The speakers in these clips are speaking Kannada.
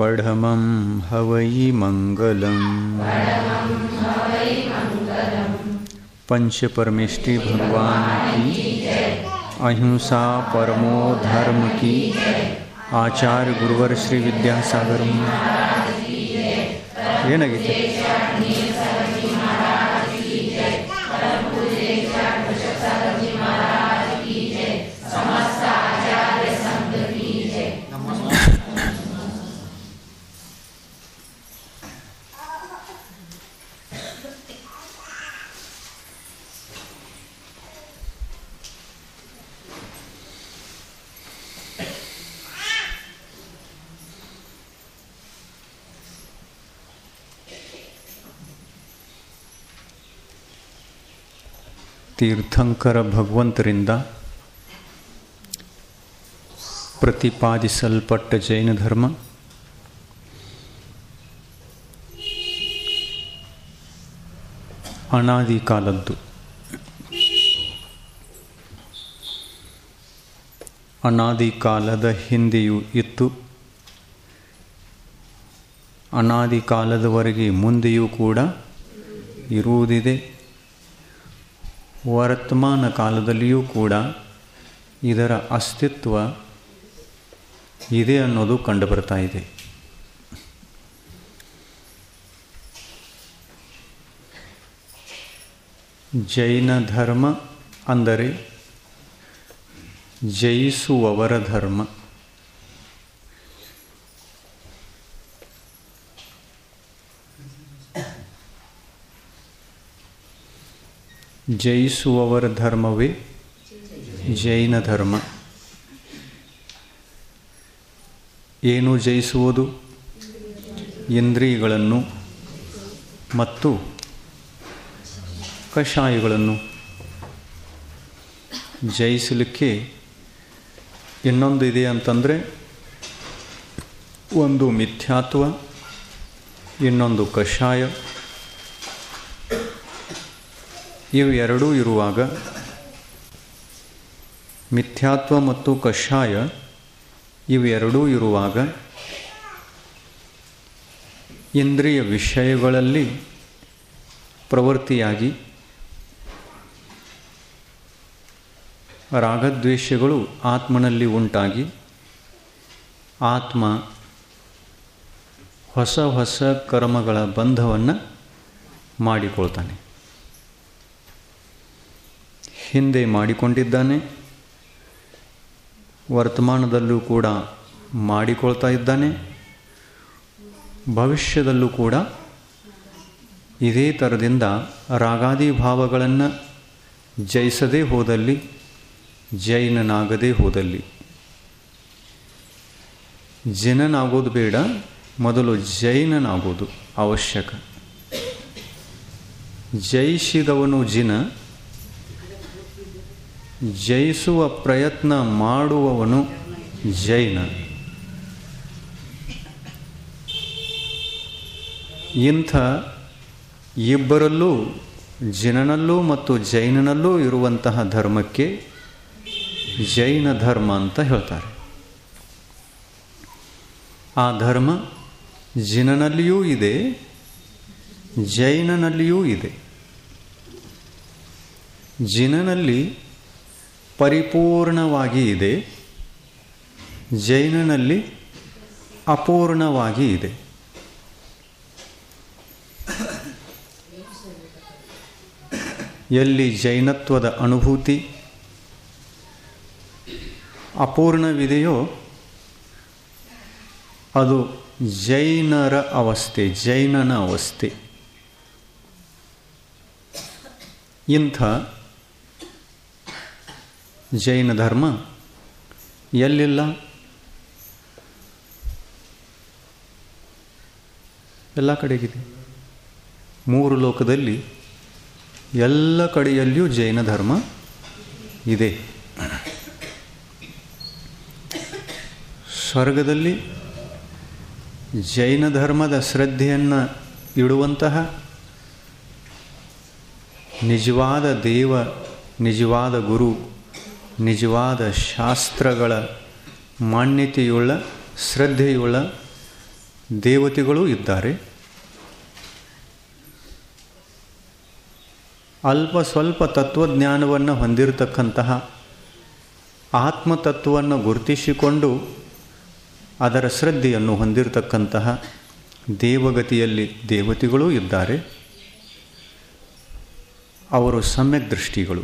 पढमं हवै मङ्गलम् पंचपरमेष्टि भगवान की अहिंसा परमो धर्म की आचार्य गुरुवर श्री विद्यासागर ಏನಾಗಿತ್ತು ತೀರ್ಥಂಕರ ಭಗವಂತರಿಂದ ಪ್ರತಿಪಾದಿಸಲ್ಪಟ್ಟ ಜೈನ ಧರ್ಮ ಅನಾದಿ ಕಾಲದ್ದು ಅನಾದಿ ಕಾಲದ ಹಿಂದೆಯೂ ಇತ್ತು ಅನಾದಿ ಕಾಲದವರೆಗೆ ಮುಂದೆಯೂ ಕೂಡ ಇರುವುದಿದೆ ವರ್ತಮಾನ ಕಾಲದಲ್ಲಿಯೂ ಕೂಡ ಇದರ ಅಸ್ತಿತ್ವ ಇದೆ ಅನ್ನೋದು ಕಂಡುಬರ್ತಾ ಇದೆ ಜೈನ ಧರ್ಮ ಅಂದರೆ ಜಯಿಸುವವರ ಧರ್ಮ ಜಯಿಸುವವರ ಧರ್ಮವೇ ಜೈನ ಧರ್ಮ ಏನು ಜಯಿಸುವುದು ಇಂದ್ರಿಯಗಳನ್ನು ಮತ್ತು ಕಷಾಯಗಳನ್ನು ಜಯಿಸಲಿಕ್ಕೆ ಇನ್ನೊಂದು ಇದೆ ಅಂತಂದರೆ ಒಂದು ಮಿಥ್ಯಾತ್ವ ಇನ್ನೊಂದು ಕಷಾಯ ಇವು ಎರಡೂ ಇರುವಾಗ ಮಿಥ್ಯಾತ್ವ ಮತ್ತು ಕಷಾಯ ಇವೆರಡೂ ಇರುವಾಗ ಇಂದ್ರಿಯ ವಿಷಯಗಳಲ್ಲಿ ಪ್ರವೃತ್ತಿಯಾಗಿ ರಾಗದ್ವೇಷಗಳು ಆತ್ಮನಲ್ಲಿ ಉಂಟಾಗಿ ಆತ್ಮ ಹೊಸ ಹೊಸ ಕರ್ಮಗಳ ಬಂಧವನ್ನು ಮಾಡಿಕೊಳ್ತಾನೆ ಹಿಂದೆ ಮಾಡಿಕೊಂಡಿದ್ದಾನೆ ವರ್ತಮಾನದಲ್ಲೂ ಕೂಡ ಮಾಡಿಕೊಳ್ತಾ ಇದ್ದಾನೆ ಭವಿಷ್ಯದಲ್ಲೂ ಕೂಡ ಇದೇ ಥರದಿಂದ ರಾಗಾದಿ ಭಾವಗಳನ್ನು ಜಯಿಸದೇ ಹೋದಲ್ಲಿ ಜೈನನಾಗದೇ ಹೋದಲ್ಲಿ ಜನನಾಗೋದು ಬೇಡ ಮೊದಲು ಜೈನನಾಗೋದು ಅವಶ್ಯಕ ಜಯಿಸಿದವನು ಜಿನ ಜಯಿಸುವ ಪ್ರಯತ್ನ ಮಾಡುವವನು ಜೈನ ಇಂಥ ಇಬ್ಬರಲ್ಲೂ ಜಿನನಲ್ಲೂ ಮತ್ತು ಜೈನನಲ್ಲೂ ಇರುವಂತಹ ಧರ್ಮಕ್ಕೆ ಜೈನ ಧರ್ಮ ಅಂತ ಹೇಳ್ತಾರೆ ಆ ಧರ್ಮ ಜಿನನಲ್ಲಿಯೂ ಇದೆ ಜೈನನಲ್ಲಿಯೂ ಇದೆ ಜಿನನಲ್ಲಿ ಪರಿಪೂರ್ಣವಾಗಿ ಇದೆ ಜೈನನಲ್ಲಿ ಅಪೂರ್ಣವಾಗಿ ಇದೆ ಎಲ್ಲಿ ಜೈನತ್ವದ ಅನುಭೂತಿ ಅಪೂರ್ಣವಿದೆಯೋ ಅದು ಜೈನರ ಅವಸ್ಥೆ ಜೈನನ ಅವಸ್ಥೆ ಇಂಥ ಜೈನ ಧರ್ಮ ಎಲ್ಲಿಲ್ಲ ಎಲ್ಲ ಕಡೆಗಿದೆ ಮೂರು ಲೋಕದಲ್ಲಿ ಎಲ್ಲ ಕಡೆಯಲ್ಲಿಯೂ ಜೈನ ಧರ್ಮ ಇದೆ ಸ್ವರ್ಗದಲ್ಲಿ ಜೈನ ಧರ್ಮದ ಶ್ರದ್ಧೆಯನ್ನು ಇಡುವಂತಹ ನಿಜವಾದ ದೇವ ನಿಜವಾದ ಗುರು ನಿಜವಾದ ಶಾಸ್ತ್ರಗಳ ಮಾನ್ಯತೆಯುಳ್ಳ ಶ್ರದ್ಧೆಯುಳ್ಳ ದೇವತೆಗಳೂ ಇದ್ದಾರೆ ಅಲ್ಪ ಸ್ವಲ್ಪ ತತ್ವಜ್ಞಾನವನ್ನು ಹೊಂದಿರತಕ್ಕಂತಹ ಆತ್ಮತತ್ವವನ್ನು ಗುರುತಿಸಿಕೊಂಡು ಅದರ ಶ್ರದ್ಧೆಯನ್ನು ಹೊಂದಿರತಕ್ಕಂತಹ ದೇವಗತಿಯಲ್ಲಿ ದೇವತೆಗಳೂ ಇದ್ದಾರೆ ಅವರು ಸಮ್ಯಕ್ ದೃಷ್ಟಿಗಳು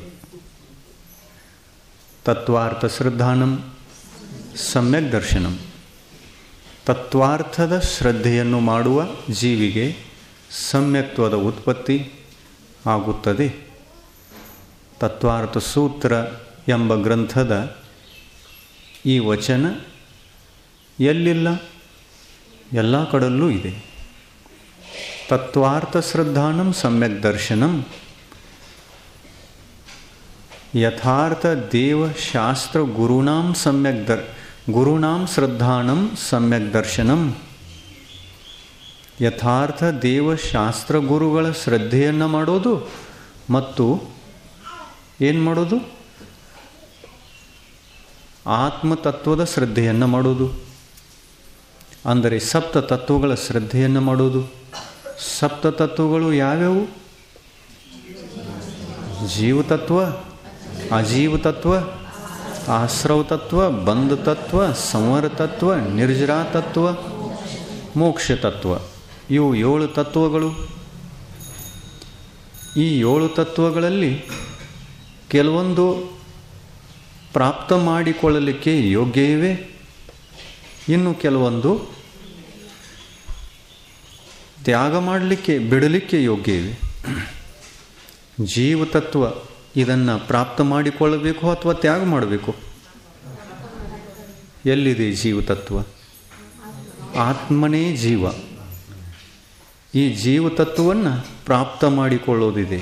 ತತ್ವಾರ್ಥ ಶ್ರದ್ಧಾನಂ ಸಮ್ಯಕ್ ದರ್ಶನಂ ತತ್ವಾರ್ಥದ ಶ್ರದ್ಧೆಯನ್ನು ಮಾಡುವ ಜೀವಿಗೆ ಸಮ್ಯಕ್ತ್ವದ ಉತ್ಪತ್ತಿ ಆಗುತ್ತದೆ ತತ್ವಾರ್ಥ ಸೂತ್ರ ಎಂಬ ಗ್ರಂಥದ ಈ ವಚನ ಎಲ್ಲಿಲ್ಲ ಎಲ್ಲ ಕಡಲ್ಲೂ ಇದೆ ತತ್ವಾರ್ಥ ಶ್ರದ್ಧಾನಂ ಸಮ್ಯಕ್ ದರ್ಶನಂ ಯಥಾರ್ಥ ದೇವಶಾಸ್ತ್ರ ಗುರುಣಾಂ ಸಮ್ಯಕ್ ದರ್ ಗುರುಣಾಂ ಶ್ರದ್ಧಾನಂ ಸಮ್ಯಕ್ ದರ್ಶನಂ ಯಥಾರ್ಥ ದೇವಶಾಸ್ತ್ರ ಗುರುಗಳ ಶ್ರದ್ಧೆಯನ್ನು ಮಾಡೋದು ಮತ್ತು ಏನು ಮಾಡೋದು ಆತ್ಮತತ್ವದ ಶ್ರದ್ಧೆಯನ್ನು ಮಾಡೋದು ಅಂದರೆ ಸಪ್ತ ತತ್ವಗಳ ಶ್ರದ್ಧೆಯನ್ನು ಮಾಡೋದು ಸಪ್ತ ತತ್ವಗಳು ಯಾವ್ಯಾವು ಜೀವತತ್ವ ಅಜೀವತತ್ವ ಆಶ್ರವ ತತ್ವ ಬಂಧ ತತ್ವ ಸಂವರ ತತ್ವ ನಿರ್ಜರಾ ತತ್ವ ಮೋಕ್ಷ ತತ್ವ ಇವು ಏಳು ತತ್ವಗಳು ಈ ಏಳು ತತ್ವಗಳಲ್ಲಿ ಕೆಲವೊಂದು ಪ್ರಾಪ್ತ ಮಾಡಿಕೊಳ್ಳಲಿಕ್ಕೆ ಯೋಗ್ಯ ಇವೆ ಇನ್ನು ಕೆಲವೊಂದು ತ್ಯಾಗ ಮಾಡಲಿಕ್ಕೆ ಬಿಡಲಿಕ್ಕೆ ಯೋಗ್ಯ ಇವೆ ಜೀವತತ್ವ ಇದನ್ನು ಪ್ರಾಪ್ತ ಮಾಡಿಕೊಳ್ಳಬೇಕು ಅಥವಾ ತ್ಯಾಗ ಮಾಡಬೇಕು ಎಲ್ಲಿದೆ ಜೀವತತ್ವ ಆತ್ಮನೇ ಜೀವ ಈ ಜೀವತತ್ವವನ್ನು ಪ್ರಾಪ್ತ ಮಾಡಿಕೊಳ್ಳೋದಿದೆ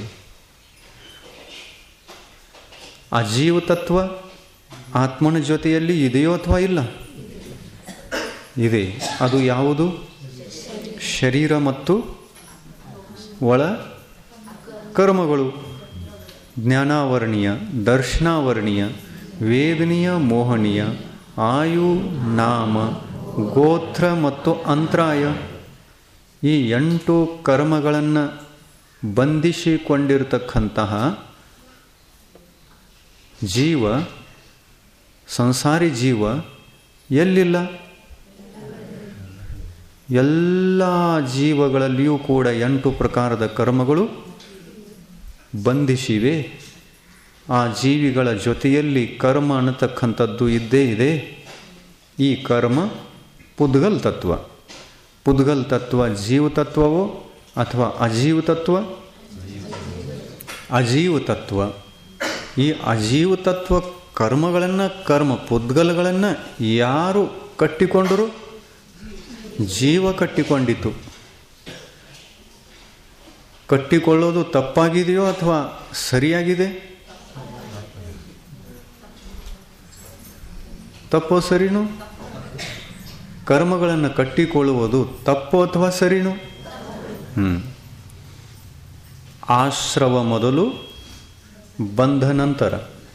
ಆ ಜೀವತತ್ವ ಆತ್ಮನ ಜೊತೆಯಲ್ಲಿ ಇದೆಯೋ ಅಥವಾ ಇಲ್ಲ ಇದೆ ಅದು ಯಾವುದು ಶರೀರ ಮತ್ತು ಒಳ ಕರ್ಮಗಳು ಜ್ಞಾನಾವರಣೀಯ ದರ್ಶನಾವರಣೀಯ ವೇದನೀಯ ಮೋಹನೀಯ ಆಯು ನಾಮ ಗೋತ್ರ ಮತ್ತು ಅಂತರಾಯ ಈ ಎಂಟು ಕರ್ಮಗಳನ್ನು ಬಂಧಿಸಿಕೊಂಡಿರತಕ್ಕಂತಹ ಜೀವ ಸಂಸಾರಿ ಜೀವ ಎಲ್ಲಿಲ್ಲ ಎಲ್ಲ ಜೀವಗಳಲ್ಲಿಯೂ ಕೂಡ ಎಂಟು ಪ್ರಕಾರದ ಕರ್ಮಗಳು ಬಂಧಿಸಿವೆ ಆ ಜೀವಿಗಳ ಜೊತೆಯಲ್ಲಿ ಕರ್ಮ ಅನ್ನತಕ್ಕಂಥದ್ದು ಇದ್ದೇ ಇದೆ ಈ ಕರ್ಮ ಪುದ್ಗಲ್ ತತ್ವ ಪುದ್ಗಲ್ ತತ್ವ ಜೀವ ತತ್ವವೋ ಅಥವಾ ಅಜೀವ ತತ್ವ ಅಜೀವ ತತ್ವ ಈ ಅಜೀವ ತತ್ವ ಕರ್ಮಗಳನ್ನು ಕರ್ಮ ಪುದ್ಗಲ್ಗಳನ್ನು ಯಾರು ಕಟ್ಟಿಕೊಂಡರು ಜೀವ ಕಟ್ಟಿಕೊಂಡಿತು ಕಟ್ಟಿಕೊಳ್ಳೋದು ತಪ್ಪಾಗಿದೆಯೋ ಅಥವಾ ಸರಿಯಾಗಿದೆ ತಪ್ಪೋ ಸರಿನೋ ಕರ್ಮಗಳನ್ನು ಕಟ್ಟಿಕೊಳ್ಳುವುದು ತಪ್ಪೋ ಅಥವಾ ಸರಿನೋ ಹ್ಞೂ ಆಶ್ರವ ಮೊದಲು ಬಂಧ ನಂತರ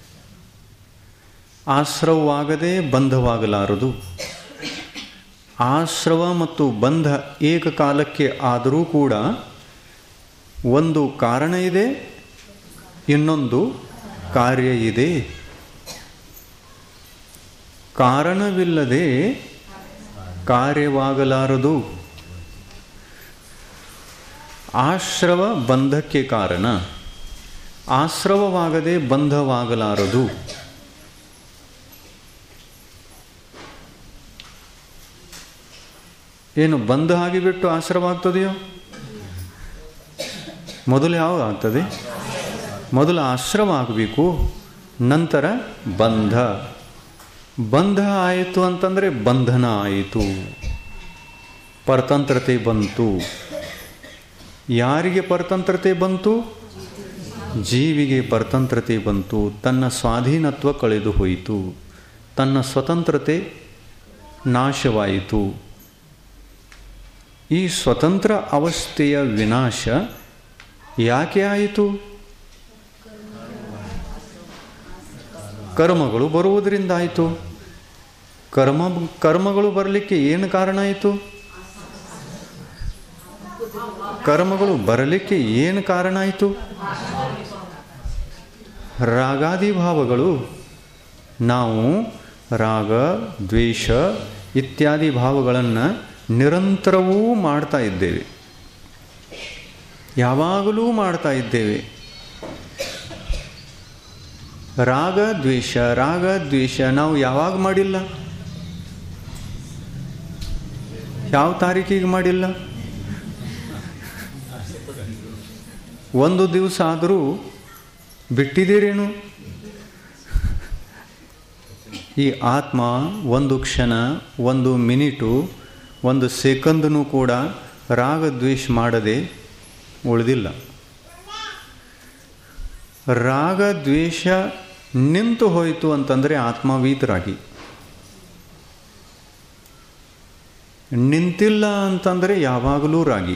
ಆಶ್ರವವಾಗದೆ ಬಂಧವಾಗಲಾರದು ಆಶ್ರವ ಮತ್ತು ಬಂಧ ಏಕಕಾಲಕ್ಕೆ ಆದರೂ ಕೂಡ ಒಂದು ಕಾರಣ ಇದೆ ಇನ್ನೊಂದು ಕಾರ್ಯ ಇದೆ ಕಾರಣವಿಲ್ಲದೆ ಕಾರ್ಯವಾಗಲಾರದು ಆಶ್ರವ ಬಂಧಕ್ಕೆ ಕಾರಣ ಆಶ್ರವವಾಗದೆ ಬಂಧವಾಗಲಾರದು ಏನು ಬಂಧ ಆಗಿಬಿಟ್ಟು ಆಶ್ರವ ಆಗ್ತದೆಯೋ ಮೊದಲು ಯಾವಾಗ ಆಗ್ತದೆ ಮೊದಲು ಆಶ್ರಮ ಆಗಬೇಕು ನಂತರ ಬಂಧ ಬಂಧ ಆಯಿತು ಅಂತಂದರೆ ಬಂಧನ ಆಯಿತು ಪರತಂತ್ರತೆ ಬಂತು ಯಾರಿಗೆ ಪರತಂತ್ರತೆ ಬಂತು ಜೀವಿಗೆ ಪರತಂತ್ರತೆ ಬಂತು ತನ್ನ ಸ್ವಾಧೀನತ್ವ ಕಳೆದು ಹೋಯಿತು ತನ್ನ ಸ್ವತಂತ್ರತೆ ನಾಶವಾಯಿತು ಈ ಸ್ವತಂತ್ರ ಅವಸ್ಥೆಯ ವಿನಾಶ ಯಾಕೆ ಆಯಿತು ಕರ್ಮಗಳು ಬರುವುದರಿಂದ ಆಯಿತು ಕರ್ಮ ಕರ್ಮಗಳು ಬರಲಿಕ್ಕೆ ಏನು ಕಾರಣ ಆಯಿತು ಕರ್ಮಗಳು ಬರಲಿಕ್ಕೆ ಏನು ಕಾರಣ ಆಯಿತು ರಾಗಾದಿ ಭಾವಗಳು ನಾವು ರಾಗ ದ್ವೇಷ ಇತ್ಯಾದಿ ಭಾವಗಳನ್ನು ನಿರಂತರವೂ ಮಾಡ್ತಾ ಇದ್ದೇವೆ ಯಾವಾಗಲೂ ಮಾಡ್ತಾ ಇದ್ದೇವೆ ರಾಗ ದ್ವೇಷ ರಾಗ ದ್ವೇಷ ನಾವು ಯಾವಾಗ ಮಾಡಿಲ್ಲ ಯಾವ ತಾರೀಕಿಗೆ ಮಾಡಿಲ್ಲ ಒಂದು ದಿವಸ ಆದರೂ ಬಿಟ್ಟಿದ್ದೀರೇನು ಈ ಆತ್ಮ ಒಂದು ಕ್ಷಣ ಒಂದು ಮಿನಿಟು ಒಂದು ಸೆಕೆಂದನೂ ಕೂಡ ರಾಗ ದ್ವೇಷ ಮಾಡದೆ ಉಳಿದಿಲ್ಲ ರಾಗ ದ್ವೇಷ ನಿಂತು ಹೋಯಿತು ಅಂತಂದರೆ ಆತ್ಮವೀತರಾಗಿ ನಿಂತಿಲ್ಲ ಅಂತಂದರೆ ಯಾವಾಗಲೂ ರಾಗಿ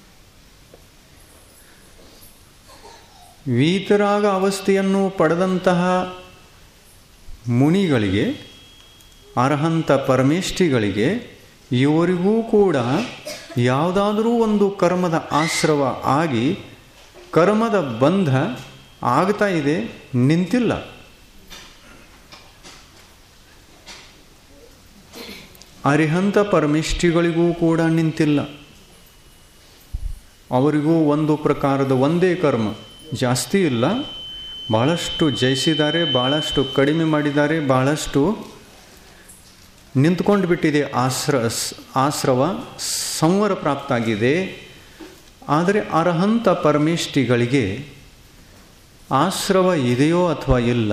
ವೀತರಾಗ ಅವಸ್ಥೆಯನ್ನು ಪಡೆದಂತಹ ಮುನಿಗಳಿಗೆ ಅರ್ಹಂತ ಪರಮೇಷ್ಠಿಗಳಿಗೆ ಇವರಿಗೂ ಕೂಡ ಯಾವುದಾದರೂ ಒಂದು ಕರ್ಮದ ಆಶ್ರವ ಆಗಿ ಕರ್ಮದ ಬಂಧ ಆಗ್ತಾ ಇದೆ ನಿಂತಿಲ್ಲ ಅರಿಹಂತ ಪರಮೇಷ್ಠಿಗಳಿಗೂ ಕೂಡ ನಿಂತಿಲ್ಲ ಅವರಿಗೂ ಒಂದು ಪ್ರಕಾರದ ಒಂದೇ ಕರ್ಮ ಜಾಸ್ತಿ ಇಲ್ಲ ಭಾಳಷ್ಟು ಜಯಿಸಿದ್ದಾರೆ ಭಾಳಷ್ಟು ಕಡಿಮೆ ಮಾಡಿದ್ದಾರೆ ಭಾಳಷ್ಟು ನಿಂತ್ಕೊಂಡು ಬಿಟ್ಟಿದೆ ಆಶ್ರ ಆಶ್ರವ ಸಂವರ ಪ್ರಾಪ್ತ ಆಗಿದೆ ಆದರೆ ಅರ್ಹಂತ ಪರಮೇಷ್ಠಿಗಳಿಗೆ ಆಶ್ರವ ಇದೆಯೋ ಅಥವಾ ಇಲ್ಲ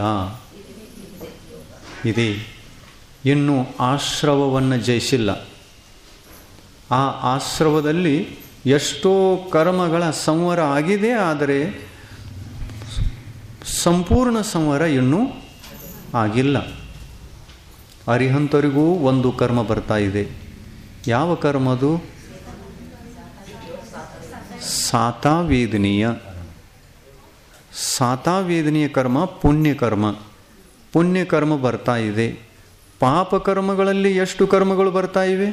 ಇದೆ ಇನ್ನು ಆಶ್ರವವನ್ನು ಜಯಿಸಿಲ್ಲ ಆ ಆಶ್ರವದಲ್ಲಿ ಎಷ್ಟೋ ಕರ್ಮಗಳ ಸಂವರ ಆಗಿದೆ ಆದರೆ ಸಂಪೂರ್ಣ ಸಂವರ ಇನ್ನೂ ಆಗಿಲ್ಲ ಅರಿಹಂತರಿಗೂ ಒಂದು ಕರ್ಮ ಬರ್ತಾ ಇದೆ ಯಾವ ಕರ್ಮದು ಸಾತಾವೇದನೀಯ ಸಾತಾವೇದನೀಯ ಕರ್ಮ ಪುಣ್ಯಕರ್ಮ ಪುಣ್ಯಕರ್ಮ ಬರ್ತಾ ಇದೆ ಪಾಪ ಕರ್ಮಗಳಲ್ಲಿ ಎಷ್ಟು ಕರ್ಮಗಳು ಬರ್ತಾ ಇವೆ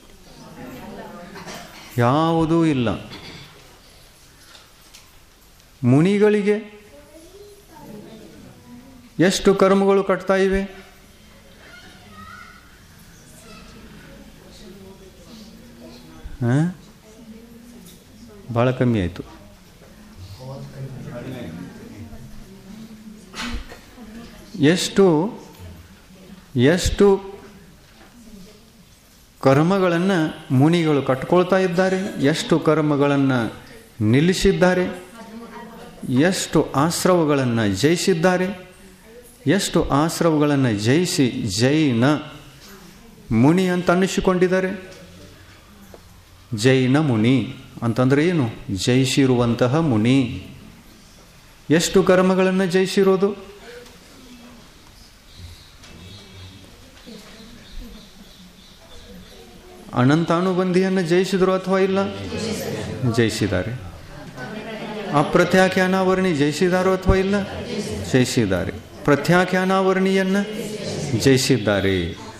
ಯಾವುದೂ ಇಲ್ಲ ಮುನಿಗಳಿಗೆ ಎಷ್ಟು ಕರ್ಮಗಳು ಕಟ್ತಾ ಇವೆ ಭಾಳ ಕಮ್ಮಿ ಆಯಿತು ಎಷ್ಟು ಎಷ್ಟು ಕರ್ಮಗಳನ್ನು ಮುನಿಗಳು ಕಟ್ಕೊಳ್ತಾ ಇದ್ದಾರೆ ಎಷ್ಟು ಕರ್ಮಗಳನ್ನು ನಿಲ್ಲಿಸಿದ್ದಾರೆ ಎಷ್ಟು ಆಶ್ರವಗಳನ್ನು ಜಯಿಸಿದ್ದಾರೆ ಎಷ್ಟು ಆಶ್ರವಗಳನ್ನು ಜಯಿಸಿ ಜೈನ ಮುನಿ ಅಂತ ಅನ್ನಿಸಿಕೊಂಡಿದ್ದಾರೆ ಜೈನ ಮುನಿ ಅಂತಂದರೆ ಏನು ಜಯಿಸಿರುವಂತಹ ಮುನಿ ಎಷ್ಟು ಕರ್ಮಗಳನ್ನು ಜಯಿಸಿರೋದು ಅನಂತಾನುಬಂಧಿಯನ್ನು ಜಯಿಸಿದ್ರು ಅಥವಾ ಇಲ್ಲ ಜಯಿಸಿದ್ದಾರೆ ಅಪ್ರತ್ಯಾಖ್ಯಾನಾವರಣಿ ಜಯಿಸಿದಾರೋ ಅಥವಾ ಇಲ್ಲ ಜಯಿಸಿದ್ದಾರೆ ಪ್ರತ್ಯಾಖ್ಯಾನಾವರಣಿಯನ್ನು ಜಯಿಸಿದ್ದಾರೆ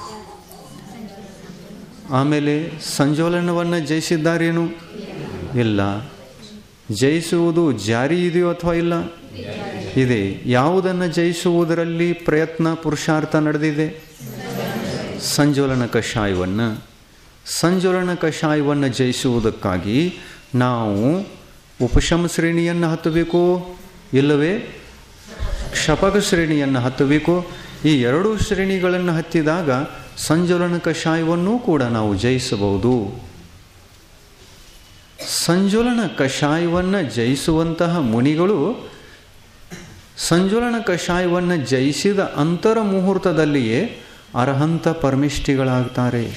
ಆಮೇಲೆ ಸಂಜೋಲನವನ್ನು ಜಯಿಸಿದ್ದಾರೇನು ಇಲ್ಲ ಜಯಿಸುವುದು ಜಾರಿ ಇದೆಯೋ ಅಥವಾ ಇಲ್ಲ ಇದೆ ಯಾವುದನ್ನು ಜಯಿಸುವುದರಲ್ಲಿ ಪ್ರಯತ್ನ ಪುರುಷಾರ್ಥ ನಡೆದಿದೆ ಸಂಜೋಲನ ಕಷಾಯವನ್ನು ಸಂಜೋಲನ ಕಷಾಯವನ್ನು ಜಯಿಸುವುದಕ್ಕಾಗಿ ನಾವು ಉಪಶಮ ಶ್ರೇಣಿಯನ್ನು ಹತ್ತಬೇಕು ಇಲ್ಲವೇ ಕ್ಷಪಕ ಶ್ರೇಣಿಯನ್ನು ಹತ್ತಬೇಕು ಈ ಎರಡೂ ಶ್ರೇಣಿಗಳನ್ನು ಹತ್ತಿದಾಗ ಸಂಜೋಲನ ಕಷಾಯವನ್ನೂ ಕೂಡ ನಾವು ಜಯಿಸಬಹುದು ಸಂಜೋಲನ ಕಷಾಯವನ್ನು ಜಯಿಸುವಂತಹ ಮುನಿಗಳು ಸಂಜೋಲನ ಕಷಾಯವನ್ನು ಜಯಿಸಿದ ಅಂತರ ಮುಹೂರ್ತದಲ್ಲಿಯೇ ಅರ್ಹಂತ ಪರಮಿಷ್ಠಿಗಳಾಗ್ತಾರೆ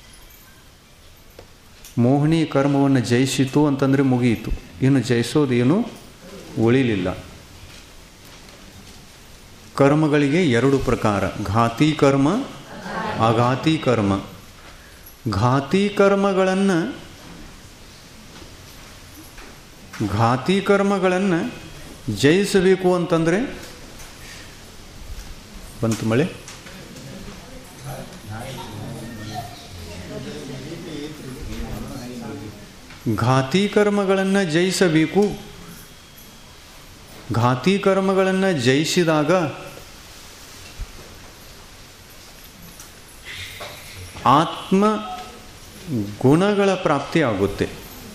ಮೋಹಿನಿ ಕರ್ಮವನ್ನು ಜಯಿಸಿತು ಅಂತಂದರೆ ಮುಗಿಯಿತು ಇನ್ನು ಜಯಿಸೋದೇನು ಉಳಿಲಿಲ್ಲ ಕರ್ಮಗಳಿಗೆ ಎರಡು ಪ್ರಕಾರ ಘಾತಿ ಕರ್ಮ ಅಘಾತಿ ಕರ್ಮ ಘಾತಿ ಕರ್ಮಗಳನ್ನು ಘಾತಿ ಕರ್ಮಗಳನ್ನು ಜಯಿಸಬೇಕು ಅಂತಂದರೆ ಬಂತು ಮಳೆ ಘಾತಿ ಕರ್ಮಗಳನ್ನು ಜಯಿಸಬೇಕು ಘಾತಿ ಕರ್ಮಗಳನ್ನು ಜಯಿಸಿದಾಗ ಆತ್ಮ ಗುಣಗಳ ಪ್ರಾಪ್ತಿ ಆಗುತ್ತೆ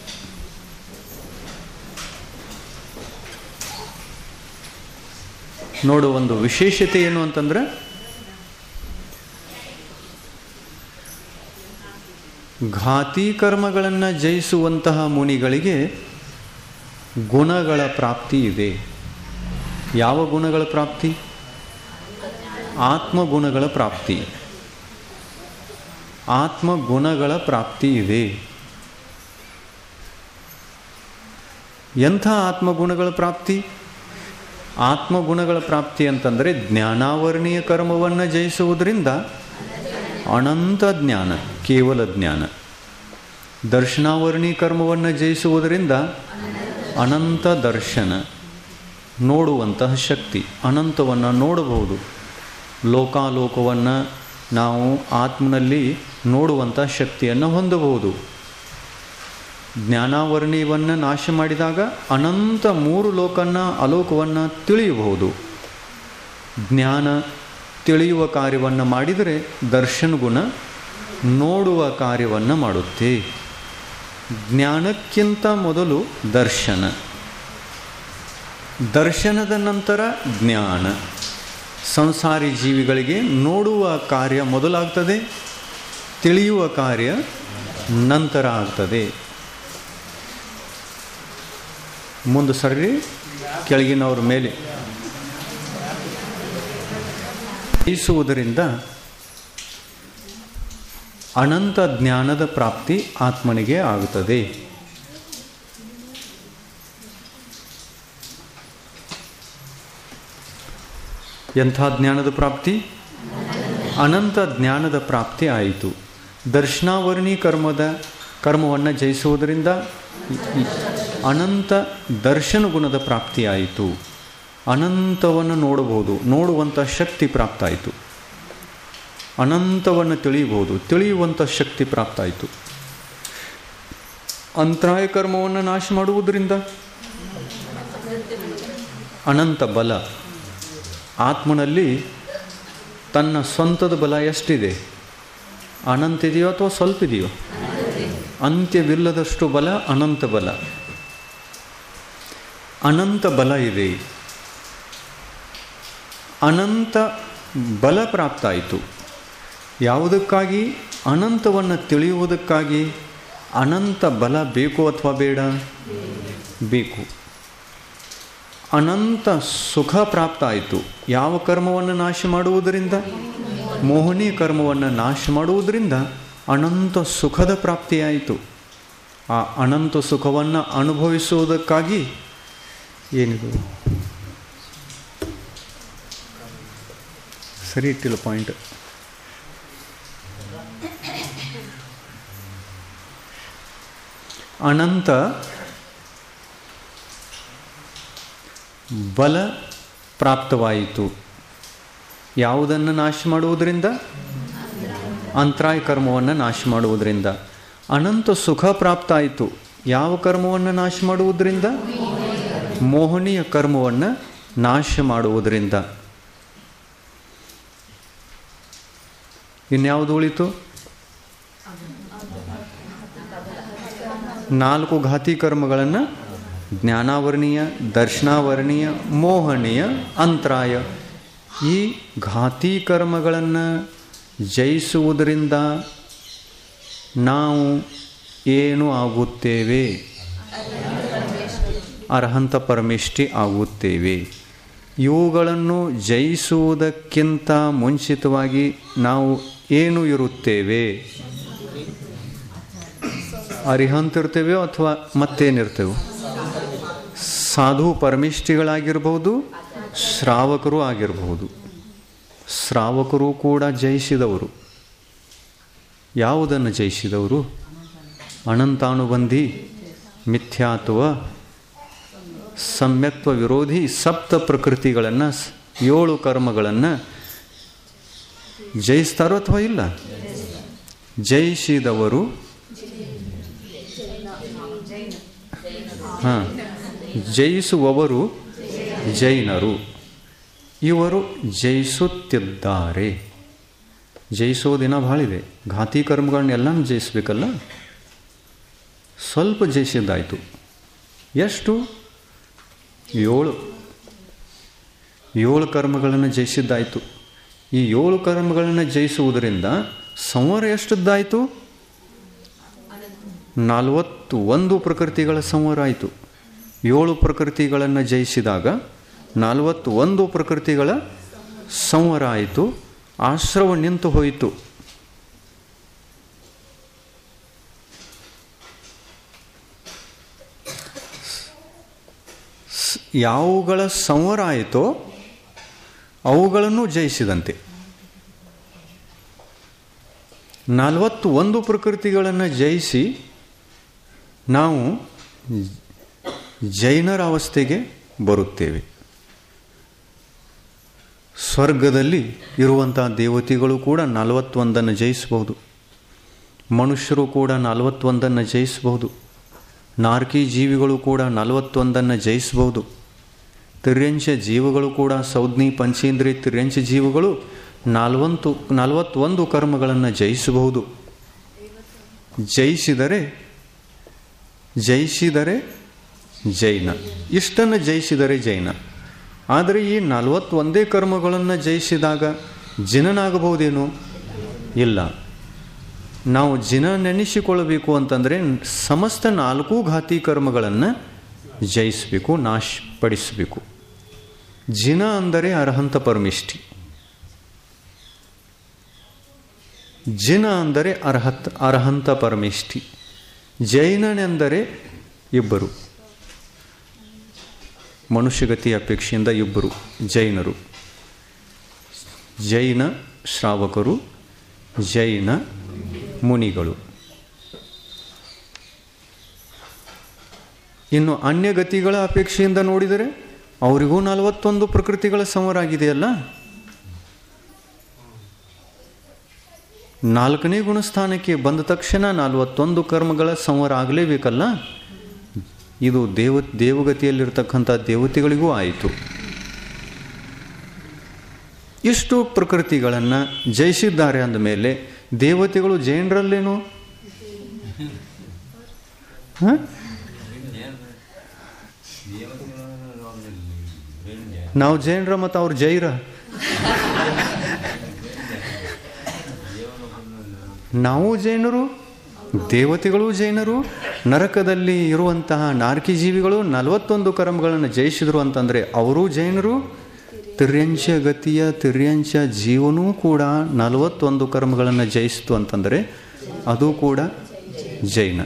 ನೋಡು ಒಂದು ವಿಶೇಷತೆ ಏನು ಅಂತಂದ್ರೆ ಘಾತಿ ಕರ್ಮಗಳನ್ನು ಜಯಿಸುವಂತಹ ಮುನಿಗಳಿಗೆ ಗುಣಗಳ ಪ್ರಾಪ್ತಿ ಇದೆ ಯಾವ ಗುಣಗಳ ಪ್ರಾಪ್ತಿ ಆತ್ಮಗುಣಗಳ ಪ್ರಾಪ್ತಿ ಆತ್ಮಗುಣಗಳ ಪ್ರಾಪ್ತಿ ಇದೆ ಎಂಥ ಆತ್ಮಗುಣಗಳ ಪ್ರಾಪ್ತಿ ಆತ್ಮಗುಣಗಳ ಪ್ರಾಪ್ತಿ ಅಂತಂದರೆ ಜ್ಞಾನಾವರಣೀಯ ಕರ್ಮವನ್ನು ಜಯಿಸುವುದರಿಂದ ಅನಂತ ಜ್ಞಾನ ಕೇವಲ ಜ್ಞಾನ ದರ್ಶನಾವರಣಿ ಕರ್ಮವನ್ನು ಜಯಿಸುವುದರಿಂದ ಅನಂತ ದರ್ಶನ ನೋಡುವಂತಹ ಶಕ್ತಿ ಅನಂತವನ್ನು ನೋಡಬಹುದು ಲೋಕಾಲೋಕವನ್ನು ನಾವು ಆತ್ಮನಲ್ಲಿ ನೋಡುವಂಥ ಶಕ್ತಿಯನ್ನು ಹೊಂದಬಹುದು ಜ್ಞಾನಾವರಣೀಯವನ್ನು ನಾಶ ಮಾಡಿದಾಗ ಅನಂತ ಮೂರು ಲೋಕನ್ನ ಅಲೋಕವನ್ನು ತಿಳಿಯಬಹುದು ಜ್ಞಾನ ತಿಳಿಯುವ ಕಾರ್ಯವನ್ನು ಮಾಡಿದರೆ ದರ್ಶನ ಗುಣ ನೋಡುವ ಕಾರ್ಯವನ್ನು ಮಾಡುತ್ತೆ ಜ್ಞಾನಕ್ಕಿಂತ ಮೊದಲು ದರ್ಶನ ದರ್ಶನದ ನಂತರ ಜ್ಞಾನ ಸಂಸಾರಿ ಜೀವಿಗಳಿಗೆ ನೋಡುವ ಕಾರ್ಯ ಮೊದಲಾಗ್ತದೆ ತಿಳಿಯುವ ಕಾರ್ಯ ನಂತರ ಆಗ್ತದೆ ಮುಂದೆ ಸರ್ರಿ ಕೆಳಗಿನವ್ರ ಮೇಲೆ ಜಯಿಸುವುದರಿಂದ ಅನಂತ ಜ್ಞಾನದ ಪ್ರಾಪ್ತಿ ಆತ್ಮನಿಗೆ ಆಗುತ್ತದೆ ಎಂಥ ಜ್ಞಾನದ ಪ್ರಾಪ್ತಿ ಅನಂತ ಜ್ಞಾನದ ಪ್ರಾಪ್ತಿ ಆಯಿತು ದರ್ಶನಾವರಣಿ ಕರ್ಮದ ಕರ್ಮವನ್ನು ಜಯಿಸುವುದರಿಂದ ಅನಂತ ದರ್ಶನ ಗುಣದ ಪ್ರಾಪ್ತಿ ಆಯಿತು ಅನಂತವನ್ನು ನೋಡಬಹುದು ನೋಡುವಂಥ ಶಕ್ತಿ ಪ್ರಾಪ್ತ ಆಯಿತು ಅನಂತವನ್ನು ತಿಳಿಯಬಹುದು ತಿಳಿಯುವಂಥ ಶಕ್ತಿ ಪ್ರಾಪ್ತ ಆಯಿತು ಅಂತರಾಯ ಕರ್ಮವನ್ನು ನಾಶ ಮಾಡುವುದರಿಂದ ಅನಂತ ಬಲ ಆತ್ಮನಲ್ಲಿ ತನ್ನ ಸ್ವಂತದ ಬಲ ಎಷ್ಟಿದೆ ಅನಂತ ಇದೆಯೋ ಅಥವಾ ಸ್ವಲ್ಪ ಇದೆಯೋ ಅಂತ್ಯವಿಲ್ಲದಷ್ಟು ಬಲ ಅನಂತ ಬಲ ಅನಂತ ಬಲ ಇದೆ ಅನಂತ ಬಲ ಪ್ರಾಪ್ತ ಆಯಿತು ಯಾವುದಕ್ಕಾಗಿ ಅನಂತವನ್ನು ತಿಳಿಯುವುದಕ್ಕಾಗಿ ಅನಂತ ಬಲ ಬೇಕು ಅಥವಾ ಬೇಡ ಬೇಕು ಅನಂತ ಸುಖ ಪ್ರಾಪ್ತ ಆಯಿತು ಯಾವ ಕರ್ಮವನ್ನು ನಾಶ ಮಾಡುವುದರಿಂದ ಮೋಹನಿ ಕರ್ಮವನ್ನು ನಾಶ ಮಾಡುವುದರಿಂದ ಅನಂತ ಸುಖದ ಪ್ರಾಪ್ತಿಯಾಯಿತು ಆ ಅನಂತ ಸುಖವನ್ನು ಅನುಭವಿಸುವುದಕ್ಕಾಗಿ ಏನಿದು ಸರಿ ಇಟ್ಟಿಲ್ಲ ಪಾಯಿಂಟ್ ಅನಂತ ಬಲ ಪ್ರಾಪ್ತವಾಯಿತು ಯಾವುದನ್ನು ನಾಶ ಮಾಡುವುದರಿಂದ ಅಂತರಾಯ ಕರ್ಮವನ್ನು ನಾಶ ಮಾಡುವುದರಿಂದ ಅನಂತ ಸುಖ ಪ್ರಾಪ್ತ ಆಯಿತು ಯಾವ ಕರ್ಮವನ್ನು ನಾಶ ಮಾಡುವುದರಿಂದ ಮೋಹನೀಯ ಕರ್ಮವನ್ನು ನಾಶ ಮಾಡುವುದರಿಂದ ಇನ್ಯಾವುದು ಉಳಿತು ನಾಲ್ಕು ಘಾತಿ ಕರ್ಮಗಳನ್ನು ಜ್ಞಾನಾವರಣೀಯ ದರ್ಶನಾವರಣೀಯ ಮೋಹನೀಯ ಅಂತರಾಯ ಈ ಘಾತಿ ಕರ್ಮಗಳನ್ನು ಜಯಿಸುವುದರಿಂದ ನಾವು ಏನು ಆಗುತ್ತೇವೆ ಅರ್ಹಂತ ಪರಮೇಷ್ಠಿ ಆಗುತ್ತೇವೆ ಇವುಗಳನ್ನು ಜಯಿಸುವುದಕ್ಕಿಂತ ಮುಂಚಿತವಾಗಿ ನಾವು ಏನು ಇರುತ್ತೇವೆ ಅರಿಹಂತ ಇರ್ತೇವೆಯೋ ಅಥವಾ ಮತ್ತೇನಿರ್ತೇವೆ ಸಾಧು ಪರಮಿಷ್ಠಿಗಳಾಗಿರ್ಬೋದು ಶ್ರಾವಕರು ಆಗಿರಬಹುದು ಶ್ರಾವಕರು ಕೂಡ ಜಯಿಸಿದವರು ಯಾವುದನ್ನು ಜಯಿಸಿದವರು ಅನಂತಾನುಬಂಧಿ ಮಿಥ್ಯಾತ್ವ ಸಮ್ಯಕ್ತ್ವ ವಿರೋಧಿ ಸಪ್ತ ಪ್ರಕೃತಿಗಳನ್ನು ಏಳು ಕರ್ಮಗಳನ್ನು ಜಯಿಸ್ತಾರೋ ಅಥವಾ ಇಲ್ಲ ಜಯಿಸಿದವರು ಹಾಂ ಜಯಿಸುವವರು ಜೈನರು ಇವರು ಜಯಿಸುತ್ತಿದ್ದಾರೆ ಜಯಿಸೋ ದಿನ ಭಾಳಿದೆ ಘಾತಿ ಕರ್ಮಗಳನ್ನೆಲ್ಲ ಜಯಿಸ್ಬೇಕಲ್ಲ ಸ್ವಲ್ಪ ಜಯಿಸಿದ್ದಾಯಿತು ಎಷ್ಟು ಏಳು ಏಳು ಕರ್ಮಗಳನ್ನು ಜಯಿಸಿದ್ದಾಯಿತು ಈ ಏಳು ಕರ್ಮಗಳನ್ನು ಜಯಿಸುವುದರಿಂದ ಸಂವರ ಎಷ್ಟದ್ದಾಯಿತು ನಲವತ್ತು ಒಂದು ಪ್ರಕೃತಿಗಳ ಸಂವರ ಆಯಿತು ಏಳು ಪ್ರಕೃತಿಗಳನ್ನು ಜಯಿಸಿದಾಗ ನಲವತ್ತು ಒಂದು ಪ್ರಕೃತಿಗಳ ಸಂವರ ಆಯಿತು ಆಶ್ರವ ನಿಂತು ಹೋಯಿತು ಸ್- ಯಾವುಗಳ ಸಂವರ ಆಯಿತೋ ಅವುಗಳನ್ನು ಜಯಿಸಿದಂತೆ ನಲವತ್ತು ಒಂದು ಪ್ರಕೃತಿಗಳನ್ನು ಜಯಿಸಿ ನಾವು ಜೈನರ ಅವಸ್ಥೆಗೆ ಬರುತ್ತೇವೆ ಸ್ವರ್ಗದಲ್ಲಿ ಇರುವಂತಹ ದೇವತೆಗಳು ಕೂಡ ನಲವತ್ತೊಂದನ್ನು ಜಯಿಸಬಹುದು ಮನುಷ್ಯರು ಕೂಡ ನಲವತ್ತೊಂದನ್ನು ಜಯಿಸಬಹುದು ನಾರ್ಕಿ ಜೀವಿಗಳು ಕೂಡ ನಲವತ್ತೊಂದನ್ನು ಜಯಿಸಬಹುದು ತಿರ್ಯಂಶ ಜೀವಗಳು ಕೂಡ ಸೌಜ್ಞಿ ಪಂಚೇಂದ್ರಿಯ ತಿರ್ಯಂಶ ಜೀವಗಳು ನಲವತ್ತು ನಲವತ್ತೊಂದು ಕರ್ಮಗಳನ್ನು ಜಯಿಸಬಹುದು ಜಯಿಸಿದರೆ ಜಯಿಸಿದರೆ ಜೈನ ಇಷ್ಟನ್ನು ಜಯಿಸಿದರೆ ಜೈನ ಆದರೆ ಈ ನಲವತ್ತೊಂದೇ ಕರ್ಮಗಳನ್ನು ಜಯಿಸಿದಾಗ ಜಿನನಾಗಬಹುದೇನು ಇಲ್ಲ ನಾವು ಜಿನ ನೆನೆಸಿಕೊಳ್ಳಬೇಕು ಅಂತಂದರೆ ಸಮಸ್ತ ನಾಲ್ಕು ಘಾತಿ ಕರ್ಮಗಳನ್ನು ಜಯಿಸಬೇಕು ನಾಶಪಡಿಸಬೇಕು ಜಿನ ಅಂದರೆ ಅರ್ಹಂತ ಪರಮಿಷ್ಠಿ ಜಿನ ಅಂದರೆ ಅರ್ಹತ್ ಅರ್ಹಂತ ಪರಮಿಷ್ಠಿ ಜೈನನೆಂದರೆ ಇಬ್ಬರು ಮನುಷ್ಯಗತಿ ಅಪೇಕ್ಷೆಯಿಂದ ಇಬ್ಬರು ಜೈನರು ಜೈನ ಶ್ರಾವಕರು ಜೈನ ಮುನಿಗಳು ಇನ್ನು ಅನ್ಯಗತಿಗಳ ಅಪೇಕ್ಷೆಯಿಂದ ನೋಡಿದರೆ ಅವರಿಗೂ ನಲವತ್ತೊಂದು ಪ್ರಕೃತಿಗಳ ಸಂವರ ಆಗಿದೆಯಲ್ಲ ನಾಲ್ಕನೇ ಗುಣಸ್ಥಾನಕ್ಕೆ ಬಂದ ತಕ್ಷಣ ನಲವತ್ತೊಂದು ಕರ್ಮಗಳ ಸಂವರ ಆಗಲೇಬೇಕಲ್ಲ ಇದು ದೇವ ದೇವಗತಿಯಲ್ಲಿರ್ತಕ್ಕಂಥ ದೇವತೆಗಳಿಗೂ ಆಯಿತು ಇಷ್ಟು ಪ್ರಕೃತಿಗಳನ್ನು ಜಯಿಸಿದ್ದಾರೆ ಅಂದಮೇಲೆ ದೇವತೆಗಳು ಜೈನರಲ್ಲೇನು ಹ? ನಾವು ಜೈನರ ಮತ್ತು ಅವ್ರು ಜೈರ ನಾವು ಜೈನರು ದೇವತೆಗಳು ಜೈನರು ನರಕದಲ್ಲಿ ಇರುವಂತಹ ನಾರ್ಕಿ ಜೀವಿಗಳು ನಲವತ್ತೊಂದು ಕರ್ಮಗಳನ್ನು ಜಯಿಸಿದ್ರು ಅಂತಂದರೆ ಅವರೂ ಜೈನರು ತಿರ್ಯಂಶ ಗತಿಯ ತಿರ್ಯಂಶ ಜೀವನೂ ಕೂಡ ನಲವತ್ತೊಂದು ಕರ್ಮಗಳನ್ನು ಜಯಿಸಿತು ಅಂತಂದರೆ ಅದು ಕೂಡ ಜೈನ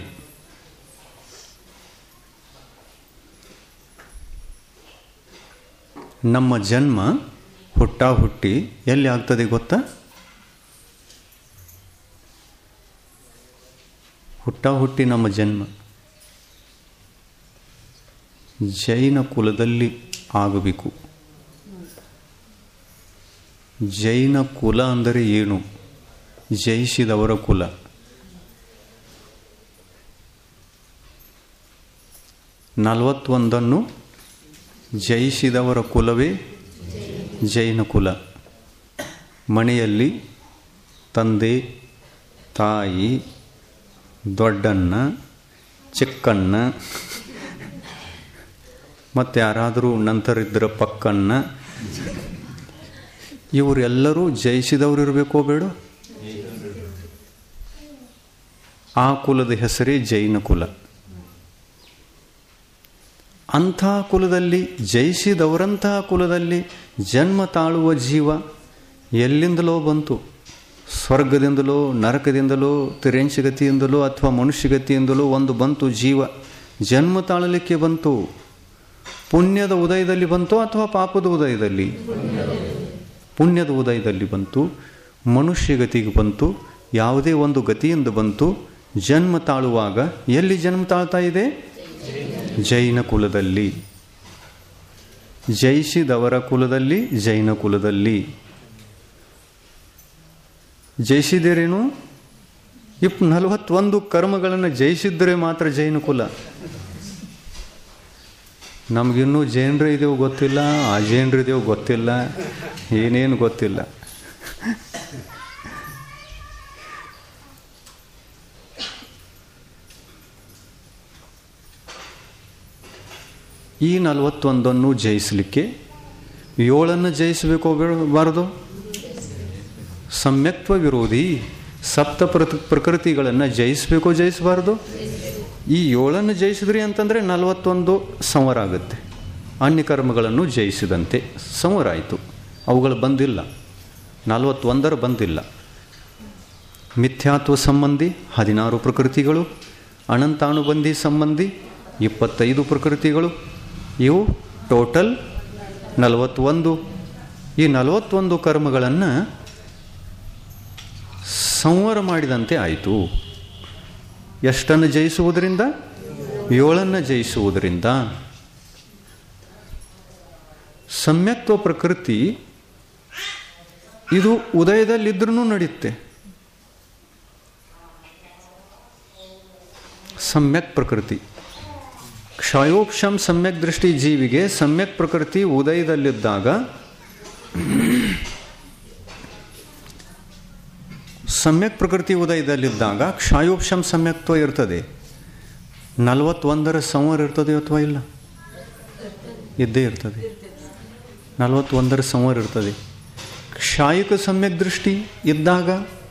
ನಮ್ಮ ಜನ್ಮ ಹುಟ್ಟ ಹುಟ್ಟಿ ಎಲ್ಲಿ ಆಗ್ತದೆ ಗೊತ್ತಾ ಹುಟ್ಟ ಹುಟ್ಟಿ ನಮ್ಮ ಜನ್ಮ ಜೈನ ಕುಲದಲ್ಲಿ ಆಗಬೇಕು ಜೈನ ಕುಲ ಅಂದರೆ ಏನು ಜಯಿಸಿದವರ ಕುಲ ನಲವತ್ತೊಂದನ್ನು ಜಯಿಸಿದವರ ಕುಲವೇ ಜೈನ ಕುಲ ಮನೆಯಲ್ಲಿ ತಂದೆ ತಾಯಿ ದೊಡ್ಡಣ್ಣ ಚಿಕ್ಕಣ್ಣ ಮತ್ತು ಯಾರಾದರೂ ನಂತರಿದ್ದರ ಪಕ್ಕಣ್ಣ ಇವರೆಲ್ಲರೂ ಜಯಿಸಿದವರು ಇರಬೇಕೋ ಬೇಡ ಆ ಕುಲದ ಹೆಸರೇ ಜೈನ ಕುಲ ಅಂಥ ಕುಲದಲ್ಲಿ ಜಯಿಸಿದವರಂತಹ ಕುಲದಲ್ಲಿ ಜನ್ಮ ತಾಳುವ ಜೀವ ಎಲ್ಲಿಂದಲೋ ಬಂತು ಸ್ವರ್ಗದಿಂದಲೋ ನರಕದಿಂದಲೋ ತಿರೆಂಚಗತಿಯಿಂದಲೋ ಅಥವಾ ಮನುಷ್ಯಗತಿಯಿಂದಲೋ ಒಂದು ಬಂತು ಜೀವ ಜನ್ಮ ತಾಳಲಿಕ್ಕೆ ಬಂತು ಪುಣ್ಯದ ಉದಯದಲ್ಲಿ ಬಂತು ಅಥವಾ ಪಾಪದ ಉದಯದಲ್ಲಿ ಪುಣ್ಯದ ಉದಯದಲ್ಲಿ ಬಂತು ಮನುಷ್ಯಗತಿಗೆ ಬಂತು ಯಾವುದೇ ಒಂದು ಗತಿಯಿಂದ ಬಂತು ಜನ್ಮ ತಾಳುವಾಗ ಎಲ್ಲಿ ಜನ್ಮ ತಾಳ್ತಾ ಇದೆ ಜೈನ ಕುಲದಲ್ಲಿ ಜಯಿಸಿದವರ ಕುಲದಲ್ಲಿ ಜೈನ ಕುಲದಲ್ಲಿ ಜಯಿಸಿದಿರೇನು ಇಪ್ ನಲವತ್ತೊಂದು ಕರ್ಮಗಳನ್ನು ಜಯಿಸಿದ್ದರೆ ಮಾತ್ರ ಜೈನ ಕುಲ ನಮಗಿನ್ನೂ ಜೈನರು ಇದೆಯೋ ಗೊತ್ತಿಲ್ಲ ಆ ಜೈನರು ಇದೆಯೋ ಗೊತ್ತಿಲ್ಲ ಏನೇನು ಗೊತ್ತಿಲ್ಲ ಈ ನಲವತ್ತೊಂದನ್ನು ಜಯಿಸಲಿಕ್ಕೆ ಏಳನ್ನು ಜಯಿಸಬೇಕೋ ಬಾರದು ಸಮ್ಯಕ್ತ್ವ ವಿರೋಧಿ ಸಪ್ತ ಪ್ರ ಪ್ರಕೃತಿಗಳನ್ನು ಜಯಿಸಬೇಕೋ ಜಯಿಸಬಾರ್ದು ಈ ಏಳನ್ನು ಜಯಿಸಿದ್ರಿ ಅಂತಂದರೆ ನಲವತ್ತೊಂದು ಸಂವರ ಆಗುತ್ತೆ ಅನ್ಯಕರ್ಮಗಳನ್ನು ಜಯಿಸಿದಂತೆ ಸಂವರ ಆಯಿತು ಅವುಗಳು ಬಂದಿಲ್ಲ ನಲವತ್ತೊಂದರ ಬಂದಿಲ್ಲ ಮಿಥ್ಯಾತ್ವ ಸಂಬಂಧಿ ಹದಿನಾರು ಪ್ರಕೃತಿಗಳು ಅನಂತಾನುಬಂಧಿ ಸಂಬಂಧಿ ಇಪ್ಪತ್ತೈದು ಪ್ರಕೃತಿಗಳು ಇವು ಟೋಟಲ್ ನಲವತ್ತೊಂದು ಈ ನಲವತ್ತೊಂದು ಕರ್ಮಗಳನ್ನು ಸಂವರ ಮಾಡಿದಂತೆ ಆಯಿತು ಎಷ್ಟನ್ನು ಜಯಿಸುವುದರಿಂದ ಏಳನ್ನು ಜಯಿಸುವುದರಿಂದ ಸಮ್ಯಕ್ತ್ವ ಪ್ರಕೃತಿ ಇದು ಉದಯದಲ್ಲಿದ್ರೂ ನಡೆಯುತ್ತೆ ಸಮ್ಯಕ್ ಪ್ರಕೃತಿ ಕ್ಷಯೋಕ್ಷಂ ಸಮ್ಯಕ್ ದೃಷ್ಟಿ ಜೀವಿಗೆ ಸಮ್ಯಕ್ ಪ್ರಕೃತಿ ಉದಯದಲ್ಲಿದ್ದಾಗ ಸಮ್ಯಕ್ ಪ್ರಕೃತಿ ಉದಯದಲ್ಲಿದ್ದಾಗ ಕ್ಷಾಯೋಕ್ಷಂ ಸಮ್ಯಕ್ತ್ವ ಇರ್ತದೆ ನಲವತ್ತೊಂದರ ಸಂವರ ಇರ್ತದೆ ಅಥವಾ ಇಲ್ಲ ಇದ್ದೇ ಇರ್ತದೆ ನಲವತ್ತೊಂದರ ಸಂವರ ಇರ್ತದೆ ಕ್ಷಾಯಿಕ ಸಮ್ಯಕ್ ದೃಷ್ಟಿ ಇದ್ದಾಗ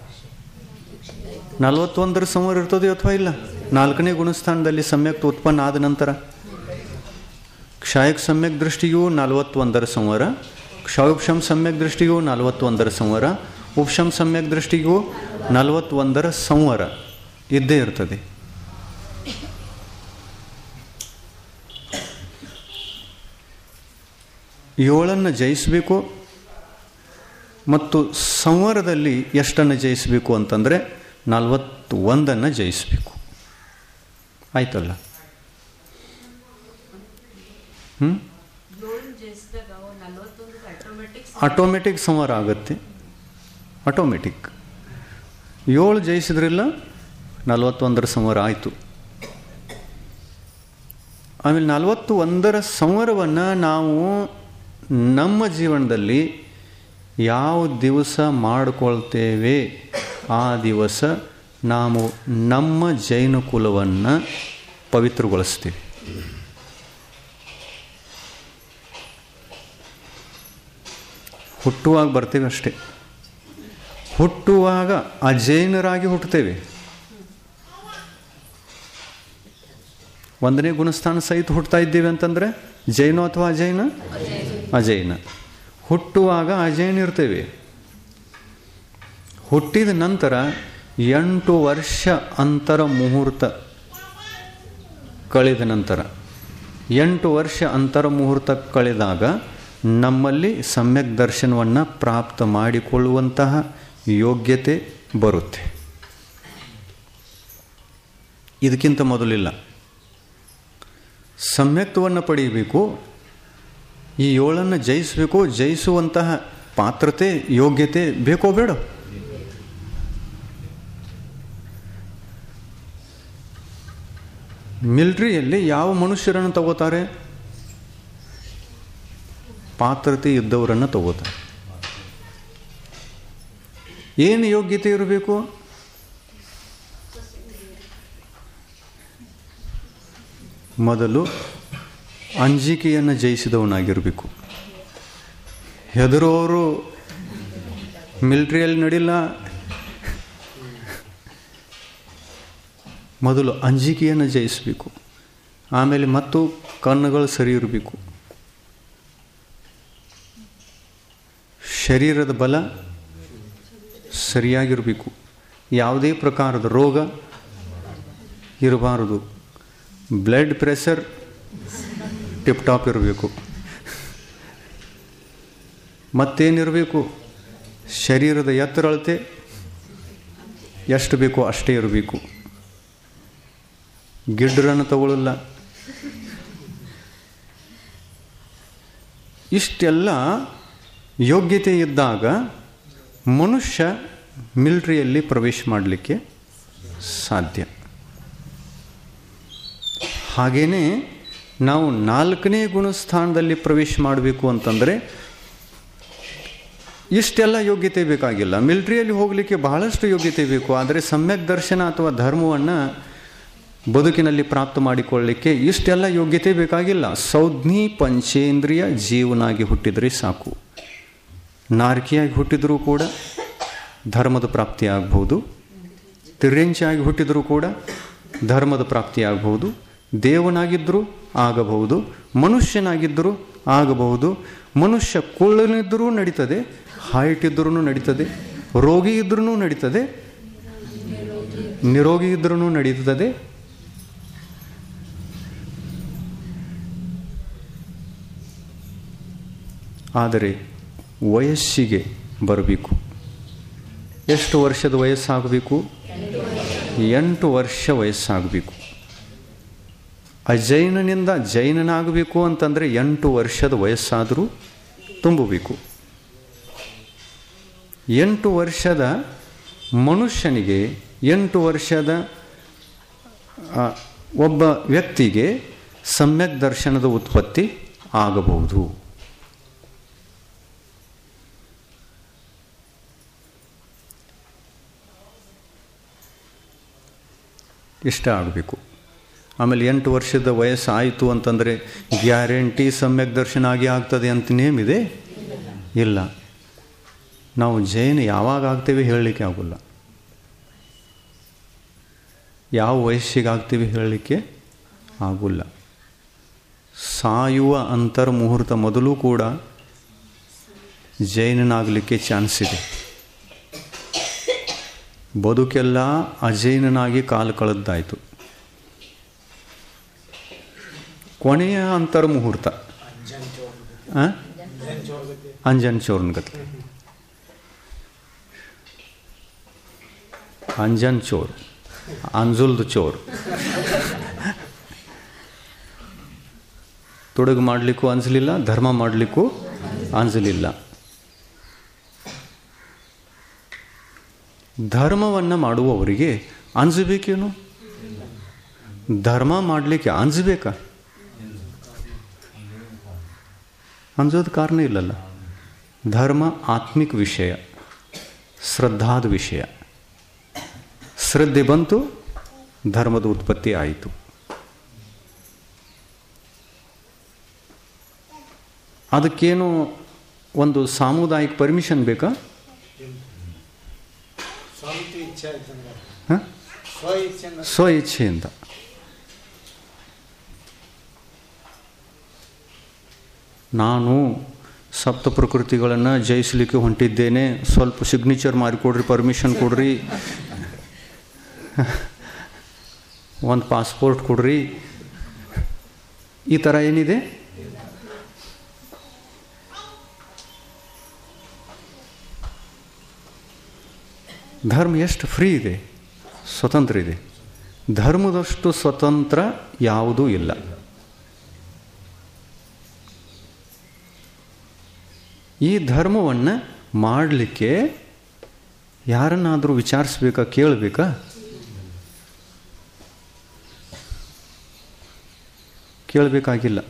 ನಲವತ್ತೊಂದರ ಸಂವರ ಇರ್ತದೆ ಅಥವಾ ಇಲ್ಲ ನಾಲ್ಕನೇ ಗುಣಸ್ಥಾನದಲ್ಲಿ ಸಮ್ಯಕ್ ಉತ್ಪನ್ನ ಆದ ನಂತರ ಕ್ಷಾಯಕ್ ಸಮ್ಯಕ್ ದೃಷ್ಟಿಯೂ ನಲವತ್ತೊಂದರ ಸಂವರ ಕ್ಷಾಯೋಕ್ಷಂ ಸಮ್ಯಕ್ ದೃಷ್ಟಿಯೂ ನಲವತ್ತೊಂದರ ಸಂವರ ಉಪಶಂ ಸಮ್ಯಕ್ ದೃಷ್ಟಿಗೂ ನಲವತ್ತೊಂದರ ಸಂವರ ಇದ್ದೇ ಇರ್ತದೆ ಏಳನ್ನು ಜಯಿಸಬೇಕು ಮತ್ತು ಸಂವರದಲ್ಲಿ ಎಷ್ಟನ್ನು ಜಯಿಸಬೇಕು ಅಂತಂದರೆ ನಲವತ್ತು ಒಂದನ್ನು ಜಯಿಸಬೇಕು ಆಯ್ತಲ್ಲ ಹ್ಞೂ ಆಟೋಮೆಟಿಕ್ ಸಂವರ ಆಗುತ್ತೆ ಆಟೋಮೆಟಿಕ್ ಏಳು ಜಯಿಸಿದ್ರಿಲ್ಲ ನಲವತ್ತೊಂದರ ಸಂವರ ಆಯಿತು ಆಮೇಲೆ ನಲವತ್ತು ಒಂದರ ಸಂವರವನ್ನು ನಾವು ನಮ್ಮ ಜೀವನದಲ್ಲಿ ಯಾವ ದಿವಸ ಮಾಡಿಕೊಳ್ತೇವೆ ಆ ದಿವಸ ನಾವು ನಮ್ಮ ಜೈನ ಕುಲವನ್ನು ಪವಿತ್ರಗೊಳಿಸ್ತೀವಿ ಹುಟ್ಟುವಾಗ ಬರ್ತೀವಿ ಅಷ್ಟೇ ಹುಟ್ಟುವಾಗ ಅಜೈನರಾಗಿ ಹುಟ್ಟುತ್ತೇವೆ ಒಂದನೇ ಗುಣಸ್ಥಾನ ಸಹಿತ ಹುಟ್ಟುತ್ತಾ ಇದ್ದೀವಿ ಅಂತಂದರೆ ಜೈನ ಅಥವಾ ಅಜೈನ ಅಜೈನ ಹುಟ್ಟುವಾಗ ಅಜೈನ ಇರ್ತೇವೆ ಹುಟ್ಟಿದ ನಂತರ ಎಂಟು ವರ್ಷ ಅಂತರ ಮುಹೂರ್ತ ಕಳೆದ ನಂತರ ಎಂಟು ವರ್ಷ ಅಂತರ ಮುಹೂರ್ತ ಕಳೆದಾಗ ನಮ್ಮಲ್ಲಿ ಸಮ್ಯಕ್ ದರ್ಶನವನ್ನು ಪ್ರಾಪ್ತ ಮಾಡಿಕೊಳ್ಳುವಂತಹ ಯೋಗ್ಯತೆ ಬರುತ್ತೆ ಇದಕ್ಕಿಂತ ಮೊದಲಿಲ್ಲ ಸಮ್ಯಕ್ತವನ್ನು ಪಡೆಯಬೇಕು ಈ ಏಳನ್ನು ಜಯಿಸಬೇಕು ಜಯಿಸುವಂತಹ ಪಾತ್ರತೆ ಯೋಗ್ಯತೆ ಬೇಕೋ ಬೇಡ ಮಿಲ್ಟ್ರಿಯಲ್ಲಿ ಯಾವ ಮನುಷ್ಯರನ್ನು ತಗೋತಾರೆ ಪಾತ್ರತೆ ಇದ್ದವರನ್ನು ತಗೋತಾರೆ ಏನು ಯೋಗ್ಯತೆ ಇರಬೇಕು ಮೊದಲು ಅಂಜಿಕೆಯನ್ನು ಜಯಿಸಿದವನಾಗಿರಬೇಕು ಹೆದರೋರು ಮಿಲ್ಟ್ರಿಯಲ್ಲಿ ನಡಿಲ್ಲ ಮೊದಲು ಅಂಜಿಕೆಯನ್ನು ಜಯಿಸಬೇಕು ಆಮೇಲೆ ಮತ್ತು ಕಣ್ಣುಗಳು ಸರಿ ಇರಬೇಕು ಶರೀರದ ಬಲ ಸರಿಯಾಗಿರಬೇಕು ಯಾವುದೇ ಪ್ರಕಾರದ ರೋಗ ಇರಬಾರದು ಬ್ಲಡ್ ಪ್ರೆಷರ್ ಟಿಪ್ ಟಾಪ್ ಇರಬೇಕು ಮತ್ತೇನಿರಬೇಕು ಶರೀರದ ಎತ್ತರ ಅಳತೆ ಎಷ್ಟು ಬೇಕೋ ಅಷ್ಟೇ ಇರಬೇಕು ಗಿಡ್ಡರನ್ನು ತಗೊಳ್ಳಲ್ಲ ಇಷ್ಟೆಲ್ಲ ಯೋಗ್ಯತೆ ಇದ್ದಾಗ ಮನುಷ್ಯ ಮಿಲ್ಟ್ರಿಯಲ್ಲಿ ಪ್ರವೇಶ ಮಾಡಲಿಕ್ಕೆ ಸಾಧ್ಯ ಹಾಗೆಯೇ ನಾವು ನಾಲ್ಕನೇ ಗುಣಸ್ಥಾನದಲ್ಲಿ ಪ್ರವೇಶ ಮಾಡಬೇಕು ಅಂತಂದರೆ ಇಷ್ಟೆಲ್ಲ ಯೋಗ್ಯತೆ ಬೇಕಾಗಿಲ್ಲ ಮಿಲಿಟ್ರಿಯಲ್ಲಿ ಹೋಗಲಿಕ್ಕೆ ಬಹಳಷ್ಟು ಯೋಗ್ಯತೆ ಬೇಕು ಆದರೆ ಸಮ್ಯಕ್ ದರ್ಶನ ಅಥವಾ ಧರ್ಮವನ್ನು ಬದುಕಿನಲ್ಲಿ ಪ್ರಾಪ್ತ ಮಾಡಿಕೊಳ್ಳಲಿಕ್ಕೆ ಇಷ್ಟೆಲ್ಲ ಯೋಗ್ಯತೆ ಬೇಕಾಗಿಲ್ಲ ಸೌಜ್ಞಿ ಪಂಚೇಂದ್ರಿಯ ಜೀವನಾಗಿ ಹುಟ್ಟಿದರೆ ಸಾಕು ನಾರ್ಕಿಯಾಗಿ ಹುಟ್ಟಿದರೂ ಕೂಡ ಧರ್ಮದ ಪ್ರಾಪ್ತಿ ಆಗ್ಬೋದು ತಿರ್ಯಂಚಿಯಾಗಿ ಹುಟ್ಟಿದರೂ ಕೂಡ ಧರ್ಮದ ಪ್ರಾಪ್ತಿ ಆಗಬಹುದು ದೇವನಾಗಿದ್ದರೂ ಆಗಬಹುದು ಮನುಷ್ಯನಾಗಿದ್ದರೂ ಆಗಬಹುದು ಮನುಷ್ಯ ಕುಳ್ಳನಿದ್ದರೂ ನಡೀತದೆ ಹೈಟ್ ಇದ್ರೂ ನಡೀತದೆ ರೋಗಿ ಇದ್ರೂ ನಡೀತದೆ ನಿರೋಗಿ ಇದ್ರೂ ನಡೀತದೆ ಆದರೆ ವಯಸ್ಸಿಗೆ ಬರಬೇಕು ಎಷ್ಟು ವರ್ಷದ ವಯಸ್ಸಾಗಬೇಕು ಎಂಟು ವರ್ಷ ವಯಸ್ಸಾಗಬೇಕು ಅಜೈನನಿಂದ ಜೈನನಾಗಬೇಕು ಅಂತಂದರೆ ಎಂಟು ವರ್ಷದ ವಯಸ್ಸಾದರೂ ತುಂಬಬೇಕು ಎಂಟು ವರ್ಷದ ಮನುಷ್ಯನಿಗೆ ಎಂಟು ವರ್ಷದ ಆ, ಒಬ್ಬ ವ್ಯಕ್ತಿಗೆ ಸಮ್ಯಕ್ ದರ್ಶನದ ಉತ್ಪತ್ತಿ ಆಗಬಹುದು ಇಷ್ಟ ಆಗಬೇಕು ಆಮೇಲೆ ಎಂಟು ವರ್ಷದ ವಯಸ್ಸು ಆಯಿತು ಅಂತಂದರೆ ಗ್ಯಾರಂಟಿ ಸಮ್ಯಕ್ ದರ್ಶನ ಆಗಿ ಆಗ್ತದೆ ಅಂತ ನೇಮಿದೆ ಇಲ್ಲ ನಾವು ಜೈನ ಯಾವಾಗ ಆಗ್ತೇವೆ ಹೇಳಲಿಕ್ಕೆ ಆಗೋಲ್ಲ ಯಾವ ವಯಸ್ಸಿಗೆ ಆಗ್ತೀವಿ ಹೇಳಲಿಕ್ಕೆ ಆಗೋಲ್ಲ ಸಾಯುವ ಅಂತರ್ಮುಹೂರ್ತ ಮೊದಲು ಕೂಡ ಜೈನನಾಗಲಿಕ್ಕೆ ಚಾನ್ಸ್ ಇದೆ ಬದುಕೆಲ್ಲ ಅಜೈನನಾಗಿ ಕಾಲು ಕಳೆದಾಯಿತು ಕೊನೆಯ ಅಂತರ್ಮುಹೂರ್ತ ಆ? ಅಂಜನ್ ಚೋರ್ನ ಗತ್ಲೆ ಅಂಜನ್ ಚೋರ್ ಅಂಜುಲ್ದು ಚೋರ್ ತೊಡಗು ಮಾಡಲಿಕ್ಕೂ ಅನ್ಸಲಿಲ್ಲ ಧರ್ಮ ಮಾಡಲಿಕ್ಕೂ ಅನ್ಸಲಿಲ್ಲ ಧರ್ಮವನ್ನು ಮಾಡುವವರಿಗೆ ಅಂಜಬೇಕೇನು ಧರ್ಮ ಮಾಡಲಿಕ್ಕೆ ಅಂಜಬೇಕಾ ಅಂಜೋದು ಕಾರಣ ಇಲ್ಲಲ್ಲ ಧರ್ಮ ಆತ್ಮಿಕ ವಿಷಯ ಶ್ರದ್ಧಾದ ವಿಷಯ ಶ್ರದ್ಧೆ ಬಂತು ಧರ್ಮದ ಉತ್ಪತ್ತಿ ಆಯಿತು ಅದಕ್ಕೇನು ಒಂದು ಸಾಮುದಾಯಿಕ ಪರ್ಮಿಷನ್ ಬೇಕಾ ಸ್ವಂತ ಇಚ್ಛೆ ಆಯ್ತಂದ್ರೆ ಹಾಂ ಸ್ವ ಇಚ್ಛೆಯಿಂದ ಸ್ವ ಇಚ್ಛೆಯಿಂದ ನಾನು ಸಪ್ತ ಪ್ರಕೃತಿಗಳನ್ನು ಜಯಿಸಲಿಕ್ಕೆ ಹೊಂಟಿದ್ದೇನೆ ಸ್ವಲ್ಪ ಸಿಗ್ನೇಚರ್ ಮಾಡಿಕೊಡ್ರಿ ಪರ್ಮಿಷನ್ ಕೊಡ್ರಿ ಒಂದು ಪಾಸ್ಪೋರ್ಟ್ ಕೊಡ್ರಿ ಈ ಥರ ಏನಿದೆ ಧರ್ಮ ಎಷ್ಟು ಫ್ರೀ ಇದೆ ಸ್ವತಂತ್ರ ಇದೆ ಧರ್ಮದಷ್ಟು ಸ್ವತಂತ್ರ ಯಾವುದೂ ಇಲ್ಲ ಈ ಧರ್ಮವನ್ನು ಮಾಡಲಿಕ್ಕೆ ಯಾರನ್ನಾದರೂ ವಿಚಾರಿಸ್ಬೇಕಾ ಕೇಳಬೇಕಾ ಕೇಳಬೇಕಾಗಿಲ್ಲ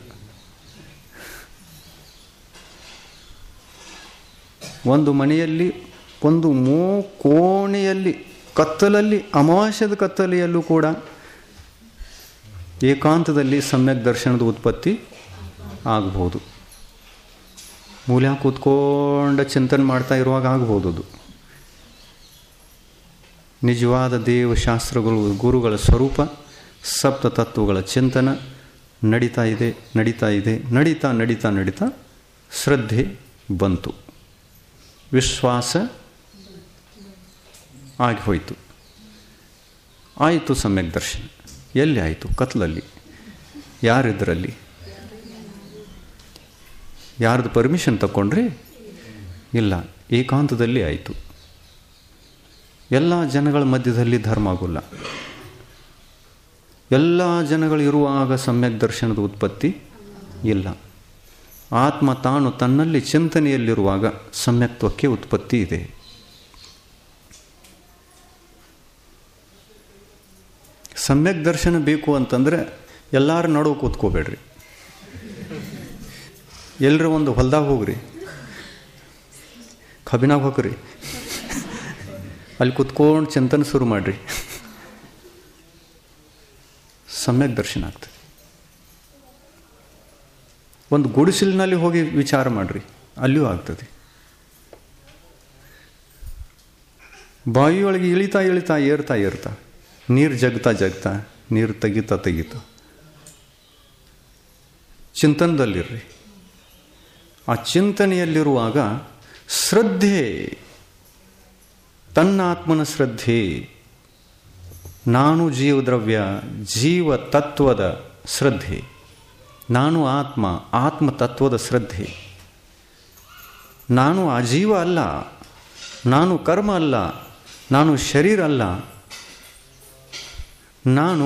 ಒಂದು ಮನೆಯಲ್ಲಿ ಒಂದು ಮೂ ಕೋಣೆಯಲ್ಲಿ ಕತ್ತಲಲ್ಲಿ ಅಮಾವಾಸ್ಯದ ಕತ್ತಲೆಯಲ್ಲೂ ಕೂಡ ಏಕಾಂತದಲ್ಲಿ ಸಮ್ಯಕ್ ದರ್ಶನದ ಉತ್ಪತ್ತಿ ಆಗಬಹುದು ಮೂಲ್ಯ ಕೂತ್ಕೊಂಡ ಚಿಂತನೆ ಮಾಡ್ತಾ ಇರುವಾಗ ಆಗ್ಬೋದು ಅದು ನಿಜವಾದ ದೇವಶಾಸ್ತ್ರಗಳು ಗುರುಗಳ ಸ್ವರೂಪ ಸಪ್ತ ತತ್ವಗಳ ಚಿಂತನ ನಡೀತಾ ಇದೆ ನಡೀತಾ ಇದೆ ನಡೀತಾ ನಡೀತಾ ನಡೀತಾ ಶ್ರದ್ಧೆ ಬಂತು ವಿಶ್ವಾಸ ಆಗಿ ಹೋಯಿತು ಆಯಿತು ಸಮ್ಯಕ್ ದರ್ಶನ ಎಲ್ಲಿ ಆಯಿತು ಕತ್ಲಲ್ಲಿ ಯಾರಿದ್ರಲ್ಲಿ ಯಾರ್ದು ಪರ್ಮಿಷನ್ ತಗೊಂಡ್ರಿ ಇಲ್ಲ ಏಕಾಂತದಲ್ಲಿ ಆಯಿತು ಎಲ್ಲ ಜನಗಳ ಮಧ್ಯದಲ್ಲಿ ಧರ್ಮ ಆಗೋಲ್ಲ ಎಲ್ಲ ಜನಗಳು ಇರುವಾಗ ಸಮ್ಯಕ್ ದರ್ಶನದ ಉತ್ಪತ್ತಿ ಇಲ್ಲ ಆತ್ಮ ತಾನು ತನ್ನಲ್ಲಿ ಚಿಂತನೆಯಲ್ಲಿರುವಾಗ ಸಮ್ಯಕ್ತ್ವಕ್ಕೆ ಉತ್ಪತ್ತಿ ಇದೆ ಸಮ್ಯಕ್ ದರ್ಶನ ಬೇಕು ಅಂತಂದರೆ ಎಲ್ಲರ ನಡುವೆ ಕೂತ್ಕೋಬೇಡ್ರಿ ಎಲ್ಲರೂ ಒಂದು ಹೊಲ್ದಾಗ ಹೋಗ್ರಿ ಕಬಿನಾಗ ಹೋಗ್ರಿ ಅಲ್ಲಿ ಕುತ್ಕೊಂಡು ಚಿಂತನೆ ಶುರು ಮಾಡಿರಿ ಸಮ್ಯಕ್ ದರ್ಶನ ಆಗ್ತದೆ ಒಂದು ಗುಡಿಸಿಲಿನಲ್ಲಿ ಹೋಗಿ ವಿಚಾರ ಮಾಡಿರಿ ಅಲ್ಲಿಯೂ ಆಗ್ತದೆ ಬಾವಿಯೊಳಗೆ ಇಳಿತಾ ಇಳಿತಾ ಏರ್ತಾ ಏರ್ತಾ ನೀರು ಜಗ್ತಾ ಜಗ್ತಾ ನೀರು ತೆಗಿತಾ ತೆಗಿತಾ ಚಿಂತನದಲ್ಲಿರ್ರಿ ಆ ಚಿಂತನೆಯಲ್ಲಿರುವಾಗ ಶ್ರದ್ಧೆ ತನ್ನ ಆತ್ಮನ ಶ್ರದ್ಧೆ ನಾನು ಜೀವದ್ರವ್ಯ ಜೀವ ತತ್ವದ ಶ್ರದ್ಧೆ ನಾನು ಆತ್ಮ ಆತ್ಮ ತತ್ವದ ಶ್ರದ್ಧೆ ನಾನು ಆ ಜೀವ ಅಲ್ಲ ನಾನು ಕರ್ಮ ಅಲ್ಲ ನಾನು ಶರೀರ ಅಲ್ಲ ನಾನು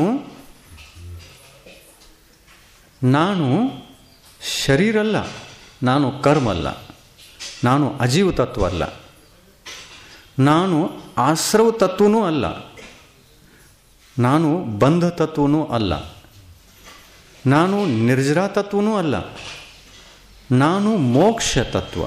ನಾನು ಶರೀರ ಅಲ್ಲ ನಾನು ಕರ್ಮ ಅಲ್ಲ ನಾನು ಅಜೀವ ತತ್ವ ಅಲ್ಲ ನಾನು ಆಶ್ರವ ತತ್ವನೂ ಅಲ್ಲ ನಾನು ಬಂಧ ತತ್ವನೂ ಅಲ್ಲ ನಾನು ನಿರ್ಜರಾ ತತ್ವನೂ ಅಲ್ಲ ನಾನು ಮೋಕ್ಷ ತತ್ವ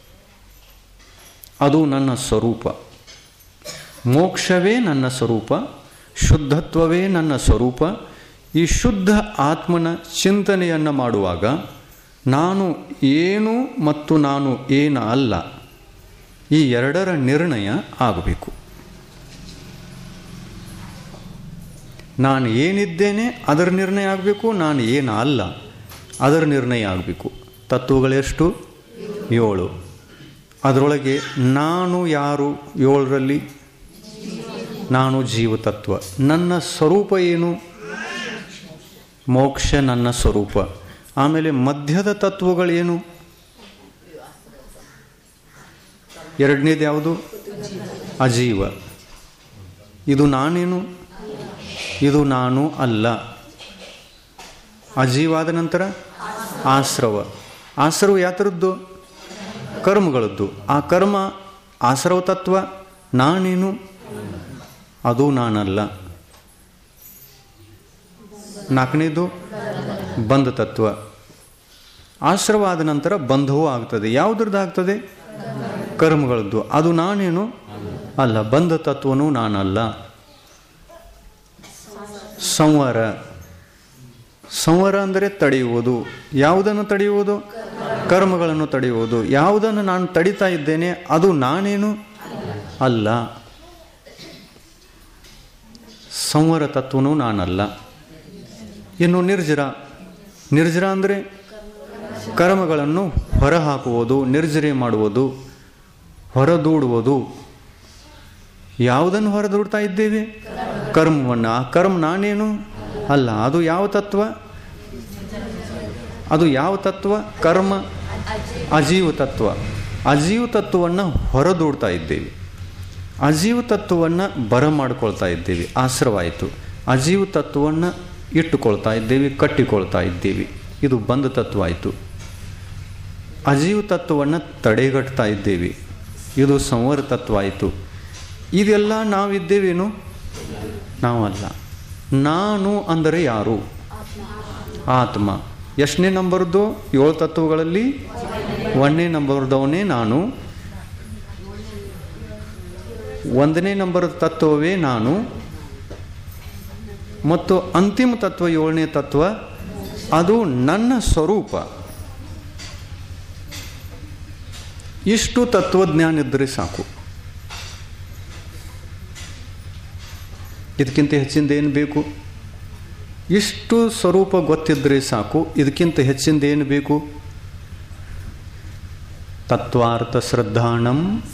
ಅದು ನನ್ನ ಸ್ವರೂಪ ಮೋಕ್ಷವೇ ನನ್ನ ಸ್ವರೂಪ ಶುದ್ಧತ್ವವೇ ನನ್ನ ಸ್ವರೂಪ ಈ ಶುದ್ಧ ಆತ್ಮನ ಚಿಂತನೆಯನ್ನು ಮಾಡುವಾಗ ನಾನು ಏನು ಮತ್ತು ನಾನು ಏನು ಅಲ್ಲ ಈ ಎರಡರ ನಿರ್ಣಯ ಆಗಬೇಕು ನಾನು ಏನಿದ್ದೇನೆ ಅದರ ನಿರ್ಣಯ ಆಗಬೇಕು ನಾನು ಏನು ಅಲ್ಲ ಅದರ ನಿರ್ಣಯ ಆಗಬೇಕು ತತ್ವಗಳೆಷ್ಟು ಏಳು ಅದರೊಳಗೆ ನಾನು ಯಾರು ಏಳರಲ್ಲಿ ನಾನು ಜೀವತತ್ವ ನನ್ನ ಸ್ವರೂಪ ಏನು ಮೋಕ್ಷ ನನ್ನ ಸ್ವರೂಪ ಆಮೇಲೆ ಮಧ್ಯದ ತತ್ವಗಳೇನು ಎರಡನೇದು ಯಾವುದು ಅಜೀವ ಇದು ನಾನೇನು ಇದು ನಾನು ಅಲ್ಲ ಅಜೀವಾದ ನಂತರ ಆಶ್ರವ ಆಶ್ರವ ಯಾತರದ್ದು ಕರ್ಮಗಳದ್ದು ಆ ಕರ್ಮ ಆಶ್ರವ ತತ್ವ ನಾನೇನು ಅದು ನಾನಲ್ಲ ನಾಲ್ಕನೇದು ಬಂಧ ತತ್ವ ಆಶ್ರವ ಆದ ನಂತರ ಬಂಧವೂ ಆಗ್ತದೆ ಯಾವುದ್ರದ್ದು ಆಗ್ತದೆ ಕರ್ಮಗಳದ್ದು ಅದು ನಾನೇನು ಅಲ್ಲ ಬಂಧ ತತ್ವನೂ ನಾನಲ್ಲ ಸಂವರ ಸಂವರ ಅಂದರೆ ತಡೆಯುವುದು ಯಾವುದನ್ನು ತಡೆಯುವುದು ಕರ್ಮಗಳನ್ನು ತಡೆಯುವುದು ಯಾವುದನ್ನು ನಾನು ತಡಿತಾ ಇದ್ದೇನೆ ಅದು ನಾನೇನು ಅಲ್ಲ ಸಂವರ ತತ್ವನೂ ನಾನಲ್ಲ ಇನ್ನು ನಿರ್ಜರ ನಿರ್ಜರ ಅಂದರೆ ಕರ್ಮಗಳನ್ನು ಹೊರಹಾಕುವುದು ನಿರ್ಜರೆ ಮಾಡುವುದು ಹೊರದೂಡುವುದು ಯಾವುದನ್ನು ಹೊರದೂಡ್ತಾ ಇದ್ದೇವೆ ಕರ್ಮವನ್ನು ಆ ಕರ್ಮ ನಾನೇನು ಅಲ್ಲ ಅದು ಯಾವ ತತ್ವ ಅದು ಯಾವ ತತ್ವ ಕರ್ಮ ಅಜೀವ ತತ್ವ ಅಜೀವ ತತ್ವವನ್ನು ಹೊರದೂಡ್ತಾ ಇದ್ದೇವೆ ಅಜೀವ ತತ್ವವನ್ನು ಬರ ಮಾಡ್ಕೊಳ್ತಾ ಇದ್ದೇವೆ ಆಶ್ರವಾಯಿತು ಅಜೀವ ತತ್ವವನ್ನು ಇಟ್ಟುಕೊಳ್ತಾ ಇದ್ದೇವೆ ಕಟ್ಟಿಕೊಳ್ತಾ ಇದ್ದೇವೆ ಇದು ಬಂಧ ತತ್ವ ಆಯಿತು ಅಜೀವ ತತ್ವವನ್ನು ತಡೆಗಟ್ತಾ ಇದ್ದೇವೆ ಇದು ಸಂವರ ತತ್ವ ಆಯಿತು ಇದೆಲ್ಲ ನಾವಿದ್ದೇವೇನು ನಾವಲ್ಲ ನಾನು ಅಂದರೆ ಯಾರು ಆತ್ಮ ಎಷ್ಟನೇ ನಂಬರ್ದು ಏಳು ತತ್ವಗಳಲ್ಲಿ ಒಂದನೇ ನಂಬರ್ದವನೇ ನಾನು ಒಂದನೇ ನಂಬರ್ ತತ್ವವೇ ನಾನು ಮತ್ತು ಅಂತಿಮ ತತ್ವ ಏಳನೇ ತತ್ವ ಅದು ನನ್ನ ಸ್ವರೂಪ ಇಷ್ಟು ತತ್ವಜ್ಞಾನ ಇದ್ದರೆ ಸಾಕು ಇದಕ್ಕಿಂತ ಹೆಚ್ಚಿಂದ ಏನು ಬೇಕು ಇಷ್ಟು ಸ್ವರೂಪ ಗೊತ್ತಿದ್ದರೆ ಸಾಕು ಇದಕ್ಕಿಂತ ಹೆಚ್ಚಿಂದ ಏನು ಬೇಕು ತತ್ವಾರ್ಥ ಶ್ರದ್ಧಾಣಂ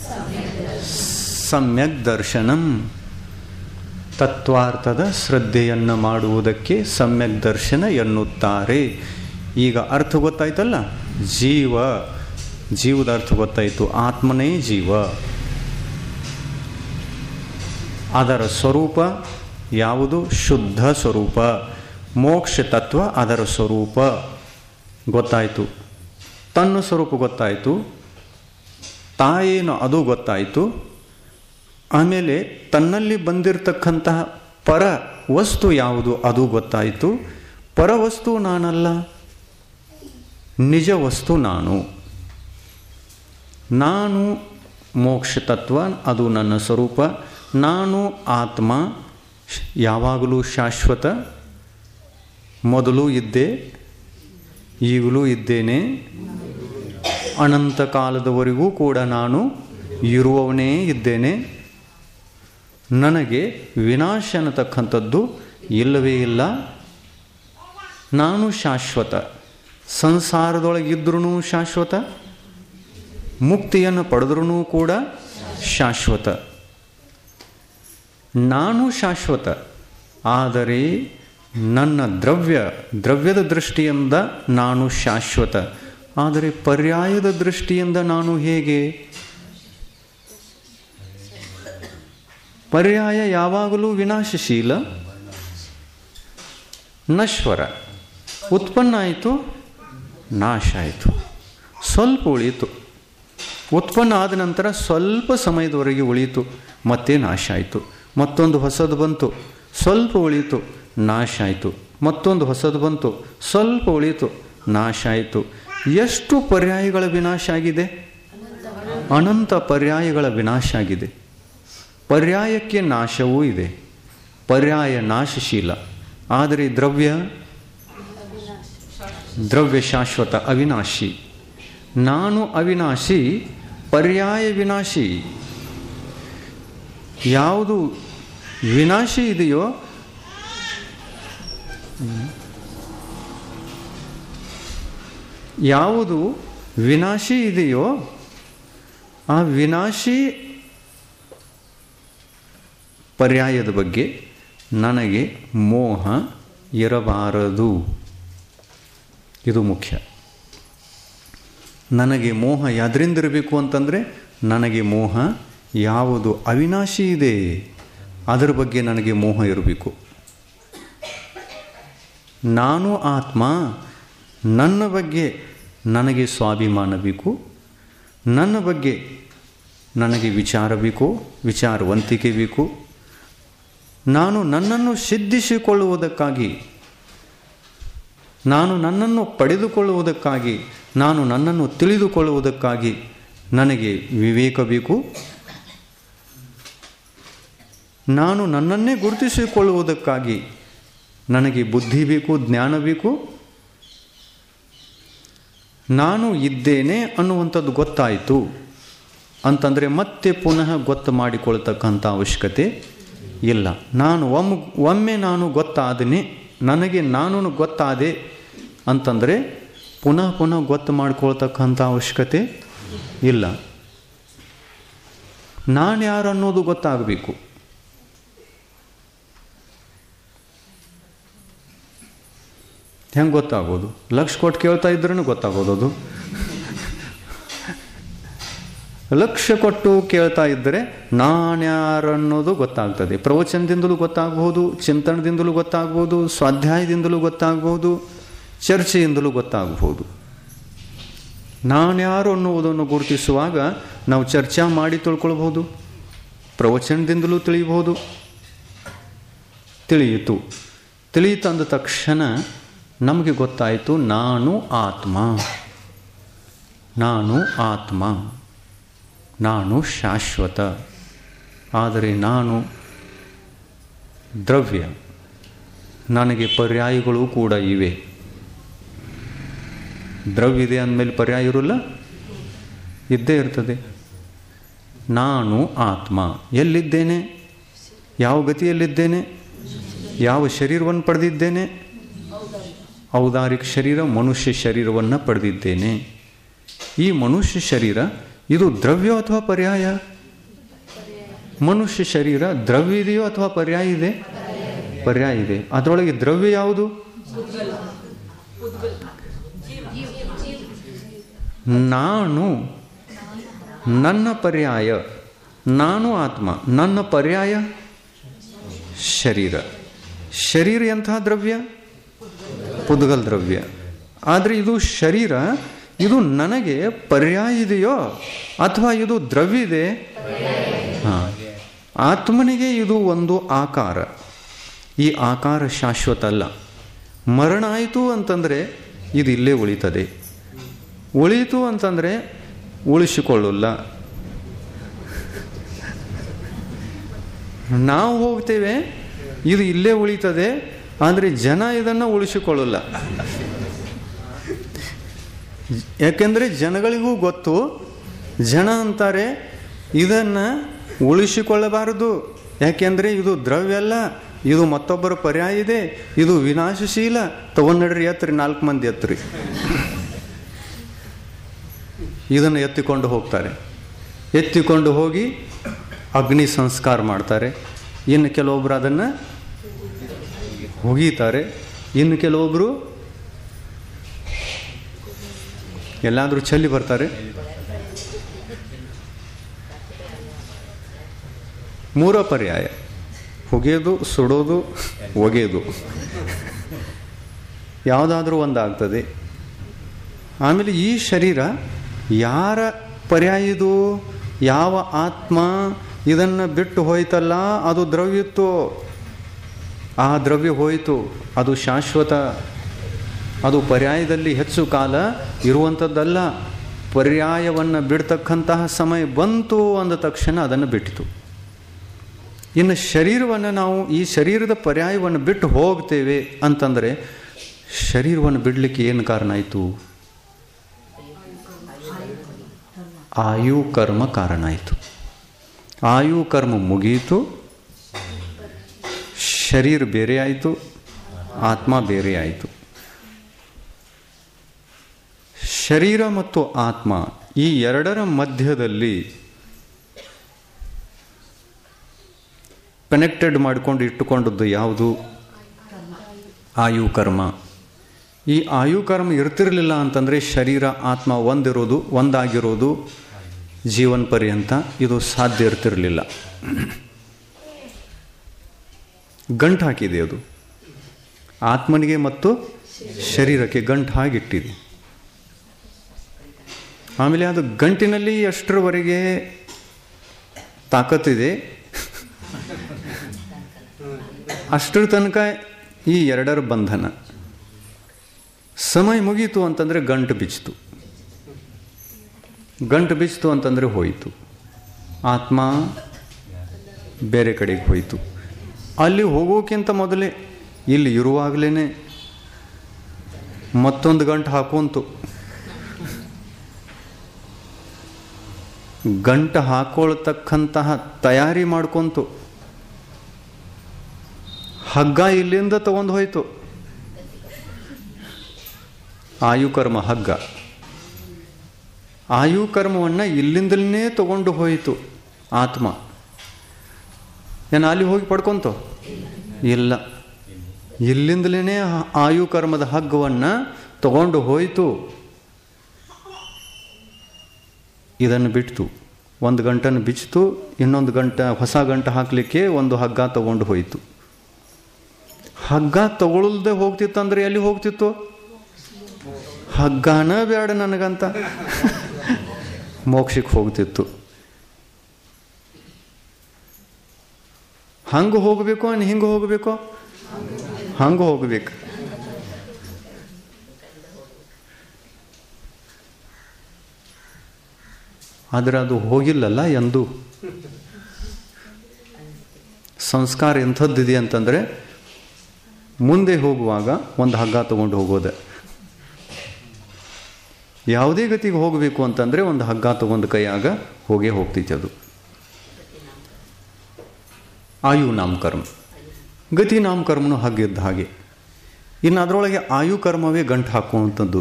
ಸಮ್ಯಕ್ ದರ್ಶನಂ ತತ್ವಾರ್ಥದ ಶ್ರದ್ಧೆಯನ್ನು ಮಾಡುವುದಕ್ಕೆ ಸಮ್ಯಕ್ ದರ್ಶನ ಎನ್ನುತ್ತಾರೆ ಈಗ ಅರ್ಥ ಗೊತ್ತಾಯ್ತಲ್ಲ ಜೀವ ಜೀವದ ಅರ್ಥ ಗೊತ್ತಾಯಿತು ಆತ್ಮನೇ ಜೀವ ಅದರ ಸ್ವರೂಪ ಯಾವುದು ಶುದ್ಧ ಸ್ವರೂಪ ಮೋಕ್ಷ ತತ್ವ ಅದರ ಸ್ವರೂಪ ಗೊತ್ತಾಯಿತು ತನ್ನ ಸ್ವರೂಪ ಗೊತ್ತಾಯಿತು ತಾಯೇನು ಅದು ಗೊತ್ತಾಯಿತು ಆಮೇಲೆ ತನ್ನಲ್ಲಿ ಬಂದಿರತಕ್ಕಂತಹ ಪರ ವಸ್ತು ಯಾವುದು ಅದು ಗೊತ್ತಾಯಿತು ಪರವಸ್ತು ನಾನಲ್ಲ ನಿಜ ವಸ್ತು ನಾನು ನಾನು ಮೋಕ್ಷ ತತ್ವ ಅದು ನನ್ನ ಸ್ವರೂಪ ನಾನು ಆತ್ಮ ಯಾವಾಗಲೂ ಶಾಶ್ವತ ಮೊದಲು ಇದ್ದೆ ಈಗಲೂ ಇದ್ದೇನೆ ಅನಂತ ಕಾಲದವರೆಗೂ ಕೂಡ ನಾನು ಇರುವವನೇ ಇದ್ದೇನೆ ನನಗೆ ವಿನಾಶ ಅನ್ನತಕ್ಕಂಥದ್ದು ಇಲ್ಲವೇ ಇಲ್ಲ ನಾನು ಶಾಶ್ವತ ಸಂಸಾರದೊಳಗಿದ್ರೂ ಶಾಶ್ವತ ಮುಕ್ತಿಯನ್ನು ಪಡೆದ್ರೂ ಕೂಡ ಶಾಶ್ವತ ನಾನು ಶಾಶ್ವತ ಆದರೆ ನನ್ನ ದ್ರವ್ಯ ದ್ರವ್ಯದ ದೃಷ್ಟಿಯಿಂದ ನಾನು ಶಾಶ್ವತ ಆದರೆ ಪರ್ಯಾಯದ ದೃಷ್ಟಿಯಿಂದ ನಾನು ಹೇಗೆ ಪರ್ಯಾಯ ಯಾವಾಗಲೂ ವಿನಾಶಶೀಲ ನಶ್ವರ ಉತ್ಪನ್ನ ಆಯಿತು ನಾಶ ಆಯಿತು ಸ್ವಲ್ಪ ಉಳೀತು ಉತ್ಪನ್ನ ಆದ ನಂತರ ಸ್ವಲ್ಪ ಸಮಯದವರೆಗೆ ಉಳೀತು ಮತ್ತೆ ನಾಶ ಆಯಿತು ಮತ್ತೊಂದು ಹೊಸದು ಬಂತು ಸ್ವಲ್ಪ ಉಳೀತು ನಾಶ ಆಯಿತು ಮತ್ತೊಂದು ಹೊಸದು ಬಂತು ಸ್ವಲ್ಪ ಉಳೀತು ನಾಶ ಆಯಿತು ಎಷ್ಟು ಪರ್ಯಾಯಗಳ ವಿನಾಶ ಆಗಿದೆ ಅನಂತ ಪರ್ಯಾಯಗಳ ವಿನಾಶ ಆಗಿದೆ ಪರ್ಯಾಯಕ್ಕೆ ನಾಶವೂ ಇದೆ ಪರ್ಯಾಯ ನಾಶಶೀಲ ಆದರೆ ದ್ರವ್ಯ ದ್ರವ್ಯ ಶಾಶ್ವತ ಅವಿನಾಶಿ ನಾನು ಅವಿನಾಶಿ ಪರ್ಯಾಯ ವಿನಾಶಿ ಯಾವುದು ವಿನಾಶಿ ಇದೆಯೋ ಯಾವುದು ವಿನಾಶಿ ಇದೆಯೋ ಆ ವಿನಾಶಿ ಪರ್ಯಾಯದ ಬಗ್ಗೆ ನನಗೆ ಮೋಹ ಇರಬಾರದು ಇದು ಮುಖ್ಯ ನನಗೆ ಮೋಹ ಯಾದ್ರಿಂದ ಇರಬೇಕು ಅಂತಂದರೆ ನನಗೆ ಮೋಹ ಯಾವುದು ಅವಿನಾಶಿ ಇದೆ ಅದರ ಬಗ್ಗೆ ನನಗೆ ಮೋಹ ಇರಬೇಕು ನಾನು ಆತ್ಮ ನನ್ನ ಬಗ್ಗೆ ನನಗೆ ಸ್ವಾಭಿಮಾನ ಬೇಕು ನನ್ನ ಬಗ್ಗೆ ನನಗೆ ವಿಚಾರ ಬೇಕು ವಿಚಾರವಂತಿಕೆ ಬೇಕು ನಾನು ನನ್ನನ್ನು ಸಿದ್ಧಿಸಿಕೊಳ್ಳುವುದಕ್ಕಾಗಿ ನಾನು ನನ್ನನ್ನು ಪಡೆದುಕೊಳ್ಳುವುದಕ್ಕಾಗಿ ನಾನು ನನ್ನನ್ನು ತಿಳಿದುಕೊಳ್ಳುವುದಕ್ಕಾಗಿ ನನಗೆ ವಿವೇಕ ಬೇಕು ನಾನು ನನ್ನನ್ನೇ ಗುರುತಿಸಿಕೊಳ್ಳುವುದಕ್ಕಾಗಿ ನನಗೆ ಬುದ್ಧಿ ಬೇಕು ಜ್ಞಾನ ಬೇಕು ನಾನು ಇದ್ದೇನೆ ಅನ್ನುವಂಥದ್ದು ಗೊತ್ತಾಯಿತು ಅಂತಂದರೆ ಮತ್ತೆ ಪುನಃ ಗೊತ್ತು ಮಾಡಿಕೊಳ್ತಕ್ಕಂಥ ಅವಶ್ಯಕತೆ ಇಲ್ಲ ನಾನು ಒಮ್ಮ ಒಮ್ಮೆ ನಾನು ಗೊತ್ತಾದನೆ ನನಗೆ ನಾನು ಗೊತ್ತಾದೆ ಅಂತಂದರೆ ಪುನಃ ಪುನಃ ಗೊತ್ತು ಮಾಡ್ಕೊಳ್ತಕ್ಕಂಥ ಅವಶ್ಯಕತೆ ಇಲ್ಲ ನಾನು ಯಾರು ಅನ್ನೋದು ಗೊತ್ತಾಗಬೇಕು ಹೆಂಗೆ ಗೊತ್ತಾಗೋದು ಲಕ್ಷ ಕೊಟ್ಟು ಕೇಳ್ತಾ ಇದ್ರೂ ಗೊತ್ತಾಗೋದು ಅದು ಲಕ್ಷ್ಯ ಕೊಟ್ಟು ಕೇಳ್ತಾ ಇದ್ದರೆ ನಾನ್ಯಾರು ಅನ್ನೋದು ಗೊತ್ತಾಗ್ತದೆ ಪ್ರವಚನದಿಂದಲೂ ಗೊತ್ತಾಗಬಹುದು ಚಿಂತನದಿಂದಲೂ ಗೊತ್ತಾಗ್ಬೋದು ಸ್ವಾಧ್ಯಾಯದಿಂದಲೂ ಗೊತ್ತಾಗ್ಬೋದು ಚರ್ಚೆಯಿಂದಲೂ ಗೊತ್ತಾಗಬಹುದು ನಾನ್ಯಾರು ಅನ್ನುವುದನ್ನು ಗುರುತಿಸುವಾಗ ನಾವು ಚರ್ಚೆ ಮಾಡಿ ತಿಳ್ಕೊಳ್ಬೋದು ಪ್ರವಚನದಿಂದಲೂ ತಿಳಿಯಬಹುದು ತಿಳಿಯಿತು ತಿಳಿಯಿತಂದ ತಕ್ಷಣ ನಮಗೆ ಗೊತ್ತಾಯಿತು ನಾನು ಆತ್ಮ ನಾನು ಆತ್ಮ ನಾನು ಶಾಶ್ವತ ಆದರೆ ನಾನು ದ್ರವ್ಯ ನನಗೆ ಪರ್ಯಾಯಗಳು ಕೂಡ ಇವೆ ದ್ರವ್ಯ ಇದೆ ಅಂದಮೇಲೆ ಪರ್ಯಾಯ ಇರೋಲ್ಲ ಇದ್ದೇ ಇರ್ತದೆ ನಾನು ಆತ್ಮ ಎಲ್ಲಿದ್ದೇನೆ ಯಾವ ಗತಿಯಲ್ಲಿದ್ದೇನೆ ಯಾವ ಶರೀರವನ್ನು ಪಡೆದಿದ್ದೇನೆ ಔದಾರಿಕ ಶರೀರ ಮನುಷ್ಯ ಶರೀರವನ್ನು ಪಡೆದಿದ್ದೇನೆ ಈ ಮನುಷ್ಯ ಶರೀರ ಇದು ದ್ರವ್ಯ ಅಥವಾ ಪರ್ಯಾಯ ಮನುಷ್ಯ ಶರೀರ ದ್ರವ್ಯ ಇದೆಯೋ ಅಥವಾ ಪರ್ಯಾಯ ಇದೆ ಪರ್ಯಾಯ ಇದೆ ಅದರೊಳಗೆ ದ್ರವ್ಯ ಯಾವುದು ನಾನು ನನ್ನ ಪರ್ಯಾಯ ನಾನು ಆತ್ಮ ನನ್ನ ಪರ್ಯಾಯ ಶರೀರ ಶರೀರ ಎಂತಹ ದ್ರವ್ಯ ಪುದ್ಗಲ್ ದ್ರವ್ಯ ಆದರೆ ಇದು ಶರೀರ ಇದು ನನಗೆ ಪರ್ಯಾಯ ಇದೆಯೋ ಅಥವಾ ಇದು ದ್ರವ್ಯ ಇದೆ ಹಾಂ ಆತ್ಮನಿಗೆ ಇದು ಒಂದು ಆಕಾರ ಈ ಆಕಾರ ಶಾಶ್ವತ ಅಲ್ಲ ಮರಣ ಆಯಿತು ಅಂತಂದರೆ ಇದು ಇಲ್ಲೇ ಉಳಿತದೆ ಉಳಿಯಿತು ಅಂತಂದರೆ ಉಳಿಸಿಕೊಳ್ಳಲ್ಲ ನಾವು ಹೋಗ್ತೇವೆ ಇದು ಇಲ್ಲೇ ಉಳಿತದೆ ಆದರೆ ಜನ ಇದನ್ನು ಉಳಿಸಿಕೊಳ್ಳಲ್ಲ ಯಾಕೆಂದರೆ ಜನಗಳಿಗೂ ಗೊತ್ತು ಜನ ಅಂತಾರೆ ಇದನ್ನು ಉಳಿಸಿಕೊಳ್ಳಬಾರದು ಯಾಕೆಂದರೆ ಇದು ದ್ರವ್ಯ ಅಲ್ಲ ಇದು ಮತ್ತೊಬ್ಬರ ಪರ್ಯಾಯ ಇದೆ ಇದು ವಿನಾಶಶೀಲ ತಗೊಂಡ್ರಿ ಎತ್ತರಿ ನಾಲ್ಕು ಮಂದಿ ಎತ್ತರಿ ಇದನ್ನು ಎತ್ತಿಕೊಂಡು ಹೋಗ್ತಾರೆ ಎತ್ತಿಕೊಂಡು ಹೋಗಿ ಅಗ್ನಿ ಸಂಸ್ಕಾರ ಮಾಡ್ತಾರೆ ಇನ್ನು ಕೆಲವೊಬ್ಬರು ಅದನ್ನು ಒಗೀತಾರೆ ಇನ್ನು ಕೆಲವೊಬ್ಬರು ಎಲ್ಲಾದರೂ ಚಲ್ಲಿ ಬರ್ತಾರೆ ಮೂರ ಪರ್ಯಾಯ ಹೊಗೆಯೋದು ಸುಡೋದು ಒಗೆಯೋದು ಯಾವುದಾದ್ರೂ ಒಂದಾಗ್ತದೆ ಆಮೇಲೆ ಈ ಶರೀರ ಯಾರ ಪರ್ಯಾಯ ಇದು ಯಾವ ಆತ್ಮ ಇದನ್ನು ಬಿಟ್ಟು ಹೋಯ್ತಲ್ಲ ಅದು ದ್ರವ್ಯತ್ತು ಆ ದ್ರವ್ಯ ಹೋಯಿತು ಅದು ಶಾಶ್ವತ ಅದು ಪರ್ಯಾಯದಲ್ಲಿ ಹೆಚ್ಚು ಕಾಲ ಇರುವಂಥದ್ದಲ್ಲ ಪರ್ಯಾಯವನ್ನು ಬಿಡ್ತಕ್ಕಂತಹ ಸಮಯ ಬಂತು ಅಂದ ತಕ್ಷಣ ಅದನ್ನು ಬಿಟ್ಟಿತು ಇನ್ನು ಶರೀರವನ್ನು ನಾವು ಈ ಶರೀರದ ಪರ್ಯಾಯವನ್ನು ಬಿಟ್ಟು ಹೋಗ್ತೇವೆ ಅಂತಂದರೆ ಶರೀರವನ್ನು ಬಿಡಲಿಕ್ಕೆ ಏನು ಕಾರಣ ಆಯಿತು ಆಯು ಕರ್ಮ ಕಾರಣ ಆಯಿತು ಆಯು ಕರ್ಮ ಮುಗಿಯಿತು ಶರೀರ ಬೇರೆ ಆಯಿತು ಆತ್ಮ ಬೇರೆ ಆಯಿತು ಶರೀರ ಮತ್ತು ಆತ್ಮ ಈ ಎರಡರ ಮಧ್ಯದಲ್ಲಿ ಕನೆಕ್ಟೆಡ್ ಮಾಡಿಕೊಂಡು ಇಟ್ಟುಕೊಂಡದ್ದು ಯಾವುದು ಆಯು ಕರ್ಮ ಈ ಆಯು ಕರ್ಮ ಇರ್ತಿರಲಿಲ್ಲ ಅಂತಂದರೆ ಶರೀರ ಆತ್ಮ ಒಂದಿರೋದು ಒಂದಾಗಿರೋದು ಜೀವನ ಪರ್ಯಂತ ಇದು ಸಾಧ್ಯ ಇರ್ತಿರಲಿಲ್ಲ ಗಂಟು ಹಾಕಿದೆ ಅದು ಆತ್ಮನಿಗೆ ಮತ್ತು ಶರೀರಕ್ಕೆ ಗಂಟು ಹಾಗಿಟ್ಟಿದೆ ಆಮೇಲೆ ಅದು ಗಂಟಿನಲ್ಲಿ ಎಷ್ಟರವರೆಗೆ ತಾಕತ್ತಿದೆ ಅಷ್ಟರ ತನಕ ಈ ಎರಡರ ಬಂಧನ ಸಮಯ ಮುಗೀತು ಅಂತಂದರೆ ಗಂಟು ಬಿಚ್ಚಿತು ಗಂಟು ಬಿಚ್ಚಿತು ಅಂತಂದರೆ ಹೋಯಿತು ಆತ್ಮ ಬೇರೆ ಕಡೆಗೆ ಹೋಯಿತು ಅಲ್ಲಿ ಹೋಗೋಕ್ಕಿಂತ ಮೊದಲೇ ಇಲ್ಲಿ ಇರುವಾಗಲೇ ಮತ್ತೊಂದು ಗಂಟು ಹಾಕೊಂತು ಗಂಟು ಹಾಕೊಳ್ತಕ್ಕಂತಹ ತಯಾರಿ ಮಾಡ್ಕೊಂತು ಹಗ್ಗ ಇಲ್ಲಿಂದ ತಗೊಂಡು ಹೋಯ್ತು ಆಯುಕರ್ಮ ಹಗ್ಗ ಆಯುಕರ್ಮವನ್ನು ಇಲ್ಲಿಂದಲೇ ತಗೊಂಡು ಹೋಯಿತು ಆತ್ಮ ಏನು ಅಲ್ಲಿ ಹೋಗಿ ಪಡ್ಕೊಂತು ಇಲ್ಲ ಇಲ್ಲಿಂದಲೇ ಆಯುಕರ್ಮದ ಹಗ್ಗವನ್ನು ತಗೊಂಡು ಹೋಯಿತು ಇದನ್ನು ಬಿಡ್ತು ಒಂದು ಗಂಟನ್ನು ಬಿಚ್ಚಿತು ಇನ್ನೊಂದು ಗಂಟೆ ಹೊಸ ಗಂಟೆ ಹಾಕಲಿಕ್ಕೆ ಒಂದು ಹಗ್ಗ ತಗೊಂಡು ಹೋಯಿತು ಹಗ್ಗ ತಗೊಳ್ದೆ ಹೋಗ್ತಿತ್ತಂದ್ರೆ ಎಲ್ಲಿ ಹೋಗ್ತಿತ್ತು ಹಗ್ಗನ ಬೇಡ ನನಗಂತ ಮೋಕ್ಷಕ್ಕೆ ಹೋಗ್ತಿತ್ತು ಹಂಗೆ ಹೋಗಬೇಕು ಅನ್ ಹಿಂಗೆ ಹೋಗಬೇಕು ಹಂಗೆ ಹೋಗ್ಬೇಕು ಆದರೆ ಅದು ಹೋಗಿಲ್ಲಲ್ಲ ಎಂದು ಸಂಸ್ಕಾರ ಎಂಥದ್ದಿದೆ ಅಂತಂದರೆ ಮುಂದೆ ಹೋಗುವಾಗ ಒಂದು ಹಗ್ಗ ತಗೊಂಡು ಹೋಗೋದೆ ಯಾವುದೇ ಗತಿಗೆ ಹೋಗಬೇಕು ಅಂತಂದರೆ ಒಂದು ಹಗ್ಗ ತಗೊಂಡು ಕೈಯಾಗ ಹೋಗೇ ಹೋಗ್ತೈತೆ ಅದು ಆಯು ನಾಮಕರ್ಮ ಗತಿ ನಾಮಕರ್ಮನೂ ಹಾಗಿದ್ದ ಹಾಗೆ ಇನ್ನು ಅದರೊಳಗೆ ಆಯು ಕರ್ಮವೇ ಗಂಟು ಹಾಕುವಂಥದ್ದು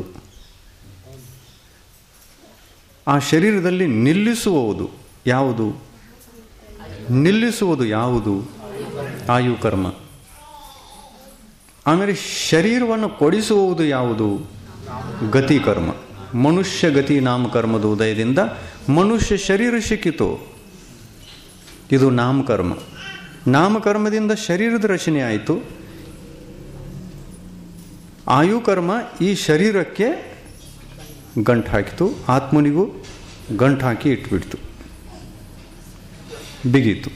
ಆ ಶರೀರದಲ್ಲಿ ನಿಲ್ಲಿಸುವುದು ಯಾವುದು ನಿಲ್ಲಿಸುವುದು ಯಾವುದು ಆಯು ಕರ್ಮ ಆಮೇಲೆ ಶರೀರವನ್ನು ಕೊಡಿಸುವುದು ಯಾವುದು ಗತಿ ಕರ್ಮ ಮನುಷ್ಯ ಗತಿ ನಾಮಕರ್ಮದ ಉದಯದಿಂದ ಮನುಷ್ಯ ಶರೀರ ಸಿಕ್ಕಿತು ಇದು ನಾಮಕರ್ಮ ನಾಮಕರ್ಮದಿಂದ ಶರೀರದ ರಚನೆ ಆಯಿತು ಆಯುಕರ್ಮ ಈ ಶರೀರಕ್ಕೆ ಗಂಟು ಹಾಕಿತು ಆತ್ಮನಿಗೂ ಗಂಟು ಹಾಕಿ ಇಟ್ಬಿಡ್ತು ಬಿಗೀತು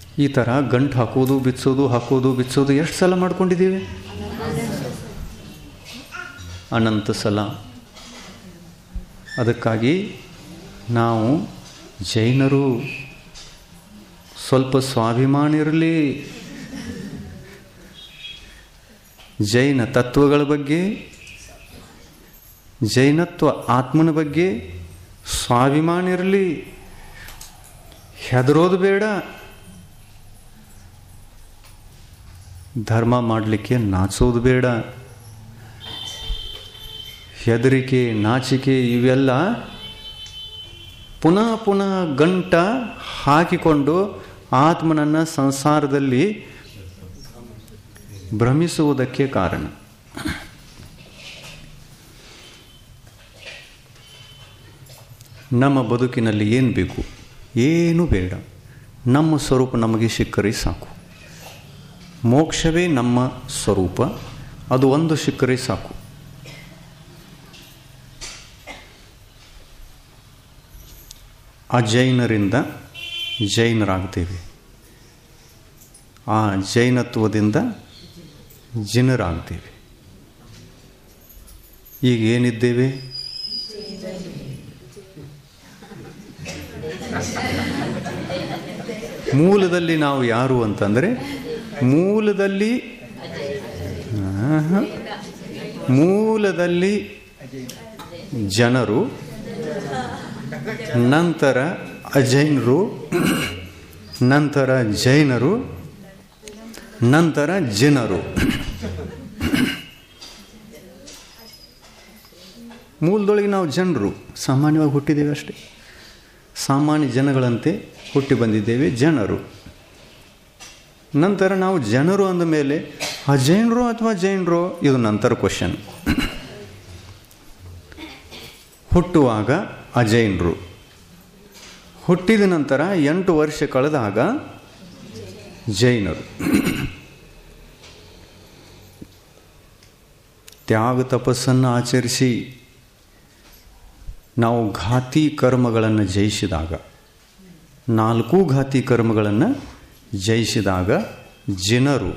ಈ ಥರ ಗಂಟು ಹಾಕೋದು ಬಿಚ್ಚೋದು ಹಾಕೋದು ಬಿಚ್ಚೋದು ಎಷ್ಟು ಸಲ ಮಾಡ್ಕೊಂಡಿದ್ದೀವಿ ಅನಂತ ಸಲ ಅದಕ್ಕಾಗಿ ನಾವು ಜೈನರು ಸ್ವಲ್ಪ ಸ್ವಾಭಿಮಾನ ಇರಲಿ ಜೈನ ತತ್ವಗಳ ಬಗ್ಗೆ ಜೈನತ್ವ ಆತ್ಮನ ಬಗ್ಗೆ ಸ್ವಾಭಿಮಾನ ಇರಲಿ ಹೆದರೋದು ಬೇಡ ಧರ್ಮ ಮಾಡಲಿಕ್ಕೆ ನಾಚೋದು ಬೇಡ ಹೆದರಿಕೆ ನಾಚಿಕೆ ಇವೆಲ್ಲ ಪುನಃ ಪುನಃ ಗಂಟ ಹಾಕಿಕೊಂಡು ಆತ್ಮನನ್ನು ಸಂಸಾರದಲ್ಲಿ ಭ್ರಮಿಸುವುದಕ್ಕೆ ಕಾರಣ ನಮ್ಮ ಬದುಕಿನಲ್ಲಿ ಏನು ಬೇಕು ಏನೂ ಬೇಡ ನಮ್ಮ ಸ್ವರೂಪ ನಮಗೆ ಸಿಕ್ಕರೆ ಸಾಕು ಮೋಕ್ಷವೇ ನಮ್ಮ ಸ್ವರೂಪ ಅದು ಒಂದು ಸಿಕ್ಕರೆ ಸಾಕು ಆ ಜೈನರಿಂದ ಜೈನರಾಗ್ತೇವೆ ಆ ಜೈನತ್ವದಿಂದ ಜಿನರಾಗ್ತೇವೆ ಈಗ ಏನಿದ್ದೇವೆ ಮೂಲದಲ್ಲಿ ನಾವು ಯಾರು ಅಂತಂದರೆ ಮೂಲದಲ್ಲಿ ಆಹಾ. ಮೂಲದಲ್ಲಿ ಜನರು ನಂತರ ಅಜೈನರು ನಂತರ ಜೈನರು ನಂತರ ಜಿನರು ಮೂಲದೊಳಗೆ ನಾವು ಜನರು ಸಾಮಾನ್ಯವಾಗಿ ಹುಟ್ಟಿದ್ದೇವೆ ಅಷ್ಟೇ ಸಾಮಾನ್ಯ ಜನಗಳಂತೆ ಹುಟ್ಟಿ ಬಂದಿದ್ದೇವೆ ಜನರು ನಂತರ ನಾವು ಜನರು ಅಂದ ಮೇಲೆ ಅಜೈನರು ಅಥವಾ ಜೈನರು ಇದು ನಂತರ ಕ್ವಶನ್ ಹುಟ್ಟುವಾಗ ಅಜೈನರು ಹುಟ್ಟಿದ ನಂತರ ಎಂಟು ವರ್ಷ ಕಳೆದಾಗ ಜೈನರು ತ್ಯಾಗ ತಪಸ್ಸನ್ನು ಆಚರಿಸಿ ನಾವು ಘಾತಿ ಕರ್ಮಗಳನ್ನು ಜಯಿಸಿದಾಗ ನಾಲ್ಕು ಘಾತಿ ಕರ್ಮಗಳನ್ನು ಜಯಿಸಿದಾಗ ಜಿನರು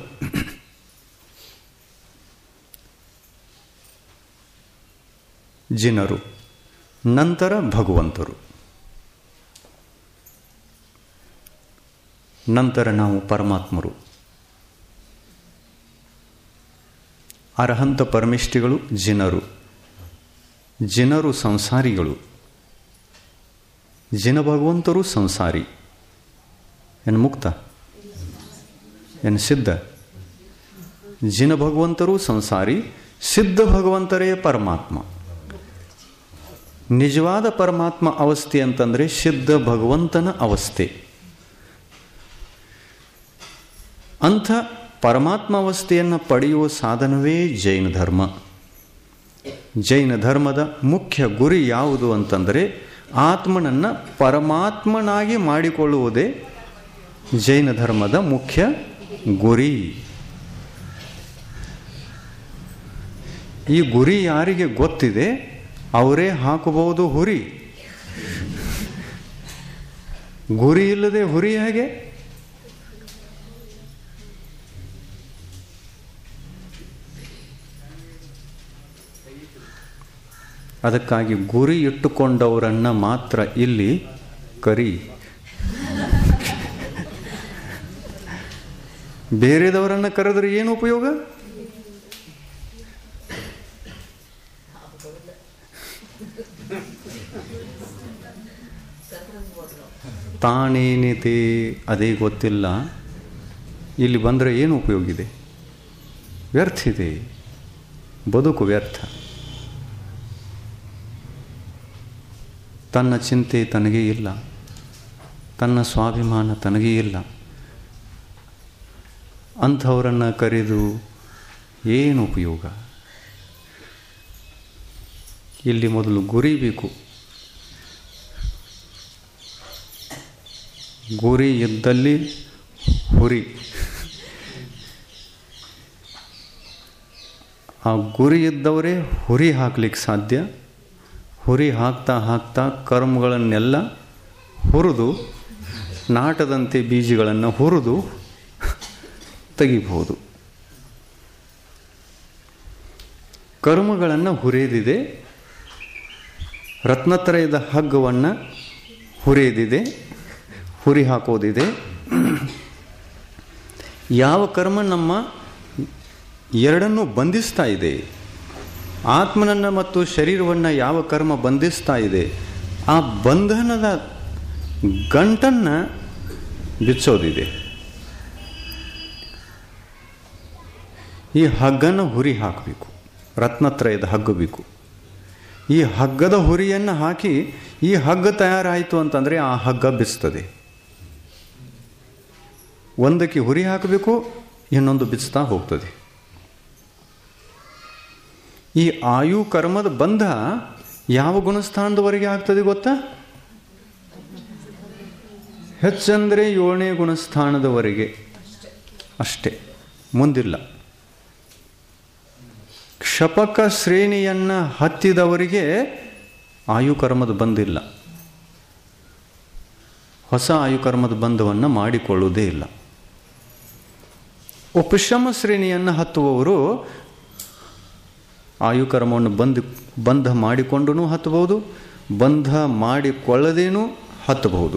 ಜಿನರು ನಂತರ ಭಗವಂತರು ನಂತರ ನಾವು ಪರಮಾತ್ಮರು ಅರ್ಹಂತ ಪರಮಿಷ್ಠಿಗಳು ಜಿನರು ಜಿನರು ಸಂಸಾರಿಗಳು ಜಿನ ಭಗವಂತರು ಸಂಸಾರಿ ಏನು ಮುಕ್ತ ಏನು ಸಿದ್ಧ ಜಿನ ಭಗವಂತರು ಸಂಸಾರಿ ಸಿದ್ಧ ಭಗವಂತರೇ ಪರಮಾತ್ಮ ನಿಜವಾದ ಪರಮಾತ್ಮ ಅವಸ್ಥೆ ಅಂತಂದರೆ ಸಿದ್ಧ ಭಗವಂತನ ಅವಸ್ಥೆ ಅಂಥ ಪರಮಾತ್ಮ ಅವಸ್ಥೆಯನ್ನು ಪಡೆಯುವ ಸಾಧನವೇ ಜೈನ ಧರ್ಮ ಜೈನ ಧರ್ಮದ ಮುಖ್ಯ ಗುರಿ ಯಾವುದು ಅಂತಂದರೆ ಆತ್ಮನನ್ನು ಪರಮಾತ್ಮನಾಗಿ ಮಾಡಿಕೊಳ್ಳುವುದೇ ಜೈನ ಧರ್ಮದ ಮುಖ್ಯ ಗುರಿ ಈ ಗುರಿ ಯಾರಿಗೆ ಗೊತ್ತಿದೆ ಅವರೇ ಹಾಕಬಹುದು ಹುರಿ ಗುರಿ ಇಲ್ಲದೆ ಹುರಿ ಹೇಗೆ ಅದಕ್ಕಾಗಿ ಗುರಿ ಇಟ್ಟುಕೊಂಡವರನ್ನು ಮಾತ್ರ ಇಲ್ಲಿ ಕರಿ ಬೇರೆದವರನ್ನು ಕರೆದ್ರೆ ಏನು ಉಪಯೋಗ ತಾನೇನಿದೆ ಅದೇ ಗೊತ್ತಿಲ್ಲ ಇಲ್ಲಿ ಬಂದರೆ ಏನು ಉಪಯೋಗ ಇದೆ ವ್ಯರ್ಥ ಇದೆ ಬದುಕು ವ್ಯರ್ಥ ತನ್ನ ಚಿಂತೆ ತನಗೇ ಇಲ್ಲ ತನ್ನ ಸ್ವಾಭಿಮಾನ ತನಗೇ ಇಲ್ಲ ಅಂಥವರನ್ನು ಕರೆದು ಏನು ಉಪಯೋಗ ಇಲ್ಲಿ ಮೊದಲು ಗುರಿ ಬೇಕು ಗುರಿ ಇದ್ದಲ್ಲಿ ಹುರಿ ಆ ಗುರಿ ಇದ್ದವರೇ ಹುರಿ ಹಾಕ್ಲಿಕ್ಕೆ ಸಾಧ್ಯ ಹುರಿ ಹಾಕ್ತಾ ಹಾಕ್ತಾ ಕರ್ಮಗಳನ್ನೆಲ್ಲ ಹುರಿದು ನಾಟದಂತೆ ಬೀಜಗಳನ್ನು ಹುರಿದು ತೆಗಿಬಹುದು ಕರ್ಮಗಳನ್ನು ಹುರಿದಿದೆ ರತ್ನತ್ರಯದ ಹಗ್ಗವನ್ನು ಹುರಿದಿದೆ ಹುರಿ ಹಾಕೋದಿದೆ ಯಾವ ಕರ್ಮ ನಮ್ಮ ಎರಡನ್ನೂ ಬಂಧಿಸ್ತಾ ಇದೆ ಆತ್ಮನನ್ನು ಮತ್ತು ಶರೀರವನ್ನು ಯಾವ ಕರ್ಮ ಬಂಧಿಸ್ತಾ ಇದೆ ಆ ಬಂಧನದ ಗಂಟನ್ನು ಬಿಚ್ಚೋದಿದೆ ಈ ಹಗ್ಗನ ಹುರಿ ಹಾಕಬೇಕು ರತ್ನತ್ರಯದ ಹಗ್ಗ ಬೇಕು ಈ ಹಗ್ಗದ ಹುರಿಯನ್ನು ಹಾಕಿ ಈ ಹಗ್ಗ ತಯಾರಾಯಿತು ಅಂತಂದರೆ ಆ ಹಗ್ಗ ಬಿಚ್ಚುತ್ತದೆ ಒಂದಕ್ಕೆ ಹುರಿ ಹಾಕಬೇಕು ಇನ್ನೊಂದು ಬಿಚ್ತಾ ಹೋಗ್ತದೆ ಈ ಆಯು ಕರ್ಮದ ಬಂಧ ಯಾವ ಗುಣಸ್ಥಾನದವರೆಗೆ ಆಗ್ತದೆ ಗೊತ್ತಾ ಹೆಚ್ಚಂದರೆ ಏಳನೇ ಗುಣಸ್ಥಾನದವರೆಗೆ ಅಷ್ಟೇ ಮುಂದಿಲ್ಲ ಕ್ಷಪಕ ಶ್ರೇಣಿಯನ್ನು ಹತ್ತಿದವರಿಗೆ ಆಯುಕರ್ಮದ ಬಂದಿಲ್ಲ ಹೊಸ ಆಯುಕರ್ಮದ ಬಂಧವನ್ನು ಮಾಡಿಕೊಳ್ಳುವುದೇ ಇಲ್ಲ ಉಪಶಮ ಶ್ರೇಣಿಯನ್ನು ಹತ್ತುವವರು ಆಯುಕರ್ಮವನ್ನು ಬಂದ್ ಬಂಧ ಮಾಡಿಕೊಂಡು ಹತ್ತಬಹುದು ಬಂಧ ಮಾಡಿಕೊಳ್ಳದೇನೂ ಹತ್ತಬಹುದು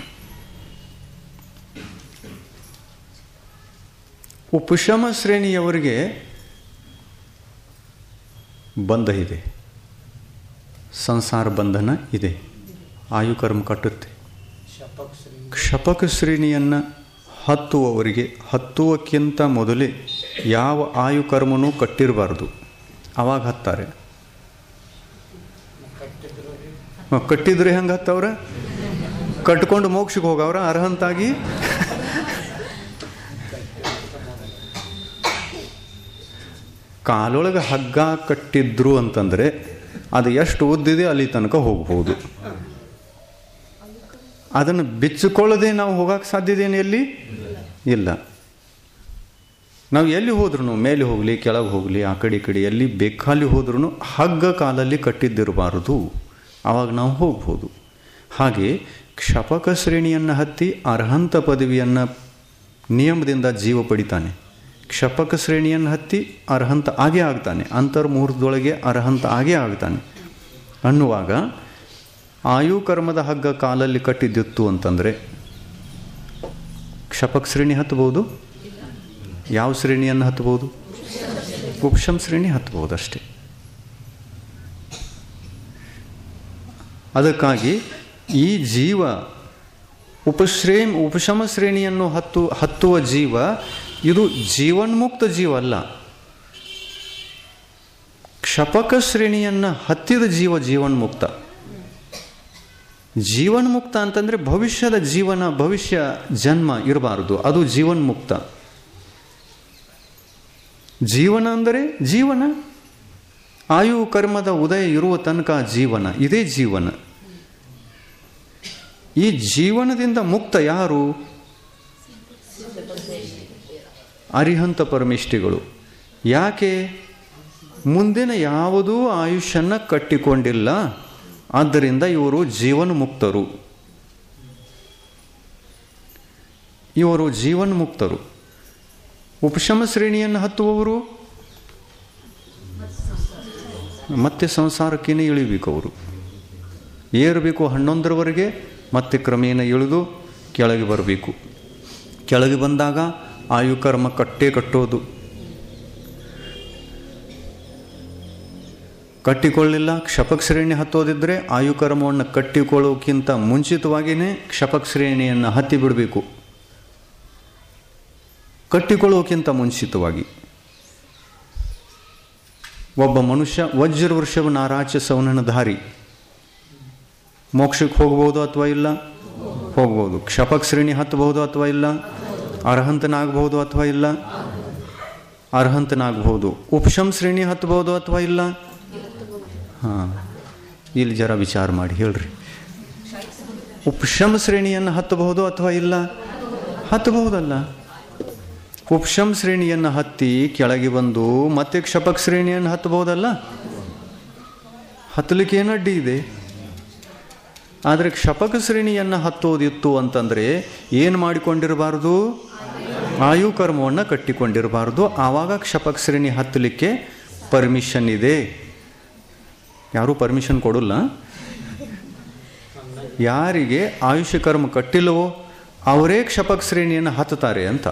ಉಪಶಮ ಶ್ರೇಣಿಯವರಿಗೆ ಬಂಧ ಇದೆ ಸಂಸಾರ ಬಂಧನ ಇದೆ ಆಯುಕರ್ಮ ಕಟ್ಟುತ್ತೆ ಶಪಕ್ ಶ್ರೀ ಕ್ಷಪಕ ಶ್ರೇಣಿಯನ್ನು ಹತ್ತುವವರಿಗೆ ಹತ್ತುವಕ್ಕಿಂತ ಮೊದಲೇ ಯಾವ ಆಯುಕರ್ಮನೂ ಕಟ್ಟಿರಬಾರ್ದು ಅವಾಗ ಹತ್ತಾರೆ ಕಟ್ಟಿದ್ರು ಹ, ಕಟ್ಟಿದ್ರೆ ಹೆಂಗೆ ಹತ್ತವ್ರ ಕಟ್ಕೊಂಡು ಮೋಕ್ಷಕ್ಕೆ ಹೋಗವ್ರ ಅರ್ಹಂತಾಗಿ ಕಾಲೊಳಗೆ ಹಗ್ಗ ಕಟ್ಟಿದ್ರು ಅಂತಂದರೆ ಅದು ಎಷ್ಟು ಉದ್ದಿದೆ ಅಲ್ಲಿ ತನಕ ಹೋಗ್ಬೋದು ಅದನ್ನು ಬಿಚ್ಚಿಕೊಳ್ಳದೆ ನಾವು ಹೋಗಕ್ಕೆ ಸಾಧ್ಯದೇನು ಎಲ್ಲಿ ಇಲ್ಲ ನಾವು ಎಲ್ಲಿ ಹೋದ್ರೂ ಮೇಲೆ ಹೋಗಲಿ ಕೆಳಗೆ ಹೋಗಲಿ ಆ ಕಡೆ ಈ ಕಡೆ ಎಲ್ಲಿ ಬೇಕಾಲಿ ಹೋದ್ರೂ ಹಗ್ಗ ಕಾಲಲ್ಲಿ ಕಟ್ಟಿದ್ದಿರಬಾರದು ಆವಾಗ ನಾವು ಹೋಗ್ಬೋದು ಹಾಗೆ ಕ್ಷಪಕ ಶ್ರೇಣಿಯನ್ನು ಹತ್ತಿ ಅರ್ಹಂತ ಪದವಿಯನ್ನು ನಿಯಮದಿಂದ ಜೀವ ಪಡಿತಾನೆ ಕ್ಷಪಕ ಶ್ರೇಣಿಯನ್ನು ಹತ್ತಿ ಅರ್ಹಂತ ಆಗೇ ಆಗ್ತಾನೆ ಅಂತರ್ಮುಹೂರ್ತದೊಳಗೆ ಅರ್ಹಂತ ಆಗೇ ಆಗ್ತಾನೆ ಅನ್ನುವಾಗ ಆಯು ಕರ್ಮದ ಹಗ್ಗ ಕಾಲಲ್ಲಿ ಕಟ್ಟಿದ್ದಿತ್ತು ಅಂತಂದರೆ ಕ್ಷಪಕ ಶ್ರೇಣಿ ಹತ್ತಬಹುದು ಯಾವ ಶ್ರೇಣಿಯನ್ನು ಹತ್ತಬಹುದು ಉಪಶಮ ಶ್ರೇಣಿ ಹತ್ತಬಹುದು ಅಷ್ಟೇ ಅದಕ್ಕಾಗಿ ಈ ಜೀವ ಉಪಶ್ರೇಮ್ ಉಪಶಮ ಶ್ರೇಣಿಯನ್ನು ಹತ್ತು ಹತ್ತುವ ಜೀವ ಇದು ಜೀವನ್ಮುಕ್ತ ಜೀವ ಅಲ್ಲ ಕ್ಷಪಕ ಶ್ರೇಣಿಯನ್ನು ಹತ್ತಿದ ಜೀವ ಜೀವನ್ಮುಕ್ತ ಜೀವನ್ಮುಕ್ತ ಅಂತಂದರೆ ಭವಿಷ್ಯದ ಜೀವನ ಭವಿಷ್ಯ ಜನ್ಮ ಇರಬಾರದು ಅದು ಜೀವನ್ಮುಕ್ತ ಜೀವನ ಅಂದರೆ ಜೀವನ ಆಯು ಕರ್ಮದ ಉದಯ ಇರುವ ತನಕ ಜೀವನ ಇದೇ ಜೀವನ ಈ ಜೀವನದಿಂದ ಮುಕ್ತ ಯಾರು ಅರಿಹಂತ ಪರಮಿಷ್ಠಿಗಳು ಯಾಕೆ ಮುಂದಿನ ಯಾವುದೂ ಆಯುಷ್ಯನ್ನು ಕಟ್ಟಿಕೊಂಡಿಲ್ಲ ಆದ್ದರಿಂದ ಇವರು ಜೀವನ ಮುಕ್ತರು ಇವರು ಜೀವನ್ ಮುಕ್ತರು ಉಪಶಮ ಶ್ರೇಣಿಯನ್ನು ಹತ್ತುವವರು ಮತ್ತೆ ಸಂಸಾರಕ್ಕೇನೆ ಇಳಿಬೇಕು ಅವರು ಏರಬೇಕು ಹನ್ನೊಂದರವರೆಗೆ ಮತ್ತೆ ಕ್ರಮೇಣ ಇಳಿದು ಕೆಳಗೆ ಬರಬೇಕು ಕೆಳಗೆ ಬಂದಾಗ ಆಯುಕರ್ಮ ಕಟ್ಟೇ ಕಟ್ಟೋದು ಕಟ್ಟಿಕೊಳ್ಳಿಲ್ಲ ಕ್ಷಪಕ ಶ್ರೇಣಿ ಹತ್ತೋದಿದ್ದರೆ ಆಯುಕರ್ಮವನ್ನು ಕಟ್ಟಿಕೊಳ್ಳೋಕ್ಕಿಂತ ಮುಂಚಿತವಾಗಿಯೇ ಕ್ಷಪಕ ಶ್ರೇಣಿಯನ್ನು ಹತ್ತಿ ಬಿಡಬೇಕು ಕಟ್ಟಿಕೊಳ್ಳೋಕ್ಕಿಂತ ಮುಂಚಿತವಾಗಿ ಒಬ್ಬ ಮನುಷ್ಯ ವಜ್ರ ವೃಷಭ ನಾರಾಚ ಸೌನನ ಧಾರಿ ಮೋಕ್ಷಕ್ಕೆ ಹೋಗ್ಬೋದು ಅಥವಾ ಇಲ್ಲ ಹೋಗ್ಬೋದು ಕ್ಷಪಕ ಶ್ರೇಣಿ ಹತ್ತಬಹುದು ಅಥವಾ ಇಲ್ಲ ಅರ್ಹಂತನಾಗಬಹುದು ಅಥವಾ ಇಲ್ಲ ಅರ್ಹಂತನಾಗಬಹುದು ಉಪಶಮ್ ಶ್ರೇಣಿ ಹತ್ತಬಹುದು ಅಥವಾ ಇಲ್ಲ ಹಾಂ ಇಲ್ಲಿ ಜರ ವಿಚಾರ ಮಾಡಿ ಹೇಳ್ರಿ ಉಪಶಮ ಶ್ರೇಣಿಯನ್ನು ಹತ್ತಬಹುದು ಅಥವಾ ಇಲ್ಲ ಹತ್ತಬಹುದಲ್ಲ ಉಪಶಮ್ ಶ್ರೇಣಿಯನ್ನು ಹತ್ತಿ ಕೆಳಗೆ ಬಂದು ಮತ್ತೆ ಕ್ಷಪಕ ಶ್ರೇಣಿಯನ್ನು ಹತ್ತಬಹುದಲ್ಲ ಹತ್ತಲಿಕ್ಕೆ ಏನು ಅಡ್ಡಿ ಇದೆ ಆದರೆ ಕ್ಷಪಕ ಶ್ರೇಣಿಯನ್ನು ಹತ್ತೋದಿತ್ತು ಅಂತಂದರೆ ಏನು ಮಾಡಿಕೊಂಡಿರಬಾರ್ದು ಆಯು ಕರ್ಮವನ್ನು ಕಟ್ಟಿಕೊಂಡಿರಬಾರ್ದು ಆವಾಗ ಕ್ಷಪಕ ಶ್ರೇಣಿ ಹತ್ತಲಿಕ್ಕೆ ಪರ್ಮಿಷನ್ ಇದೆ ಯಾರೂ ಪರ್ಮಿಷನ್ ಕೊಡಲ್ಲ ಯಾರಿಗೆ ಆಯುಷ್ಯ ಕರ್ಮ ಕಟ್ಟಿಲ್ಲವೋ ಅವರೇ ಕ್ಷಪಕ ಶ್ರೇಣಿಯನ್ನು ಹತ್ತುತ್ತಾರೆ ಅಂತ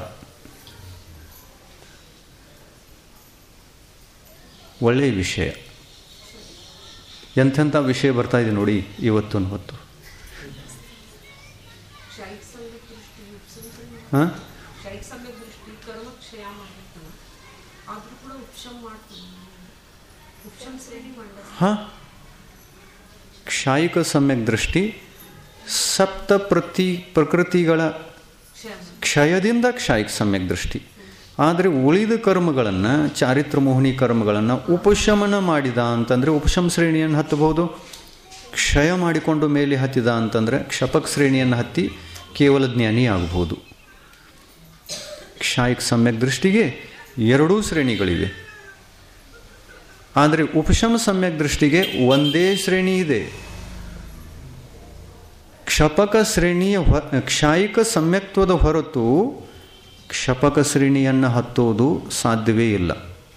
ಒಳ್ಳೆಯ ವಿಷಯ ಎಂಥೆಂಥ ವಿಷಯ ಬರ್ತಾ ಇದೆ ನೋಡಿ ಇವತ್ತಿನ ಹೊತ್ತು ಕ್ಷೈಕ್ ಸಂಘ ದೃಷ್ಟಿ ಉಪಸಂಹರಣೆ ಹಾಂ ಕ್ಷೈಕ್ ಸಂಘ ದೃಷ್ಟಿ ಕರ್ಮ ಕ್ಷಯ ಮಾಡಿರ್ತಾನೆ ಆದರೂ ಕೂಡ ಉಪಶಮ್ ಮಾಡ್ತಾನೆ ಉಪಶಮ್ ಶ್ರೇಣಿ ಮಾಡಿದ ಹಾಂ ಕ್ಷಾಯಿಕ ಸಮ್ಯಕ್ ದೃಷ್ಟಿ ಸಪ್ತ ಪ್ರತಿ ಪ್ರಕೃತಿಗಳ ಕ್ಷಯ ಕ್ಷಯದಿಂದ ಕ್ಷಾಯಿಕ ಸಮ್ಯಕ್ ದೃಷ್ಟಿ ಆದರೆ ಉಳಿದ ಕರ್ಮಗಳನ್ನು ಚಾರಿತ್ರ ಮೋಹಿನಿ ಕರ್ಮಗಳನ್ನು ಉಪಶಮನ ಮಾಡಿದ ಅಂತಂದರೆ ಉಪಶಮ ಶ್ರೇಣಿಯನ್ನು ಹತ್ತಬಹುದು ಕ್ಷಯ ಮಾಡಿಕೊಂಡು ಮೇಲೆ ಹತ್ತಿದ ಅಂತಂದರೆ ಕ್ಷಪಕ ಶ್ರೇಣಿಯನ್ನು ಹತ್ತಿ ಕೇವಲ ಜ್ಞಾನಿ ಆಗಬಹುದು ಕ್ಷಾಯಿಕ ಸಮ್ಯಕ್ ದೃಷ್ಟಿಗೆ ಎರಡೂ ಶ್ರೇಣಿಗಳಿವೆ ಆದರೆ ಉಪಶಮ ಸಮ್ಯಕ್ ದೃಷ್ಟಿಗೆ ಒಂದೇ ಶ್ರೇಣಿ ಇದೆ ಕ್ಷಪಕ ಶ್ರೇಣಿಯ ಹೊ ಕ್ಷಾಯಿಕ ಸಮ್ಯಕ್ತ್ವದ ಹೊರತು ಕ್ಷಪಕ ಶ್ರೇಣಿಯನ್ನು ಹತ್ತೋದು ಸಾಧ್ಯವೇ ಇಲ್ಲ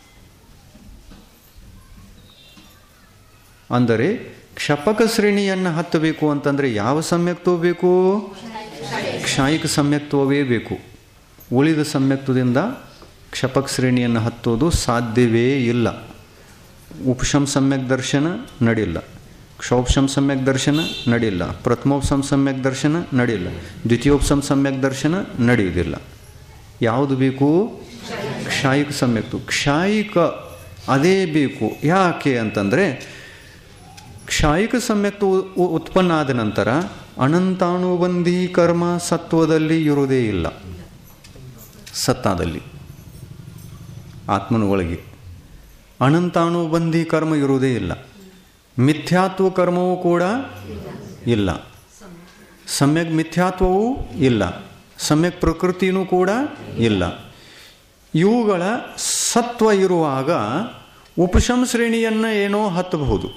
ಅಂದರೆ ಕ್ಷಪಕ ಶ್ರೇಣಿಯನ್ನು ಹತ್ತಬೇಕು ಅಂತಂದರೆ ಯಾವ ಸಮ್ಯಕ್ತ್ವ ಬೇಕು ಕ್ಷಾಯಿಕ ಸಮ್ಯಕ್ತ್ವವೇ ಬೇಕು ಉಳಿದ ಸಮ್ಯಕ್ತ್ವದಿಂದ ಕ್ಷಪಕ ಶ್ರೇಣಿಯನ್ನು ಹತ್ತೋದು ಸಾಧ್ಯವೇ ಇಲ್ಲ ಉಪಶಂ ಸಮ್ಯಕ್ ದರ್ಶನ ನಡಿಲ್ಲ ಕ್ಷೋಪಶಂ ಸಮ್ಯಕ್ ದರ್ಶನ ನಡಿಲ್ಲ ಪ್ರಥಮೋಪಶಂ ಸಮ್ಯಕ್ ದರ್ಶನ ನಡಿಲ್ಲ ದ್ವಿತೀಯೋಪಶಂ ಸಮ್ಯಕ್ ದರ್ಶನ ನಡೆಯುವುದಿಲ್ಲ ಯಾವುದು ಬೇಕು ಕ್ಷಾಯಿಕ ಸಮ್ಯಕ್ತು ಕ್ಷಾಯಿಕ ಅದೇ ಬೇಕು ಯಾಕೆ ಅಂತಂದರೆ ಕ್ಷಾಯಿಕ ಸಮ್ಯಕ್ತು ಉ- ಉತ್ಪನ್ನ ಆದ ನಂತರ ಅನಂತಾನುಬಂಧಿ ಕರ್ಮ ಸತ್ವದಲ್ಲಿ ಇರುವುದೇ ಇಲ್ಲ ಸತ್ತಾದಲ್ಲಿ ಆತ್ಮನ ಒಳಗೆ ಅನಂತಾನುಬಂಧಿ ಕರ್ಮ ಇರುವುದೇ ಇಲ್ಲ ಮಿಥ್ಯಾತ್ವ ಕರ್ಮವೂ ಕೂಡ ಇಲ್ಲ ಸಮ್ಯಕ್ ಮಿಥ್ಯಾತ್ವವೂ ಇಲ್ಲ ಸಮ್ಯಕ್ ಪ್ರಕೃತಿನೂ ಕೂಡ ಇಲ್ಲ ಇವುಗಳ ಸತ್ವ ಇರುವಾಗ ಉಪಶಮ ಶ್ರೇಣಿಯನ್ನು ಏನೋ ಹತ್ತಬಹುದು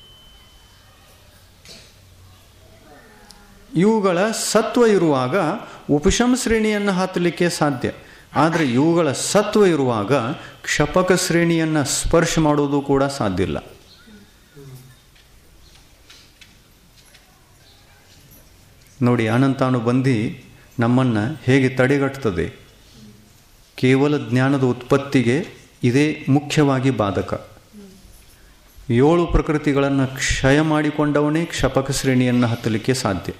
ಇವುಗಳ ಸತ್ವ ಇರುವಾಗ ಉಪಶಮ ಶ್ರೇಣಿಯನ್ನು ಹತ್ತಲಿಕ್ಕೆ ಸಾಧ್ಯ ಆದರೆ ಇವುಗಳ ಸತ್ವ ಇರುವಾಗ ಕ್ಷಪಕ ಶ್ರೇಣಿಯನ್ನು ಸ್ಪರ್ಶ ಮಾಡೋದು ಕೂಡ ಸಾಧ್ಯ ಇಲ್ಲ ನೋಡಿ ಅನಂತಾನುಬಂಧಿ ನಮ್ಮನ್ನು ಹೇಗೆ ತಡೆಗಟ್ಟುತ್ತದೆ ಕೇವಲ ಜ್ಞಾನದ ಉತ್ಪತ್ತಿಗೆ ಇದೇ ಮುಖ್ಯವಾಗಿ ಬಾಧಕ ಏಳು ಪ್ರಕೃತಿಗಳನ್ನು ಕ್ಷಯ ಮಾಡಿಕೊಂಡವನೇ ಕ್ಷಪಕ ಶ್ರೇಣಿಯನ್ನು ಹತ್ತಲಿಕ್ಕೆ ಸಾಧ್ಯ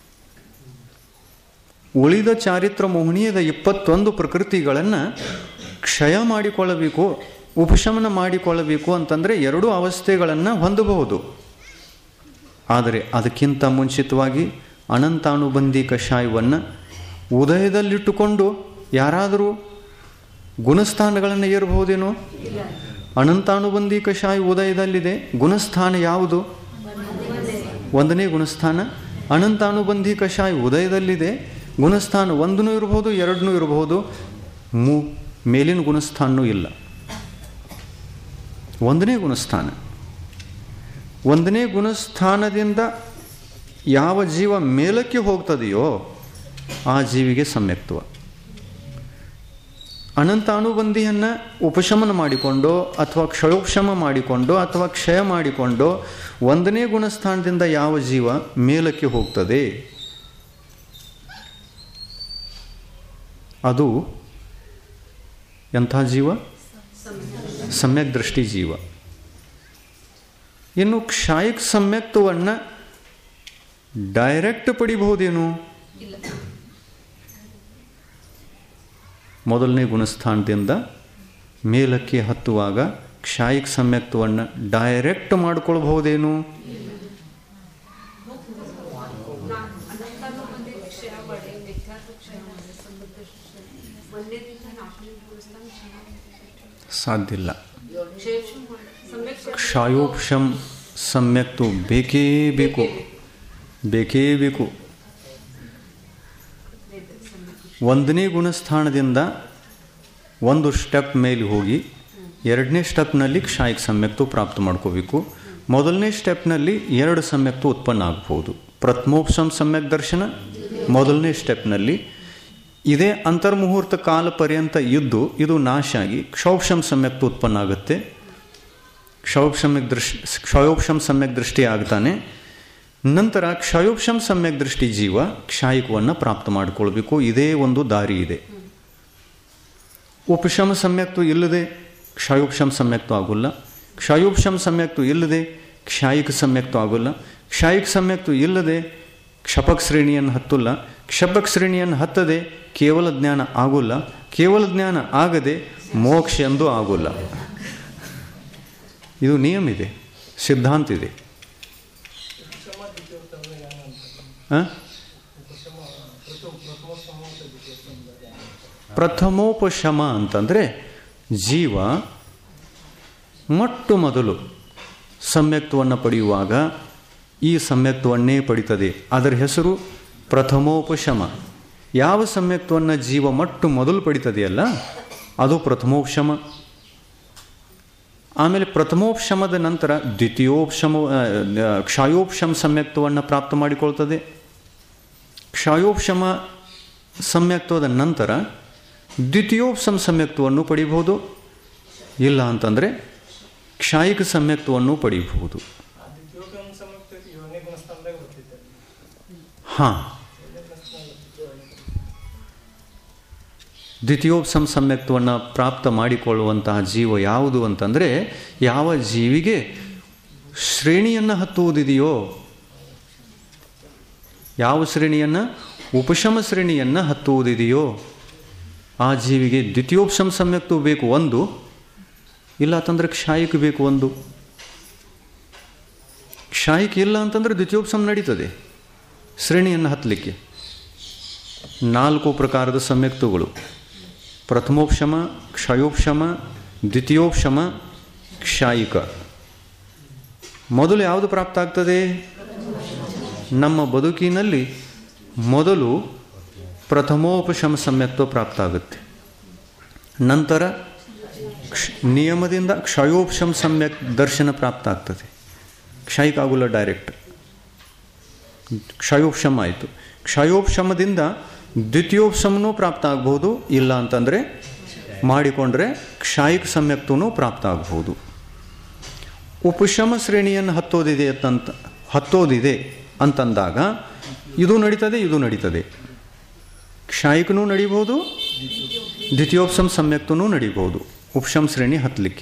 ಉಳಿದ ಚಾರಿತ್ರ ಮೋಹನೀಯದ ಇಪ್ಪತ್ತೊಂದು ಪ್ರಕೃತಿಗಳನ್ನು ಕ್ಷಯ ಮಾಡಿಕೊಳ್ಳಬೇಕು ಉಪಶಮನ ಮಾಡಿಕೊಳ್ಳಬೇಕು ಅಂತಂದರೆ ಎರಡೂ ಅವಸ್ಥೆಗಳನ್ನು ಹೊಂದಬಹುದು ಆದರೆ ಅದಕ್ಕಿಂತ ಮುಂಚಿತವಾಗಿ ಅನಂತಾನುಬಂಧಿ ಕಷಾಯವನ್ನು ಉದಯದಲ್ಲಿಟ್ಟುಕೊಂಡು ಯಾರಾದರೂ ಗುಣಸ್ಥಾನಗಳನ್ನು ಏರಬಹುದೇನೋ ಅನಂತಾನುಬಂಧಿ ಕಷಾಯ ಉದಯದಲ್ಲಿದೆ ಗುಣಸ್ಥಾನ ಯಾವುದು ಒಂದನೇ ಗುಣಸ್ಥಾನ ಅನಂತಾನುಬಂಧಿ ಕಷಾಯ ಉದಯದಲ್ಲಿದೆ ಗುಣಸ್ಥಾನ ಒಂದೂ ಇರಬಹುದು ಎರಡನ್ನೂ ಇರಬಹುದು ಮೂ ಮೇಲಿನ ಗುಣಸ್ಥಾನವೂ ಇಲ್ಲ ಒಂದನೇ ಗುಣಸ್ಥಾನ ಒಂದನೇ ಗುಣಸ್ಥಾನದಿಂದ ಯಾವ ಜೀವ ಮೇಲಕ್ಕೆ ಹೋಗ್ತದೆಯೋ ಆ ಜೀವಿಗೆ ಸಮ್ಯಕ್ತ್ವ ಅನಂತ ಅನುಬಂಧಿಯನ್ನು ಉಪಶಮನ ಮಾಡಿಕೊಂಡು ಅಥವಾ ಕ್ಷಯೋಪಶಮ ಮಾಡಿಕೊಂಡು ಅಥವಾ ಕ್ಷಯ ಮಾಡಿಕೊಂಡು ಒಂದನೇ ಗುಣಸ್ಥಾನದಿಂದ ಯಾವ ಜೀವ ಮೇಲಕ್ಕೆ ಹೋಗ್ತದೆ ಅದು ಎಂಥ ಜೀವ ಸಮ್ಯಕ್ ದೃಷ್ಟಿ ಜೀವ ಇನ್ನು ಕ್ಷಾಯಿಕ ಸಮ್ಯಕ್ತವನ್ನು ಡೈರೆಕ್ಟ್ ಪಡಿಬಹುದೇನು ಇಲ್ಲ ಮೊದಲನೇ ಗುಣಸ್ಥಾನದಿಂದ ಮೇಲಕ್ಕೆ ಹತ್ತುವಾಗ ಕ್ಷಾಯಿಕ ಸಮ್ಯಕ್ತವನ್ನು ಡೈರೆಕ್ಟ್ ಮಾಡ್ಕೊಳ್ಬಹುದೇನು ಅನಂತಾನು ಒಂದೇ ಕ್ಷಯ ಮಾಡಿ ಮಿಥ್ಯಾತ್ವ ಕ್ಷಯ ಮಾಡಿ ಸಂಬಂಧ ಒಂದೇದಿಂದ ನಾಲ್ಕನೇ ಗುಣಸ್ಥಾನ ಕ್ಷಯ ಮಾಡಿ ಸಾಧ್ಯ ಇಲ್ಲ ಕ್ಷೇಷಂ ಮಾಡಿ ಸಮ್ಯಕ್ ಕ್ಷಯ ಕ್ಷಾಯೋಪಶಂ ಸಮ್ಯಕ್ತು ಬೇಕೇ ಬೇಕು ಬೇಕೇ ಬೇಕು ಒಂದನೇ ಗುಣಸ್ಥಾನದಿಂದ ಒಂದು ಸ್ಟೆಪ್ ಮೇಲೆ ಹೋಗಿ ಎರಡನೇ ಸ್ಟೆಪ್ನಲ್ಲಿ ಕ್ಷಾಯಿಕ ಸಮ್ಯಕ್ತು ಪ್ರಾಪ್ತ ಮಾಡ್ಕೋಬೇಕು ಮೊದಲನೇ ಸ್ಟೆಪ್ನಲ್ಲಿ ಎರಡು ಸಮ್ಯಕ್ತು ಉತ್ಪನ್ನ ಆಗಬಹುದು ಪ್ರಥಮೋಪಶಮ ಸಮ್ಯಕ್ ದರ್ಶನ ಮೊದಲನೇ ಸ್ಟೆಪ್ನಲ್ಲಿ ಇದೇ ಅಂತರ್ಮುಹೂರ್ತ ಕಾಲ ಪರ್ಯಂತ ಇದ್ದು ಇದು ನಾಶ ಆಗಿ ಕ್ಷೌಕ್ಷಂ ಸಮ್ಯಕ್ ಉತ್ಪನ್ನ ಆಗುತ್ತೆ ಕ್ಷಯೋಕ್ಷಮ್ಯಕ್ ದೃಷ್ಟಿ ಕ್ಷಯೋಕ್ಷಂ ಸಮ್ಯಕ್ ದೃಷ್ಟಿ ಆಗ್ತಾನೆ ನಂತರ ಕ್ಷಯೋಕ್ಷಂ ಸಮ್ಯಕ್ ದೃಷ್ಟಿ ಜೀವ ಕ್ಷಾಯಿಕವನ್ನು ಪ್ರಾಪ್ತ ಮಾಡಿಕೊಳ್ಬೇಕು ಇದೇ ಒಂದು ದಾರಿ ಇದೆ ಉಪಶಮ ಸಮ್ಯಕ್ತು ಇಲ್ಲದೆ ಕ್ಷಯೋಕ್ಷಂ ಸಮ್ಯಕ್ತು ಆಗೋಲ್ಲ ಕ್ಷಯೋಕ್ಷಂ ಸಮ್ಯಕ್ತು ಇಲ್ಲದೆ ಕ್ಷಾಯಿಕ ಸಮ್ಯಕ್ತು ಆಗೋಲ್ಲ ಕ್ಷಾಯಿಕ ಸಮ್ಯಕ್ತು ಇಲ್ಲದೆ ಕ್ಷಪಕ್ ಶ್ರೇಣಿಯನ್ನು ಹತ್ತಲ್ಲ ಕ್ಷಪಕ್ ಶ್ರೇಣಿಯನ್ನು ಹತ್ತದೆ ಕೇವಲ ಜ್ಞಾನ ಆಗೋಲ್ಲ ಕೇವಲ ಜ್ಞಾನ ಆಗದೆ ಮೋಕ್ಷ ಎಂದೂ ಆಗೋಲ್ಲ ಇದು ನಿಯಮ ಇದೆ ಸಿದ್ಧಾಂತ ಇದೆ ಆ? ಪ್ರಥಮೋಪಶಮ ಅಂತಂದರೆ ಜೀವ ಮೊಟ್ಟ ಮೊದಲು ಸಮ್ಯಕ್ತವನ್ನು ಪಡೆಯುವಾಗ ಈ ಸಮ್ಯಕ್ತವನ್ನೇ ಪಡಿತದೆ ಅದರ ಹೆಸರು ಪ್ರಥಮೋಪಶಮ ಯಾವ ಸಮ್ಯಕ್ತವನ್ನು ಜೀವ ಮೊಟ್ಟ ಮೊದಲು ಪಡಿತದೆಯಲ್ಲ ಅದು ಪ್ರಥಮೋಪಶಮ ಆಮೇಲೆ ಪ್ರಥಮೋಪಶಮದ ನಂತರ ದ್ವಿತೀಯೋಪಶಮ ಆ, ಆ, ಕ್ಷಾಯೋಪಶಮ ಸಮ್ಯಕ್ತವನ್ನು ಪ್ರಾಪ್ತ ಮಾಡಿಕೊಳ್ತದೆ ಕ್ಷಾಯೋಪಶಮ ಸಮ್ಯಕ್ತವಾದ ನಂತರ ದ್ವಿತೀಯೋಪಶಮ ಸಮ್ಯಕ್ತವನ್ನು ಪಡಿಬಹುದು ಇಲ್ಲ ಅಂತಂದರೆ ಕ್ಷಾಯಿಕ ಸಮ್ಯಕ್ತವನ್ನು ಪಡಿಬಹುದು ಆದಿತ್ಯೋಗಂ ಸಮಕ್ಕೆ ಏಳನೇ ಗುಣಸ್ಥಾನದಾಗ ಬರ್ತಿದ್ದೆ ಹಾಂ ದ್ವಿತೀಯೋಪಶಮ ಸಮ್ಯಕ್ತವನ್ನು ಪ್ರಾಪ್ತ ಮಾಡಿಕೊಳ್ಳುವಂತಹ ಜೀವ ಯಾವುದು ಅಂತಂದರೆ ಯಾವ ಜೀವಿಗೆ ಶ್ರೇಣಿಯನ್ನು ಹತ್ತುವುದಿದೆಯೋ ಯಾವ ಶ್ರೇಣಿಯನ್ನು ಉಪಶಮ ಶ್ರೇಣಿಯನ್ನು ಹತ್ತುವುದಿದೆಯೋ ಆ ಜೀವಿಗೆ ದ್ವಿತೀಯೋಪಶಮ ಸಮ್ಯಕ್ತವು ಬೇಕು ಒಂದು ಇಲ್ಲ ಅಂತಂದರೆ ಕ್ಷಾಯಿಕ ಬೇಕು ಒಂದು ಕ್ಷಾಯಿಕ ಇಲ್ಲ ಅಂತಂದರೆ ದ್ವಿತೀಯೋಪಶಮ ನಡೀತದೆ ಶ್ರೇಣಿಯನ್ನು ಹತ್ತಲಿಕ್ಕೆ ನಾಲ್ಕು ಪ್ರಕಾರದ ಸಮ್ಯಕ್ತಗಳು ಪ್ರಥಮೋಪಶಮ ಕ್ಷಯೋಪಶಮ ದ್ವಿತೀಯೋಪಶಮ ಕ್ಷಾಯಿಕ ಮೊದಲು ಯಾವುದು ಪ್ರಾಪ್ತ ಆಗ್ತದೆ ನಮ್ಮ ಬದುಕಿನಲ್ಲಿ ಮೊದಲು ಪ್ರಥಮೋಪಶಮ ಸಮ್ಯಕ್ತ್ವ ಪ್ರಾಪ್ತ ಆಗುತ್ತೆ ನಂತರ ಕ್ಷ- ನಿಯಮದಿಂದ ಕ್ಷಯೋಪಶಮ ಸಮ್ಯಕ್ ದರ್ಶನ ಪ್ರಾಪ್ತ ಆಗ್ತದೆ ಕ್ಷಯಿಕ ಆಗೋಲ್ಲ ಡೈರೆಕ್ಟ್ ಕ್ಷಯೋಪಶಮ ಆಯಿತು ಕ್ಷಯೋಪಶಮದಿಂದ ದ್ವಿತೀಯೋಪಶಮನೂ ಪ್ರಾಪ್ತ ಆಗ್ಬೋದು ಇಲ್ಲ ಅಂತಂದರೆ ಮಾಡಿಕೊಂಡ್ರೆ ಕ್ಷಾಯಿಕ ಸಮ್ಯಕ್ತೂ ಪ್ರಾಪ್ತ ಆಗ್ಬೋದು ಉಪಶಮ ಶ್ರೇಣಿಯನ್ನು ಹತ್ತೋದಿದೆ ಅಂತಂತ ಹತ್ತೋದಿದೆ ಅಂತಂದಾಗ ಇದು ನಡೀತದೆ ಇದು ನಡೀತದೆ ಕ್ಷಾಯಿಕನೂ ನಡಿಬೋದು ದ್ವಿತೀಯೋಪಶಮ ಸಮ್ಯಕ್ತನೂ ನಡಿಬೋದು ಉಪಶಮ ಶ್ರೇಣಿ ಹತ್ತಲಿಕ್ಕೆ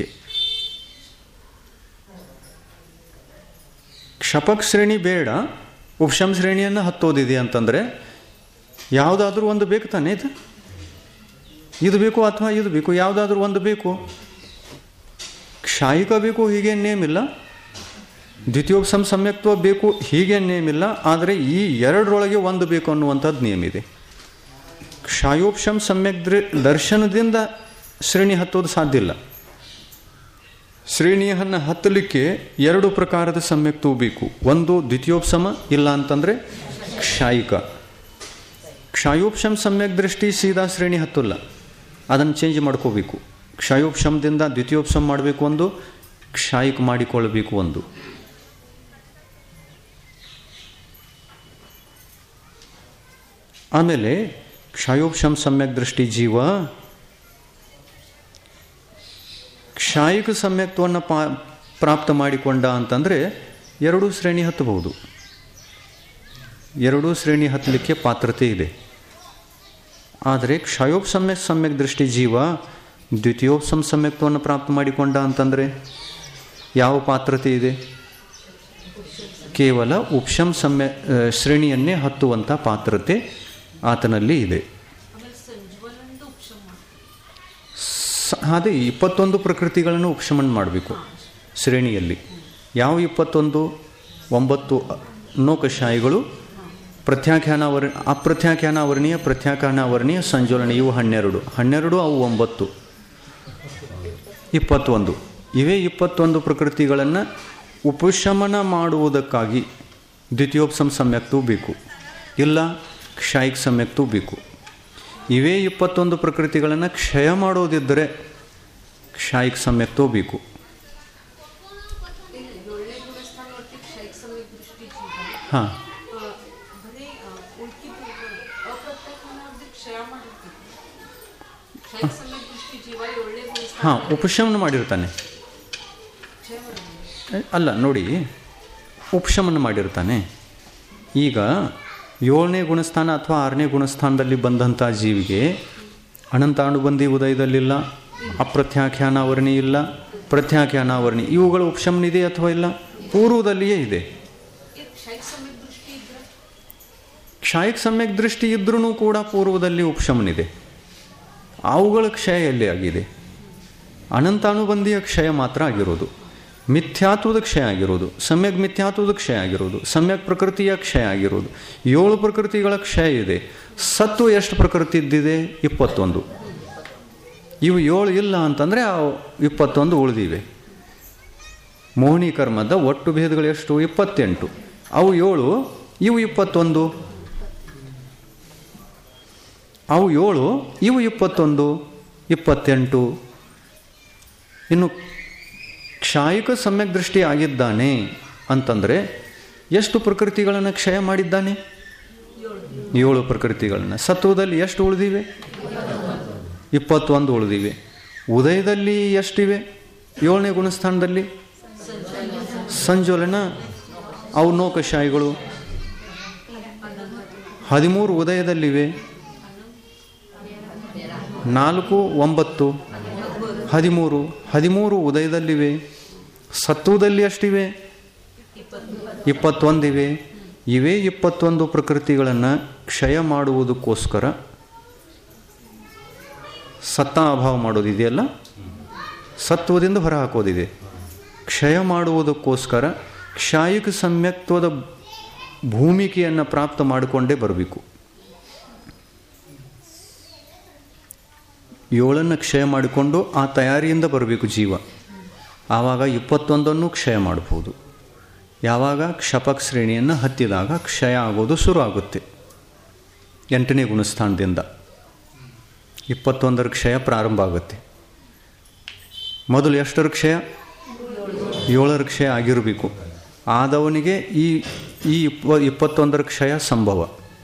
ಕ್ಷಪಕ್ ಶ್ರೇಣಿ ಬೇಡ ಉಪಶಮ ಶ್ರೇಣಿಯನ್ನು ಹತ್ತೋದಿದೆ ಅಂತಂದರೆ ಯಾವುದಾದ್ರೂ ಒಂದು ಬೇಕು ತಾನೇ ಇದು ಇದು ಬೇಕು ಅಥವಾ ಇದು ಬೇಕು ಯಾವುದಾದ್ರೂ ಒಂದು ಬೇಕು ಕ್ಷಾಯಿಕ ಬೇಕು ಹೀಗೆ ನೇಮಿಲ್ಲ ದ್ವಿತೀಯೋಪಶಮ ಸಮ್ಯಕ್ತ್ವ ಬೇಕು ಹೀಗೆ ನೇಮಿಲ್ಲ ಆದರೆ ಈ ಎರಡರೊಳಗೆ ಒಂದು ಬೇಕು ಅನ್ನುವಂಥದ್ದು ನಿಯಮ ಇದೆ ಕ್ಷಾಯೋಪಶಮ ಸಮ್ಯಕ್ ದೃ- ದರ್ಶನದಿಂದ ಶ್ರೇಣಿ ಹತ್ತೋದು ಸಾಧ್ಯ ಇಲ್ಲ ಶ್ರೇಣಿಯನ್ನು ಹತ್ತಲಿಕ್ಕೆ ಎರಡು ಪ್ರಕಾರದ ಸಮ್ಯಕ್ತವು ಬೇಕು ಒಂದು ದ್ವಿತೀಯೋಪಶಮ ಇಲ್ಲ ಅಂತಂದರೆ ಕ್ಷಾಯಿಕ ಕ್ಷಾಯೋಪಶಮ ಸಮ್ಯಕ್ ದೃಷ್ಟಿ ಸೀದಾ ಶ್ರೇಣಿ ಹತ್ತಲ್ಲ ಅದನ್ನು ಚೇಂಜ್ ಮಾಡ್ಕೋಬೇಕು ಕ್ಷಾಯೋಪಶಮದಿಂದ ದ್ವಿತೀಯೋಪಶಮ ಮಾಡಬೇಕು ಒಂದು ಕ್ಷಾಯಿಕ ಮಾಡಿಕೊಳ್ಳಬೇಕು ಒಂದು ಆಮೇಲೆ ಕ್ಷಾಯೋಪಶಮ ಸಮ್ಯಕ್ ದೃಷ್ಟಿ ಜೀವ ಕ್ಷಾಯಿಕ ಸಮ್ಯಕ್ತವನ್ನು ಪಾ ಪ್ರಾಪ್ತ ಮಾಡಿಕೊಂಡ ಅಂತಂದರೆ ಎರಡೂ ಶ್ರೇಣಿ ಹತ್ತಬಹುದು ಎರಡೂ ಶ್ರೇಣಿ ಹತ್ತಲಿಕ್ಕೆ ಪಾತ್ರತೆ ಇದೆ ಆದರೆ ಕ್ಷಯೋಪಸಮ್ಯ ಸಮ್ಯಕ್ ದೃಷ್ಟಿ ಜೀವ ದ್ವಿತೀಯೋಪಸಮ ಸಮ್ಯಕ್ತವನ್ನು ಪ್ರಾಪ್ತ ಮಾಡಿಕೊಂಡ ಅಂತಂದರೆ ಯಾವ ಪಾತ್ರತೆ ಇದೆ ಕೇವಲ ಉಪಶಮ ಸಮ್ಯ ಆ, ಶ್ರೇಣಿಯನ್ನೇ ಹತ್ತುವಂಥ ಪಾತ್ರತೆ ಆತನಲ್ಲಿ ಇದೆ ಆಮೇಲೆ ಸಂಜೀವನಂದು ಉಪಶಮ ಮಾಡ್ತಾರೆ ಸ- ಅದೇ ಇಪ್ಪತ್ತೊಂದು ಪ್ರಕೃತಿಗಳನ್ನು ಉಪಶಮನ ಮಾಡಬೇಕು ಶ್ರೇಣಿಯಲ್ಲಿ ಯಾವ ಇಪ್ಪತ್ತೊಂದು ಒಂಬತ್ತು ನೌಕಶಾಹಿಗಳು ಪ್ರತ್ಯಾಖ್ಯಾನಾವರ ಅಪ್ರತ್ಯಾಖ್ಯಾನಾವರಣೀಯ ಪ್ರತ್ಯಾಖ್ಯಾನಾವರಣೀಯ ಸಂಜೋಲನ ಇವು ಹನ್ನೆರಡು ಹನ್ನೆರಡು ಅವು ಒಂಬತ್ತು ಇಪ್ಪತ್ತೊಂದು ಇವೇ ಇಪ್ಪತ್ತೊಂದು ಪ್ರಕೃತಿಗಳನ್ನು ಉಪಶಮನ ಮಾಡುವುದಕ್ಕಾಗಿ ದ್ವಿತೀಯೋಪಸಮ ಸಮ್ಯಕ್ತೂ ಬೇಕು ಇಲ್ಲ ಕ್ಷಾಯಿಕ ಸಮ್ಯಕ್ತೂ ಬೇಕು ಇವೇ ಇಪ್ಪತ್ತೊಂದು ಪ್ರಕೃತಿಗಳನ್ನು ಕ್ಷಯ ಮಾಡೋದಿದ್ದರೆ ಕ್ಷಾಯಿಕ ಸಮ್ಯಕ್ತೂ ಬೇಕು ಏಳನೇ ಗುಣಸ್ಥಾನ ಒಟ್ಟಿಗೆ ಕ್ಷೈಕ್ ಸಮಯ ದೃಷ್ಟಿ ಜೀವ ಹಾಂ ಆ, ಕ್ಷಯ ಮಾಡಿರ್ತೀವಿ ಕ್ಷಯ ಸಮ್ಯಕ್ ದೃಷ್ಟಿ ಜೀವ ಒಳ್ಳೆ ಗುಣಿಸ್ತಾನೆ. ಹಾಂ ಉಪಶಮನ ಮಾಡಿರ್ತಾನೆ ಕ್ಷಯ ಮಾಡೋದು. ಅಲ್ಲ ನೋಡಿ ಉಪಶಮನ ಮಾಡಿರ್ತಾನೆ ಈಗ ಏಳನೇ ಗುಣಸ್ಥಾನ ಅಥವಾ ಆರನೇ ಗುಣಸ್ಥಾನದಲ್ಲಿ ಬಂದಂಥ ಜೀವಿಗೆ ಅನಂತಾನುಬಂಧಿ ಉದಯದಲ್ಲಿಲ್ಲ ಅಪ್ರತ್ಯಾಖ್ಯಾನಾವರಣಿ ಇಲ್ಲ ಪ್ರತ್ಯಾಖ್ಯಾನಾವರಣಿ ಇವುಗಳ ಉಪಶಮನ ಇದೆ ಅಥವಾ ಇಲ್ಲ ಪೂರ್ವದಲ್ಲಿಯೇ ಇದೆ ಈ ಕ್ಷಯ ಸಮ್ಯಕ್ ದೃಷ್ಟಿ ಇದ್ರೆ ಕ್ಷಾಯಿಕ ಸಮ್ಯಕ್ ದೃಷ್ಟಿ ಇದ್ರೂ ಕೂಡ ಪೂರ್ವದಲ್ಲಿ ಉಪಶಮನ ಇದೆ ಅವುಗಳ ಕ್ಷಯ ಎಲ್ಲಿ ಆಗಿದೆ ಅನಂತಾನುಬಂಧಿಯ ಕ್ಷಯ ಮಾತ್ರ ಆಗಿರೋದು ಮಿಥ್ಯಾತ್ವದ ಕ್ಷಯ ಆಗಿರೋದು ಸಮ್ಯಕ್ ಮಿಥ್ಯಾತ್ವದ ಕ್ಷಯ ಆಗಿರೋದು ಸಮ್ಯಕ್ ಪ್ರಕೃತಿಯ ಕ್ಷಯ ಆಗಿರೋದು ಏಳು ಪ್ರಕೃತಿಗಳ ಕ್ಷಯ ಇದೆ ಸತ್ವ ಎಷ್ಟು ಪ್ರಕೃತಿ ಇದ್ದಿದೆ ಇಪ್ಪತ್ತೊಂದು ಇವು ಏಳು ಇಲ್ಲ ಅಂತಂದರೆ ಅವು ಇಪ್ಪತ್ತೊಂದು ಉಳಿದಿವೆ ಮೋಹಿನಿ ಕರ್ಮದ ಒಟ್ಟು ಭೇದಗಳು ಎಷ್ಟು ಇಪ್ಪತ್ತೆಂಟು ಅವು ಏಳು ಇವು ಇಪ್ಪತ್ತೊಂದು ಅವು ಏಳು ಇವು ಇಪ್ಪತ್ತೊಂದು ಇಪ್ಪತ್ತೆಂಟು ಇನ್ನು ಕ್ಷಾಯಿಕ ಸಮ್ಯಕ್ ದೃಷ್ಟಿ ಆಗಿದ್ದಾನೆ ಅಂತಂದರೆ ಎಷ್ಟು ಪ್ರಕೃತಿಗಳನ್ನು ಕ್ಷಯ ಮಾಡಿದ್ದಾನೆ ಏಳು ಪ್ರಕೃತಿಗಳನ್ನು ಸತ್ವದಲ್ಲಿ ಎಷ್ಟು ಉಳಿದಿವೆ ಇಪ್ಪತ್ತೊಂದು ಉಳಿದಿವೆ ಉದಯದಲ್ಲಿ ಎಷ್ಟಿವೆ ಏಳನೇ ಗುಣಸ್ಥಾನದಲ್ಲಿ ಸಂಜೋಲನ ಅವು ನೌಕಶಾಹಿಗಳು ಹದಿಮೂರು ಉದಯದಲ್ಲಿವೆ ನಾಲ್ಕು ಒಂಬತ್ತು ಹದಿಮೂರು ಹದಿಮೂರು ಉದಯದಲ್ಲಿವೆ ಸತ್ವದಲ್ಲಿ ಎಷ್ಟಿವೆ ಇಪ್ಪತ್ತೊಂದಿವೆ ಇವೇ ಇಪ್ಪತ್ತೊಂದು ಪ್ರಕೃತಿಗಳನ್ನು ಕ್ಷಯ ಮಾಡುವುದಕ್ಕೋಸ್ಕರ ಸತ್ತ ಅಭಾವ ಮಾಡೋದಿದೆಯಲ್ಲ ಸತ್ವದಿಂದ ಹೊರಹಾಕೋದಿದೆ ಕ್ಷಯ ಮಾಡುವುದಕ್ಕೋಸ್ಕರ ಕ್ಷಾಯಿಕ ಸಮ್ಯಕ್ತ್ವದ ಭೂಮಿಕೆಯನ್ನು ಪ್ರಾಪ್ತ ಮಾಡಿಕೊಂಡೇ ಬರಬೇಕು ಏಳನ್ನು ಕ್ಷಯ ಮಾಡಿಕೊಂಡು ಆ ತಯಾರಿಯಿಂದ ಬರಬೇಕು ಜೀವ ಆವಾಗ ಇಪ್ಪತ್ತೊಂದನ್ನು ಕ್ಷಯ ಮಾಡ್ಬೋದು ಯಾವಾಗ ಕ್ಷಪಕ್ ಶ್ರೇಣಿಯನ್ನು ಹತ್ತಿದಾಗ ಕ್ಷಯ ಆಗೋದು ಶುರು ಆಗುತ್ತೆ ಎಂಟನೇ ಗುಣಸ್ಥಾನದಿಂದ ಇಪ್ಪತ್ತೊಂದರ ಕ್ಷಯ ಪ್ರಾರಂಭ ಆಗುತ್ತೆ ಮೊದಲು ಎಷ್ಟರ ಕ್ಷಯ ಏಳರ ಕ್ಷಯ ಆಗಿರಬೇಕು ಆದವನಿಗೆ ಈ ಈ ಇಪ್ಪ ಇಪ್ಪತ್ತೊಂದರ ಕ್ಷಯ ಸಂಭವ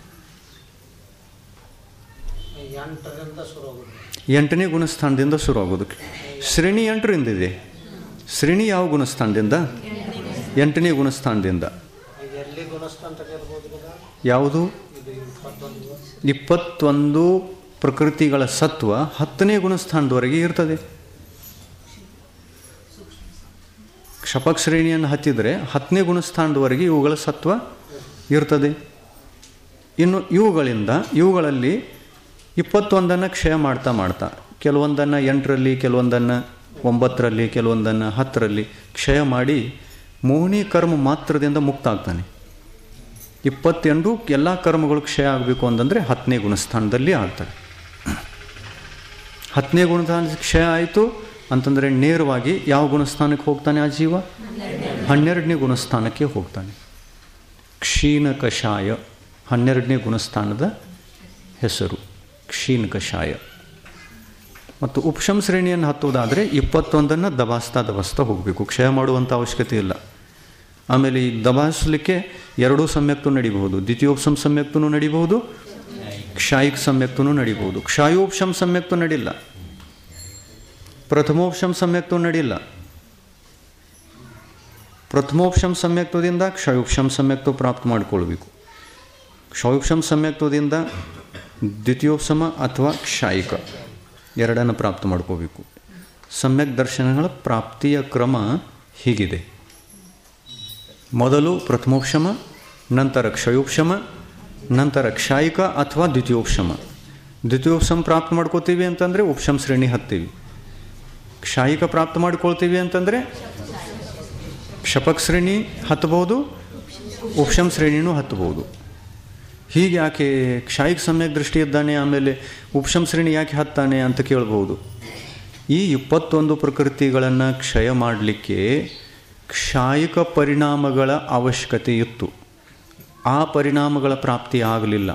ಎಂಟರಿಂದ ಶುರು ಆಗುತ್ತೆ ಎಂಟನೇ ಗುಣಸ್ಥಾನದಿಂದ ಶುರು ಆಗೋದು ಶ್ರೇಣಿ ಎಂಟರಿಂದ ಇದೆ ಶ್ರೇಣಿ ಯಾವ ಗುಣಸ್ಥಾನದಿಂದ ಎಂಟನೇ ಗುಣಸ್ಥಾನದಿಂದ ಈಗ ಎಲ್ಲಿ ಗುಣಸ್ಥ ಅಂತ ಇರ್ಬೋದು ಕೂಡ ಯಾವುದು ಇದು ಇಪ್ಪತ್ತೊಂದು ಇಪ್ಪತ್ತೊಂದು ಪ್ರಕೃತಿಗಳ ಸತ್ವ ಹತ್ತನೇ ಗುಣಸ್ಥಾನದವರೆಗೆ ಇರ್ತದೆ ಕ್ಷಪಕ್ ಶ್ರೇಣಿಯನ್ನು ಹತ್ತಿದರೆ ಹತ್ತನೇ ಗುಣಸ್ಥಾನದವರೆಗೆ ಇವುಗಳ ಸತ್ವ ಇರ್ತದೆ ಇನ್ನು ಇವುಗಳಿಂದ ಇವುಗಳಲ್ಲಿ ಇಪ್ಪತ್ತೊಂದನ್ನು ಕ್ಷಯ ಮಾಡ್ತಾ ಮಾಡ್ತಾ ಕೆಲವೊಂದನ್ನು ಎಂಟರಲ್ಲಿ ಕೆಲವೊಂದನ್ನು ಒಂಬತ್ತರಲ್ಲಿ ಕೆಲವೊಂದನ್ನು ಹತ್ತರಲ್ಲಿ ಕ್ಷಯ ಮಾಡಿ ಮೋಹಿನಿ ಕರ್ಮ ಮಾತ್ರದಿಂದ ಮುಕ್ತ ಆಗ್ತಾನೆ ಇಪ್ಪತ್ತೆಂಟು ಎಲ್ಲ ಕರ್ಮಗಳು ಕ್ಷಯ ಆಗಬೇಕು ಅಂತಂದರೆ ಹತ್ತನೇ ಗುಣಸ್ಥಾನದಲ್ಲಿ ಆಗ್ತದೆ ಹತ್ತನೇ ಗುಣಸ್ಥಾನ ಕ್ಷಯ ಆಯಿತು ಅಂತಂದರೆ ನೇರವಾಗಿ ಯಾವ ಗುಣಸ್ಥಾನಕ್ಕೆ ಹೋಗ್ತಾನೆ ಆ ಜೀವ ಹನ್ನೆರಡನೇ ಗುಣಸ್ಥಾನಕ್ಕೆ ಹೋಗ್ತಾನೆ ಕ್ಷೀಣ ಕಷಾಯ ಹನ್ನೆರಡನೇ ಗುಣಸ್ಥಾನದ ಹೆಸರು ಕ್ಷೀಣ ಕಷಾಯ ಮತ್ತು ಉಪಶಮ ಶ್ರೇಣಿಯನ್ನು ಹತ್ತುವುದಾದರೆ ಇಪ್ಪತ್ತೊಂದನ್ನು ದಬಾಸ್ತಾ ದಬಾಸ್ತಾ ಹೋಗಬೇಕು ಕ್ಷಯ ಮಾಡುವಂಥ ಅವಶ್ಯಕತೆ ಇಲ್ಲ ಆಮೇಲೆ ಈ ದಬಾಯಿಸಲಿಕ್ಕೆ ಎರಡೂ ಸಮ್ಯಕ್ತು ನಡಿಬಹುದು ದ್ವಿತೀಯೋಪಶಮ ಸಮ್ಯಕ್ತೂ ನಡಿಬಹುದು ಕ್ಷಾಯಿಕ ಸಮ್ಯಕ್ತೂ ನಡಿಬಹುದು ಕ್ಷಾಯೋಪಶಮ ಸಮ್ಯಕ್ತು ನಡಿಲ್ಲ ಪ್ರಥಮೋಪಶಮ ಸಮ್ಯಕ್ತು ನಡಿಲ್ಲ ಪ್ರಥಮೋಪಶಮ ಸಮ್ಯಕ್ತದಿಂದ ಕ್ಷಯೋಪಶಮ ಸಮ್ಯಕ್ತು ಪ್ರಾಪ್ತ ಮಾಡಿಕೊಳ್ಬೇಕು ಕ್ಷಯೋಪಶಮ ಸಮ್ಯಕ್ತದಿಂದ ದ್ವಿತೀಯೋಪಶಮ ಅಥವಾ ಕ್ಷಾಯಿಕ ಎರಡನ್ನು ಪ್ರಾಪ್ತ ಮಾಡ್ಕೋಬೇಕು ಸಮ್ಯಕ್ ದರ್ಶನಗಳ ಪ್ರಾಪ್ತಿಯ ಕ್ರಮ ಹೀಗಿದೆ ಮೊದಲು ಪ್ರಥಮೋಪಶಮ ನಂತರ ಕ್ಷಯೋಪಶಮ ನಂತರ ಕ್ಷಾಯಿಕ ಅಥವಾ ದ್ವಿತೀಯೋಪಶಮ ದ್ವಿತೀಯೋಪಶಮ ಪ್ರಾಪ್ತ ಮಾಡ್ಕೋತೀವಿ ಅಂತಂದರೆ ಉಪಶಮ ಶ್ರೇಣಿ ಹತ್ತೀವಿ ಕ್ಷಾಯಿಕ ಪ್ರಾಪ್ತ ಮಾಡ್ಕೊಳ್ತೀವಿ ಅಂತಂದರೆ ಕ್ಷಪಕ್ ಶ್ರೇಣಿ ಹತ್ತಬಹುದು ಉಪಶಮ ಶ್ರೇಣಿನೂ ಹತ್ತಬಹುದು ಹೀಗೆ ಯಾಕೆ ಕ್ಷಾಯಿಕ ಸಮ್ಯಕ್ ದೃಷ್ಟಿ ಇದ್ದಾನೆ ಆಮೇಲೆ ಉಪಶಮ ಶ್ರೇಣಿ ಯಾಕೆ ಹತ್ತಾನೆ ಅಂತ ಕೇಳ್ಬೋದು ಈ ಇಪ್ಪತ್ತೊಂದು ಪ್ರಕೃತಿಗಳನ್ನು ಕ್ಷಯ ಮಾಡಲಿಕ್ಕೆ ಕ್ಷಾಯಿಕ ಪರಿಣಾಮಗಳ ಅವಶ್ಯಕತೆ ಇತ್ತು ಆ ಪರಿಣಾಮಗಳ ಪ್ರಾಪ್ತಿ ಆಗಲಿಲ್ಲ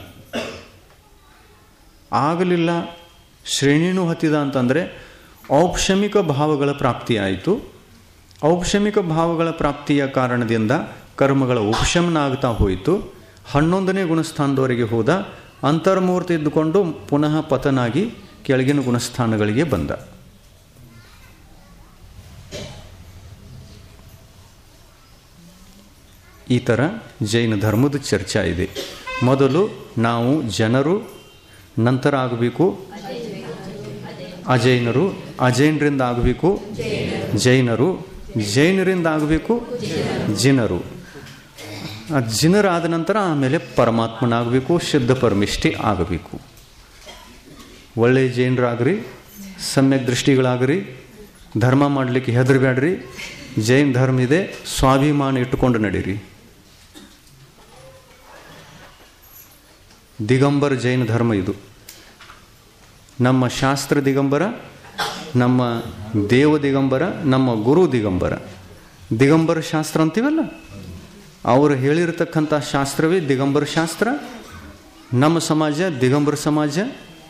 ಆಗಲಿಲ್ಲ ಶ್ರೇಣಿನೂ ಹತ್ತಿದ ಅಂತಂದರೆ ಔಪಶಮಿಕ ಭಾವಗಳ ಪ್ರಾಪ್ತಿಯಾಯಿತು ಔಪಶಮಿಕ ಭಾವಗಳ ಪ್ರಾಪ್ತಿಯ ಕಾರಣದಿಂದ ಕರ್ಮಗಳ ಉಪಶಮನ ಆಗ್ತಾ ಹೋಯಿತು ಹನ್ನೊಂದನೇ ಗುಣಸ್ಥಾನದವರೆಗೆ ಹೋದ ಅಂತರ್ಮೂರ್ತಿ ಇದ್ದುಕೊಂಡು ಪುನಃ ಪತನಾಗಿ ಕೆಳಗಿನ ಗುಣಸ್ಥಾನಗಳಿಗೆ ಬಂದ ಈ ಥರ ಜೈನ ಧರ್ಮದ ಚರ್ಚೆ ಇದೆ ಮೊದಲು ನಾವು ಜನರು ನಂತರ ಆಗಬೇಕು ಅಜೈನರು ಅಜೈನರಿಂದ ಆಗಬೇಕು ಜೈನರು ಜೈನರಿಂದ ಆಗಬೇಕು ಜಿನರು ಆ ಜಿನರಾದ ನಂತರ ಆಮೇಲೆ ಪರಮಾತ್ಮನಾಗಬೇಕು ಶುದ್ಧ ಪರಮಿಷ್ಠಿ ಆಗಬೇಕು ಒಳ್ಳೆಯ ಜೈನರಾಗ್ರಿ ಸಮ್ಯಕ್ ದೃಷ್ಟಿಗಳಾಗ್ರಿ ಧರ್ಮ ಮಾಡಲಿಕ್ಕೆ ಹೆದರಬೇಡ್ರಿ ಜೈನ್ ಧರ್ಮ ಇದೆ ಸ್ವಾಭಿಮಾನ ಇಟ್ಟುಕೊಂಡು ನಡೀರಿ ದಿಗಂಬರ ಜೈನ ಧರ್ಮ ಇದು ನಮ್ಮ ಶಾಸ್ತ್ರ ದಿಗಂಬರ ನಮ್ಮ ದೇವ ದಿಗಂಬರ ನಮ್ಮ ಗುರು ದಿಗಂಬರ ದಿಗಂಬರ ಶಾಸ್ತ್ರ ಅಂತೀವಲ್ಲ ಅವರು ಹೇಳಿರತಕ್ಕಂಥ ಶಾಸ್ತ್ರವೇ ದಿಗಂಬರ ಶಾಸ್ತ್ರ ನಮ್ಮ ಸಮಾಜ ದಿಗಂಬರ ಸಮಾಜ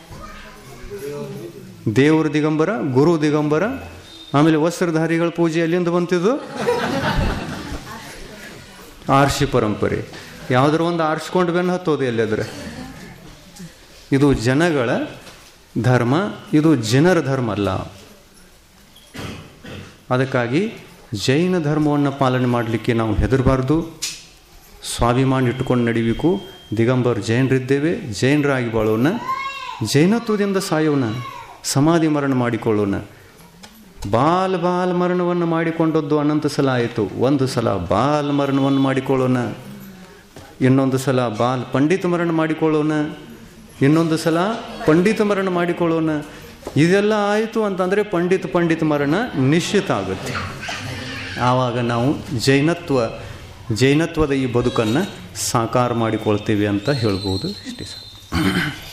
ದೇವರ ದಿಗಂಬರ ಗುರು ದಿಗಂಬರ ಆಮೇಲೆ ವಸ್ತ್ರಧಾರಿಗಳ ಪೂಜೆ ಎಲ್ಲಿಂದ ಬಂತಿದ್ದು ಆರ್ಷಿ ಪರಂಪರೆ ಯಾವುದ್ರ ಒಂದು ಆರಿಸ್ಕೊಂಡು ಬೆನ್ನು ಹತ್ತೋದು ಎಲ್ಲಾದ್ರೆ ಇದು ಜನಗಳ ಧರ್ಮ ಇದು ಜನರ ಧರ್ಮ ಅಲ್ಲ ಅದಕ್ಕಾಗಿ ಜೈನ ಧರ್ಮವನ್ನು ಪಾಲನೆ ಮಾಡಲಿಕ್ಕೆ ನಾವು ಹೆದರಬಾರ್ದು ಸ್ವಾಭಿಮಾನ ಇಟ್ಟುಕೊಂಡು ನಡಿಬೇಕು ದಿಗಂಬರ್ ಜೈನರಿದ್ದೇವೆ ಜೈನರಾಗಿ ಬಾಳೋಣ ಜೈನತ್ವದಿಂದ ಸಾಯೋಣ ಸಮಾಧಿ ಮರಣ ಮಾಡಿಕೊಳ್ಳೋಣ ಬಾಲ್ ಬಾಲ್ ಮರಣವನ್ನು ಮಾಡಿಕೊಂಡದ್ದು ಅನಂತ ಸಲ ಆಯಿತು ಒಂದು ಸಲ ಬಾಲ್ ಮರಣವನ್ನು ಮಾಡಿಕೊಳ್ಳೋಣ ಇನ್ನೊಂದು ಸಲ ಬಾಲ್ ಪಂಡಿತ ಮರಣ ಮಾಡಿಕೊಳ್ಳೋಣ ಇನ್ನೊಂದು ಸಲ ಪಂಡಿತ ಮರಣ ಮಾಡಿಕೊಳ್ಳೋಣ ಇದೆಲ್ಲ ಆಯಿತು ಅಂತಂದರೆ ಪಂಡಿತ ಪಂಡಿತ ಮರಣ ನಿಶ್ಚಿತ ಆಗುತ್ತೆ ಆವಾಗ ನಾವು ಜೈನತ್ವ ಜೈನತ್ವದ ಈ ಬದುಕನ್ನು ಸಾಕಾರ ಮಾಡಿಕೊಳ್ತೀವಿ ಅಂತ ಹೇಳ್ಬೋದು ಇಷ್ಟೇ ಸರ್